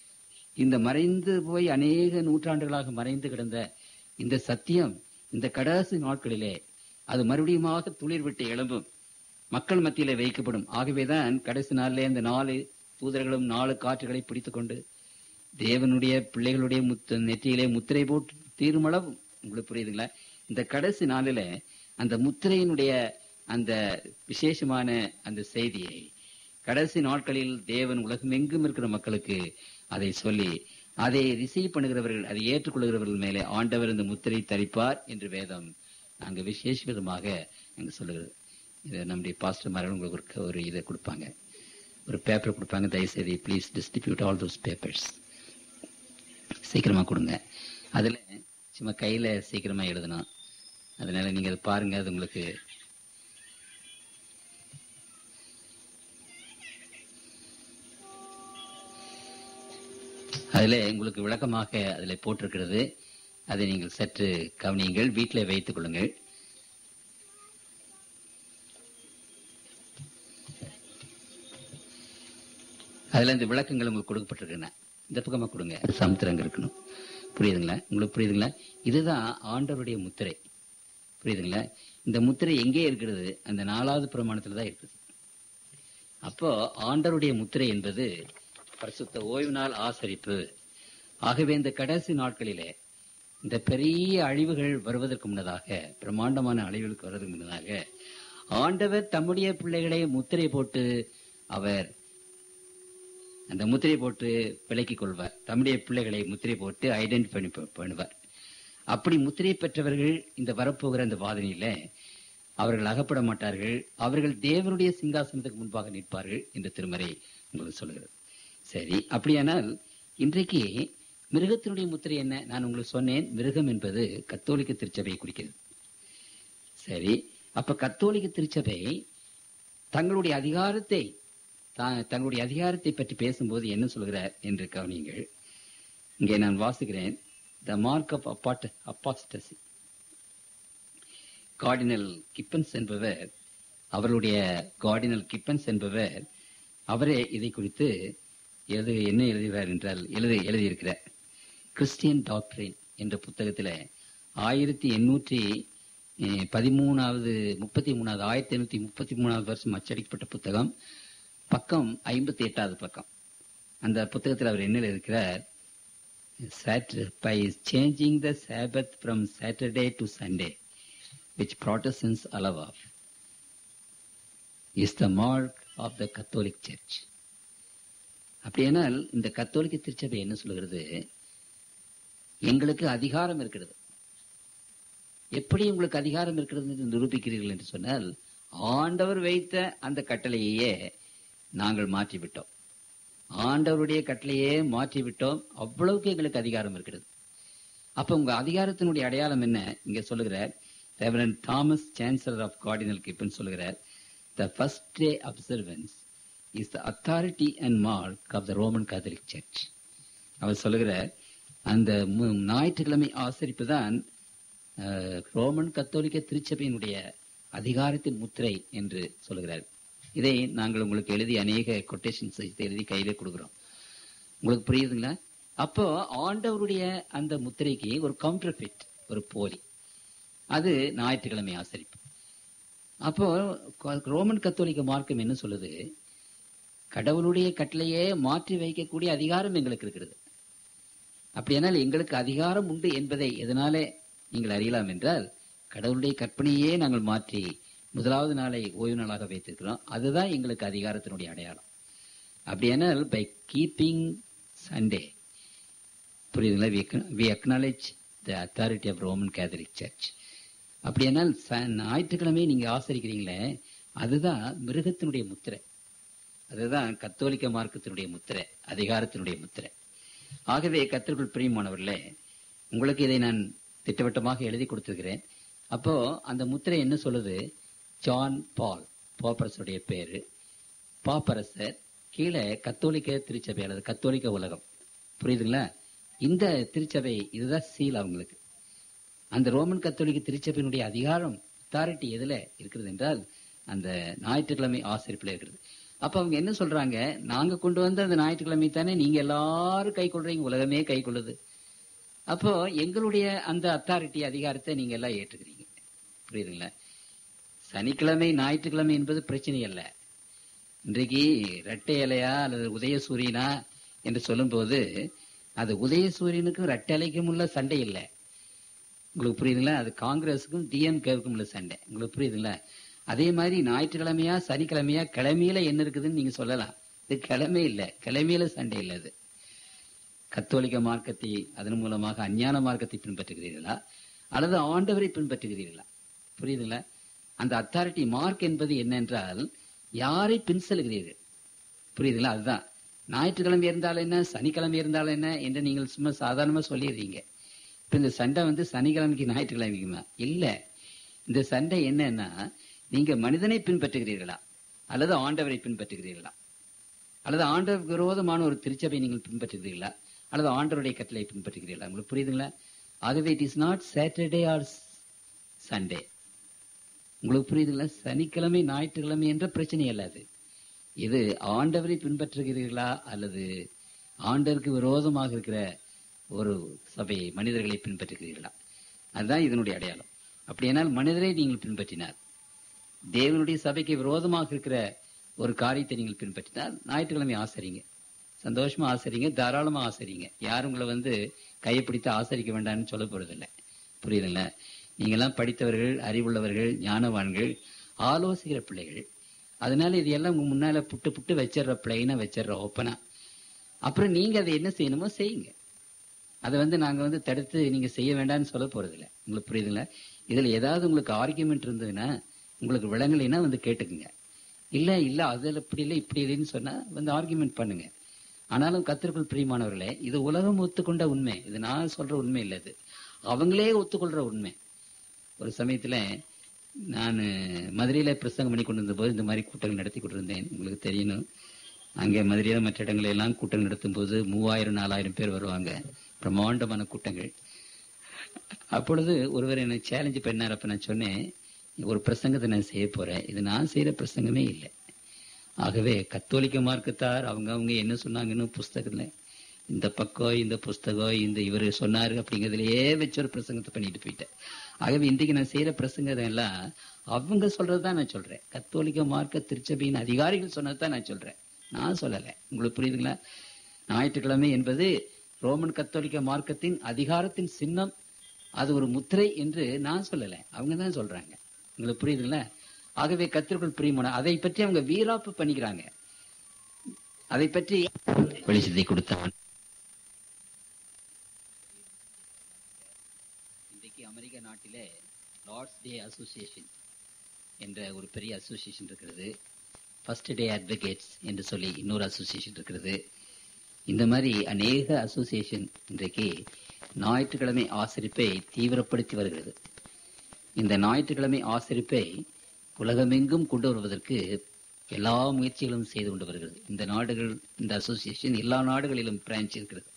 B: இந்த மறைந்து போய் அநேக நூற்றாண்டுகளாக மறைந்து கிடந்த இந்த சத்தியம் இந்த கடைசி நாட்களிலே அது மறுபடியுமாக துளிர் விட்டு எழும்பும் மக்கள் மத்தியிலே வைக்கப்படும் ஆகவேதான் கடைசி நாளிலே இந்த நாலு தூதர்களும் நாலு காற்றுகளை பிடித்துக் கொண்டு தேவனுடைய பிள்ளைகளுடைய முத்து நெற்றியிலே முத்திரை போட்டு தீருமளவும் உங்களுக்கு புரியுதுங்களா இந்த கடைசி நாளில அந்த முத்திரையினுடைய அந்த விசேஷமான அந்த செய்தியை கடைசி நாட்களில் தேவன் உலகம் எங்கும் இருக்கிற மக்களுக்கு அதை சொல்லி அதை ரிசீவ் பண்ணுகிறவர்கள் அதை ஏற்றுக்கொள்கிறவர்கள் மேலே ஆண்டவர் இந்த முத்திரை தரிப்பார் என்று வேதம் அங்கு விசேஷ விதமாக அங்கு சொல்லுகிறது இதை நம்முடைய பாஸ்டர் மார்கள் உங்களுக்கு ஒரு- ஒரு இதை கொடுப்பாங்க ஒரு பேப்பர் கொடுப்பாங்க தயவுசெய்து please distribute all those papers சீக்கிரமா கொடுங்க அதுல சும்மா கையில சீக்கிரமா எழுதணும் அதனால நீங்க அதை பாருங்க அது உங்களுக்கு அதுல உங்களுக்கு விளக்கமாக அதுல போட்டிருக்கிறது அதை நீங்கள் சற்று கவனியுங்கள் வீட்டில் வைத்துக் கொள்ளுங்கள் அதுல இந்த விளக்கங்கள் உங்களுக்கு கொடுக்கப்பட்டிருக்குண்ணா இந்த பக்கமா கொடுங்க சமுத்திரங்க இருக்கணும் புரியுதுங்களா உங்களுக்கு புரியுதுங்களா இதுதான் ஆண்டவருடைய முத்திரை புரியுதுங்களா இந்த முத்திரை எங்கே இருக்கிறது அந்த நாலாவது பிரமாணத்துல தான் இருக்குது அப்போ ஆண்டவருடைய முத்திரை என்பது பரிசுத்த ஓய்வு நாள் ஆசரிப்பு ஆகவே இந்த கடைசி நாட்களிலே இந்த பெரிய அழிவுகள் வருவதற்கு முன்னதாக பிரம்மாண்டமான அழிவுகளுக்கு வருவதற்கு முன்னதாக ஆண்டவர் தம்முடைய பிள்ளைகளை முத்திரை போட்டு அவர் அந்த முத்திரை போட்டு விலக்கிக் கொள்வார் தம்முடைய பிள்ளைகளை முத்திரை போட்டு ஐடென்டிஃபை பண்ணுவார் அப்படி முத்திரை பெற்றவர்கள் இந்த வரப்போகிற அந்த வாதனையில அவர்கள் அகப்பட மாட்டார்கள் அவர்கள் தேவனுடைய சிங்காசனத்துக்கு முன்பாக நிற்பார்கள் என்று திருமறை உங்களுக்கு சொல்கிறது சரி அப்படியானால் இன்றைக்கு மிருகத்தினுடைய முத்திரை என்ன நான் உங்களுக்கு சொன்னேன் மிருகம் என்பது கத்தோலிக்க திருச்சபையை குறிக்கிறது சரி அப்ப கத்தோலிக்க திருச்சபை தங்களுடைய அதிகாரத்தை தா- தங்களுடைய அதிகாரத்தை பற்றி பேசும்போது என்ன சொல்கிறார் என்று கவனியுங்கள் இங்கே நான் வாசிக்கிறேன் த மார்க் ஆஃப் அப்பாட் அப்பாஸ்டசி கார்டினல் கிப்பன்ஸ் என்பவர் அவருடைய கார்டினல் கிப்பன்ஸ் என்பவர் அவரே இதை குறித்து எழுது என்ன எழுதுகிறார் என்றால் எழுதி எழுதியிருக்கிறார் கிறிஸ்டியன் டாக்டரின் என்ற புத்தகத்தில் ஆயிரத்தி எண்ணூற்றி அஹ், பதிமூணாவது முப்பத்தி மூணாவது ஆயிரத்தி எண்ணூற்றி முப்பத்தி மூணாவது வருஷம் அச்சடிக்கப்பட்ட புத்தகம் பக்கம் ஐம்பத்தி எட்டாவது பக்கம் அந்த புத்தகத்தில் அவர் என்ன எழுதியிருக்கிறார் Sat- by changing the Sabbath from Saturday to Sunday, which Protestants allow of, is the mark of the Catholic Church. அப்படியானால் இந்த கத்தோலிக்க திருச்சபை என்ன சொல்கிறது எங்களுக்கு அதிகாரம் இருக்கிறது எப்படி உங்களுக்கு அதிகாரம் இருக்கிறது என்று நிரூபிக்கிறீர்கள் என்று சொன்னால் ஆண்டவர் வைத்த அந்த கட்டளையே நாங்கள் மாற்றிவிட்டோம் ஆண்டவருடைய கட்டளையே மாற்றி விட்டோம் அவ்வளவுக்கு எங்களுக்கு அதிகாரம் இருக்கிறது அப்ப உங்க அதிகாரத்தினுடைய அடையாளம் என்ன இங்க சொல்லுகிறார் reverend Thomas chancellor of cardinal Gibbon சொல்லுகிறார் the first day observance is the authority and mark of the Roman Catholic church அவர் சொல்லுகிறார் அந்த மு- ஞாயிற்றுக்கிழமை ஆசரிப்பு தான் ரோமன் கத்தோலிக்க திருச்சபையினுடைய அதிகாரத்தின் முத்திரை என்று சொல்லுகிறார் இதை நாங்கள் உங்களுக்கு எழுதி அநேக கொட்டேஷன்ஸ் எழுதி கையிலே கொடுக்குறோம் உங்களுக்கு புரியுதுங்களா அப்போ ஆண்டவருடைய அந்த முத்திரைக்கு ஒரு கவுண்டர் ஃபிட் ஒரு போலி அது ஞாயிற்றுக்கிழமை ஆசரிப்பு அப்போ க- ரோமன் கத்தோலிக்க மார்க்கம் என்ன சொல்லுது கடவுளுடைய கட்டளையே மாற்றி வைக்கக்கூடிய அதிகாரம் எங்களுக்கு இருக்கிறது அப்படியானால் எங்களுக்கு அதிகாரம் உண்டு என்பதை எதனாலே நீங்கள் அறியலாம் என்றால் கடவுளுடைய கற்பனையே நாங்கள் மாற்றி முதலாவது நாளை ஓய்வு நாளாக வைத்திருக்கிறோம் அதுதான் எங்களுக்கு அதிகாரத்தினுடைய அடையாளம் அப்படியானால் பை கீப்பிங் சண்டே புரியுதுங்களா we acknowledge the authority of Roman Catholic church அப்படியானால் ச- ஞாயிற்றுக்கிழமை நீங்க ஆசரிக்கிறீங்களே அதுதான் மிருகத்தினுடைய முத்திரை அதுதான் கத்தோலிக்க மார்க்கத்தினுடைய முத்திரை அதிகாரத்தினுடைய முத்திரை ஆகவே கத்திற்குள் பிரியமானவர்களே உங்களுக்கு இதை நான் திட்டவட்டமாக எழுதி கொடுத்திருக்கிறேன் அப்போ அந்த முத்திரை என்ன சொல்லுது ஜான் பால் பாப்பரசுடைய பேரு பாப்பரசர் கீழே கத்தோலிக்க திருச்சபை அல்லது கத்தோலிக்க உலகம் புரியுதுங்களா இந்த திருச்சபை இதுதான் சீல் அவங்களுக்கு அந்த ரோமன் கத்தோலிக்க திருச்சபையினுடைய அதிகாரம் அத்தாரிட்டி எதுல இருக்கிறது என்றால் அந்த ஞாயிற்றுக்கிழமை ஆசிரிப்பில் இருக்கிறது அப்ப அவங்க என்ன சொல்றாங்க நாங்க கொண்டு வந்த அந்த ஞாயிற்றுக்கிழமை தானே நீங்க எல்லாரும் கை கொள்றீங்க உலகமே கை கொள்ளுது அப்போ எங்களுடைய அந்த அத்தாரிட்டி அதிகாரத்தை நீங்க எல்லாம் ஏற்றுக்கிறீங்க புரியுதுங்களா சனிக்கிழமை ஞாயிற்றுக்கிழமை என்பது பிரச்சனை அல்ல இன்றைக்கு ரெட்டை இலையா அல்லது உதய சூரியனா என்று சொல்லும்போது அது உதய சூரியனுக்கும் ரெட்டை இலைக்கும் உள்ள சண்டை இல்லை உங்களுக்கு புரியுதுங்களா அது காங்கிரஸுக்கும் டிஎம்கேவுக்கும் உள்ள சண்டை உங்களுக்கு புரியுதுங்களா அதே மாதிரி ஞாயிற்றுக்கிழமையா சனிக்கிழமையா கிழமையில என்ன இருக்குதுன்னு நீங்க சொல்லலாம் இது கிழமை இல்ல கிழமையில சண்டை இல்லை அது கத்தோலிக்க மார்க்கத்தை அதன் மூலமாக அஞ்ஞான மார்க்கத்தை பின்பற்றுகிறீர்களா அல்லது ஆண்டவரை பின்பற்றுகிறீர்களா புரியுதுங்களா அந்த அத்தாரிட்டி மார்க் என்பது என்னென்றால் யாரை பின் செல்கிறீர்கள் புரியுதுங்களா அதுதான் ஞாயிற்றுக்கிழமை இருந்தாலும் என்ன சனிக்கிழமை இருந்தாலும் என்ன என்று நீங்கள் சும்மா சாதாரணமா சொல்லிடுறீங்க இப்ப இந்த சண்டை வந்து சனிக்கிழமைக்கு ஞாயிற்றுக்கிழமைக்குமா இல்ல இந்த சண்டை என்னன்னா நீங்க மனிதனை பின்பற்றுகிறீர்களா அல்லது ஆண்டவரை பின்பற்றுகிறீர்களா அல்லது ஆண்டவர் விரோதமான ஒரு திருச்சபை நீங்கள் பின்பற்றுகிறீர்களா அல்லது ஆண்டவருடைய கட்டளை பின்பற்றுகிறீர்களா உங்களுக்கு புரியுதுங்களா ஆகவே it is not Saturday or Sunday உங்களுக்கு புரியுதுங்களா சனிக்கிழமை ஞாயிற்றுக்கிழமை என்ற பிரச்சனை அல்ல அது இது ஆண்டவரை பின்பற்றுகிறீர்களா அல்லது ஆண்டவருக்கு விரோதமாக இருக்கிற ஒரு சபை மனிதர்களை பின்பற்றுகிறீர்களா அதுதான் இதனுடைய அடையாளம் அப்படியானால் மனிதரை நீங்கள் பின்பற்றினார் தேவனுடைய சபைக்கு விரோதமாக இருக்கிற ஒரு காரியத்தை நீங்கள் பின்பற்றினால் ஞாயிற்றுக்கிழமை ஆசரிங்க சந்தோஷமா ஆசரிங்க தாராளமா ஆசரிங்க யாரும் உங்களை வந்து கையை பிடித்து ஆசரிக்க வேண்டாம்னு சொல்ல போறதில்லை புரியுதுல்ல நீங்கெல்லாம் படித்தவர்கள் அறிவுள்ளவர்கள் ஞானவான்கள் ஆலோசிக்கிற பிள்ளைகள் அதனால இது எல்லாம் உங்க முன்னால புட்டு புட்டு வச்சிடுற பிளைனா வச்சிடுற ஓப்பனா அப்புறம் நீங்க அதை என்ன செய்யணுமோ செய்யுங்க அதை வந்து நாங்க வந்து தடுத்து நீங்க செய்ய வேண்டாம்னு சொல்ல போறதில்ல உங்களுக்கு புரியுதுங்களா இதுல ஏதாவது உங்களுக்கு ஆர்கியூமெண்ட் இருந்ததுன்னா உங்களுக்கு விளங்கலைன்னா வந்து கேட்டுக்குங்க இல்ல இல்ல அதுல இப்படி இல்லை இப்படி இல்லைன்னு சொன்னா வந்து ஆர்கியூமெண்ட் பண்ணுங்க ஆனாலும் கத்திற்குள் பிரியமானவர்களே இது உலகம் ஒத்துக்கொண்ட உண்மை இது நான் சொல்ற உண்மை இல்லை இது அவங்களே ஒத்துக்கொள்ற உண்மை ஒரு சமயத்துல நான் மதுரையில பிரசங்கம் பண்ணி கொண்டு இருந்தபோது இந்த மாதிரி கூட்டங்கள் நடத்தி கொண்டிருந்தேன் உங்களுக்கு தெரியணும் அங்கே மதுரையில மற்ற இடங்களை எல்லாம் கூட்டங்கள் நடத்தும் போது மூவாயிரம் நாலாயிரம் பேர் வருவாங்க பிரம்மாண்டமான கூட்டங்கள் அப்பொழுது ஒருவர் என்னை சேலஞ்சு பண்ணார் அப்ப நான் சொன்னேன் ஒரு பிரசங்கத்தை நான் செய்ய போறேன் இது நான் செய்யற பிரசங்கமே இல்லை ஆகவே கத்தோலிக்க மார்க்கத்தார் அவங்க அவங்க என்ன சொன்னாங்கன்னு புஸ்தகத்துல இந்த பக்கம் இந்த புஸ்தகம் இந்த இவர் சொன்னாரு அப்படிங்கிறதுலயே வச்சு ஒரு பிரசங்கத்தை பண்ணிட்டு போயிட்டேன் ஆகவே இன்றைக்கு நான் செய்யற பிரசங்கம் எல்லாம் அவங்க சொல்றதுதான் நான் சொல்றேன் கத்தோலிக்க மார்க்க திருச்சபையின் அதிகாரிகள் சொன்னதுதான் நான் சொல்றேன் நான் சொல்லலை உங்களுக்கு புரியுதுங்களா ஞாயிற்றுக்கிழமை என்பது ரோமன் கத்தோலிக்க மார்க்கத்தின் அதிகாரத்தின் சின்னம் அது ஒரு முத்திரை என்று நான் சொல்லலை அவங்க தான் சொல்றாங்க உங்களுக்கு புரியுதுங்களா ஆகவே கத்திற்குள் பிரியமான அதை பற்றி அவங்க வீராப்பு பண்ணிக்கிறாங்க அதை பற்றி வெளிச்சத்தை கொடுத்தான் இன்றைக்கு அமெரிக்க நாட்டிலே லார்ட்ஸ் டே அசோசியேஷன் என்ற ஒரு பெரிய அசோசியேஷன் இருக்கிறது ஃபர்ஸ்ட் டே அட்வொகேட்ஸ் என்று சொல்லி இன்னொரு அசோசியேஷன் இருக்கிறது இந்த மாதிரி அநேக அசோசியேஷன் இன்றைக்கு ஞாயிற்றுக்கிழமை ஆசிரிப்பை தீவிரப்படுத்தி வருகிறது இந்த ஞாயிற்றுக்கிழமை ஆசிரிப்பை உலகமெங்கும் கொண்டு வருவதற்கு எல்லா முயற்சிகளும் செய்து கொண்டு வருகிறது இந்த நாடுகள் இந்த அசோசியேஷன் எல்லா நாடுகளிலும் பிரான்ச் இருக்கிறது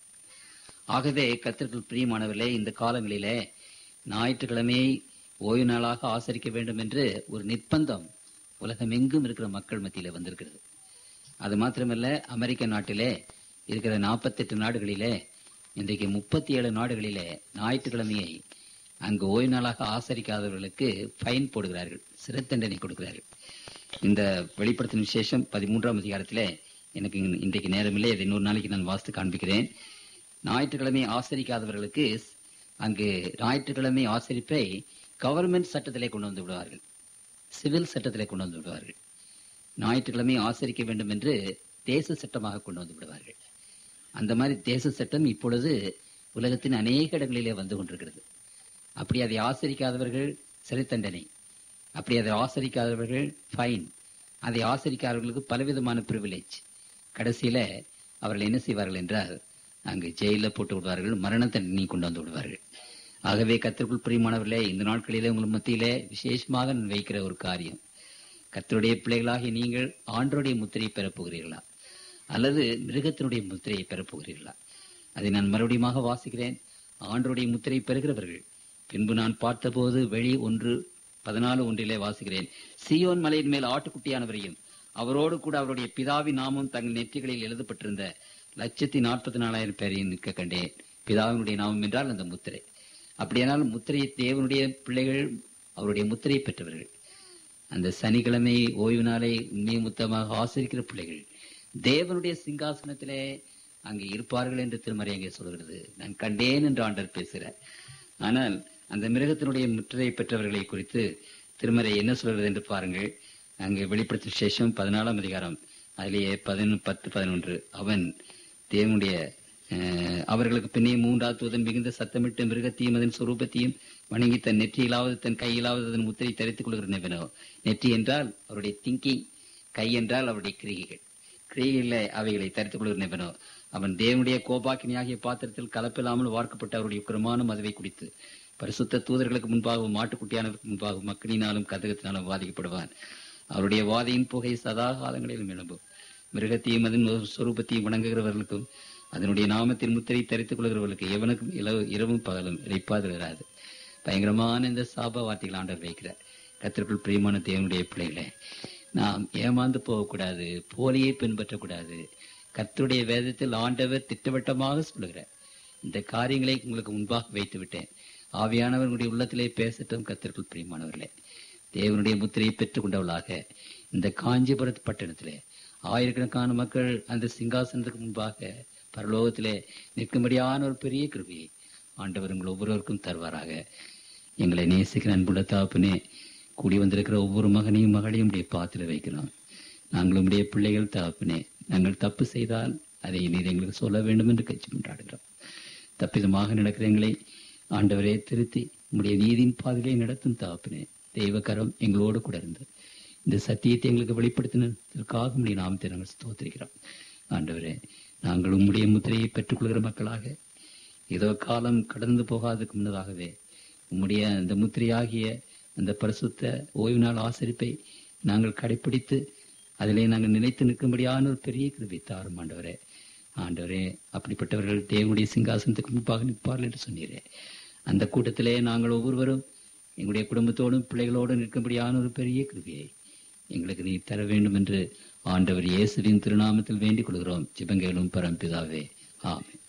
B: ஆகவே கத்திற்குள் பிரியமானவர்களே இந்த காலங்களிலே ஞாயிற்றுக்கிழமையை ஓய்வு நாளாக ஆசரிக்க வேண்டும் என்று ஒரு நிர்பந்தம் உலகமெங்கும் இருக்கிற மக்கள் மத்தியில வந்திருக்கிறது அது மாத்திரமல்ல அமெரிக்க நாட்டிலே இருக்கிற நாற்பத்தெட்டு நாடுகளிலே இன்றைக்கு முப்பத்தி ஏழு நாடுகளிலே ஞாயிற்றுக்கிழமையை அங்கு ஓய்வு நாளாக ஆசரிக்காதவர்களுக்கு ஃபைன் போடுகிறார்கள் சிறை தண்டனை கொடுக்கிறார்கள் இந்த வெளிப்படுத்தின விசேஷம் பதிமூன்றாம் அதிகாரத்திலே எனக்கு இங்க- இன்றைக்கு நேரமில்லை அதை இன்னொரு நாளைக்கு நான் வாசித்து காண்பிக்கிறேன் ஞாயிற்றுக்கிழமை ஆசரிக்காதவர்களுக்கு அங்கு ஞாயிற்றுக்கிழமை ஆசரிப்பை கவர்மெண்ட் சட்டத்திலே கொண்டு வந்து விடுவார்கள் சிவில் சட்டத்திலே கொண்டு வந்து விடுவார்கள் ஞாயிற்றுக்கிழமை ஆசரிக்க வேண்டும் என்று தேச சட்டமாக கொண்டு வந்து விடுவார்கள் அந்த மாதிரி தேச சட்டம் இப்பொழுது உலகத்தின் அநேக இடங்களிலே வந்து கொண்டிருக்கிறது அப்படி அதை ஆசரிக்காதவர்கள் சிறை தண்டனை அப்படி அதை ஆசரிக்காதவர்கள் ஃபைன் அதை ஆசரிக்காதவர்களுக்கு பலவிதமான பிரிவிலேஜ் கடைசியில அவர்கள் என்ன செய்வார்கள் என்றால் அங்கு ஜெயில போட்டு விடுவார்கள் மரண தண்டனை கொண்டு வந்து விடுவார்கள் ஆகவே கத்திற்குள் பிரியமானவர்களே இந்த நாட்களிலே உங்கள் மத்தியிலே விசேஷமாக நான் வைக்கிற ஒரு காரியம் கர்த்தருடைய பிள்ளைகளாகிய நீங்கள் ஆண்டருடைய முத்திரையை பெறப் போகிறீர்களா அல்லது மிருகத்தினுடைய முத்திரையை பெறப் போகிறீர்களா அதை நான் மறுபடியும் வாசிக்கிறேன் ஆண்டருடைய முத்திரை பெறுகிறவர்கள் பின்பு நான் பார்த்தபோது வெளி ஒன்று பதினாலு ஒன்றிலே வாசிக்கிறேன் சீயோன் மலையின் மேல் ஆட்டுக்குட்டியானவரையும் அவரோடு கூட அவருடைய பிதாவின் நாமம் தங்கள் நெற்றிகளில் எழுதப்பட்டிருந்த லட்சத்தி நாற்பத்தி நாலாயிரம் பேரையும் நிற்க கண்டேன் பிதாவினுடைய நாமம் என்றால் அந்த முத்திரை அப்படியானால் முத்திரை தேவனுடைய பிள்ளைகள் அவருடைய முத்திரையை பெற்றவர்கள் அந்த சனிக்கிழமை ஓய்வு நாளை நியமித்தமாக ஆசிரிக்கிற பிள்ளைகள் தேவனுடைய சிங்காசனத்திலே அங்கே இருப்பார்கள் என்று திருமறை அங்கே சொல்கிறது நான் கண்டேன் என்று ஆண்டர் பேசுகிறார் ஆனால் அந்த மிருகத்தினுடைய முத்திரையை பெற்றவர்களை குறித்து திருமறை என்ன சொல்கிறது என்று பாருங்கள் அங்கே வெளிப்படுத்த சேஷம் பதினாலாம் அதிகாரம் அதிலேயே பதினொன்று பத்து பதினொன்று அவன் தேவனுடைய அஹ், அவர்களுக்கு பின்னே மூன்றாவது தூதன் மிகுந்த சத்தமிட்டு மிருகத்தையும் அதன் சொரூபத்தையும் வணங்கி தன் நெற்றியிலாவது தன் கையிலாவது அதன் முத்திரை தரித்துக் கொள்கிறனவனோ நெற்றி என்றால் அவருடைய திங்கிங் கை என்றால் அவருடைய கிரிகைகள் கிரிகையில அவைகளை தரித்துக் கொள்கிறனவனோ அவன் தேவனுடைய கோபாக்கினியாகிய பாத்திரத்தில் கலப்பில்லாமல் வார்க்கப்பட்ட அவருடைய உக்கிரமான மதுவை குடித்து பரிசுத்த தூதர்களுக்கு முன்பாகவும் மாட்டுக்குட்டியானவருக்கு முன்பாகவும் மக்களினாலும் கதகத்தினாலும் வாதிக்கப்படுவான் அவருடைய வாதையின் புகை சதா காலங்களிலும் எழும்பும் மிருகத்தையும் அதன் சொரூபத்தையும் வணங்குகிறவர்களுக்கும் அதனுடைய நாமத்தின் முத்திரை தரித்துக் கொள்கிறவர்களுக்கு எவனுக்கும் இலவு இரவும் பகலும் இழைப்பாதிராது பயங்கரமான இந்த சாப வார்த்தைகள் ஆண்டவர் வைக்கிறார் கத்திற்குள் பிரியமான தேவனுடைய பிள்ளைகளே நாம் ஏமாந்து போகக்கூடாது போலியை பின்பற்றக்கூடாது கர்த்தருடைய வேதத்தில் ஆண்டவர் திட்டவட்டமாக சொல்லுகிறார் இந்த காரியங்களை உங்களுக்கு முன்பாக வைத்து விட்டேன் ஆவியானவர்களுடைய உள்ளத்திலே பேசட்டும் கத்திற்குள் பிரியமானவர்களே தேவனுடைய முத்திரையை பெற்றுக் கொண்டவளாக இந்த காஞ்சிபுரத்து பட்டணத்திலே ஆயிரக்கணக்கான மக்கள் அந்த சிங்காசனத்துக்கு முன்பாக பரலோகத்திலே நிற்கும்படியான ஒரு பெரிய கிருபியை ஆண்டவர் உங்கள் ஒவ்வொருவருக்கும் தருவாராக எங்களை நேசிக்கிற அன்புள்ள தாப்புனே கூடி வந்திருக்கிற ஒவ்வொரு மகனையும் மகளையும் உடைய பாத்திர வைக்கிறோம் நாங்கள் உடைய பிள்ளைகள் தாப்புனே நாங்கள் தப்பு செய்தால் அதை நீர் எங்களுக்கு சொல்ல வேண்டும் என்று கட்சி கொண்டாடுகிறோம் தப்பிதமாக நடக்கிற எங்களை ஆண்டவரே திருத்தி உம்முடைய நீதியின் பாதையிலே நடத்தும் தாப்பினே தெய்வக்கரம் எங்களோடு கூட இருந்து இந்த சத்தியத்தை எங்களுக்கு வெளிப்படுத்தினதற்காக உடைய நாமத்தை நாங்கள் ஸ்தோத்திரிக்கிறோம் ஆண்டவரே நாங்கள் உம்முடைய முத்திரையை பெற்றுக்கொள்கிற மக்களாக ஏதோ காலம் கடந்து போகாததுக்கு முன்னதாகவே உம்முடைய அந்த முத்திரையாகிய அந்த பரிசுத்த ஓய்வு நாள் ஆசரிப்பை நாங்கள் கடைபிடித்து அதிலே நாங்கள் நிலைத்து நிற்கும்படியான ஒரு பெரிய கிருபை தாரும் ஆண்டவரே ஆண்டவரே அப்படிப்பட்டவர்கள் தேவனுடைய சிங்காசனத்துக்கு முன்பாக நிற்பார்கள் என்று சொன்னீரே அந்த கூட்டத்திலே நாங்கள் ஒவ்வொருவரும் எங்களுடைய குடும்பத்தோடும் பிள்ளைகளோடும் நிற்கும்படியான ஒரு பெரிய கிருபியை எங்களுக்கு நீ தர வேண்டும் என்று ஆண்டவர் இயேசுவின் திருநாமத்தில் வேண்டிக் கொள்கிறோம் சிபங்கேலும் பரம்பிதாவே ஆமென்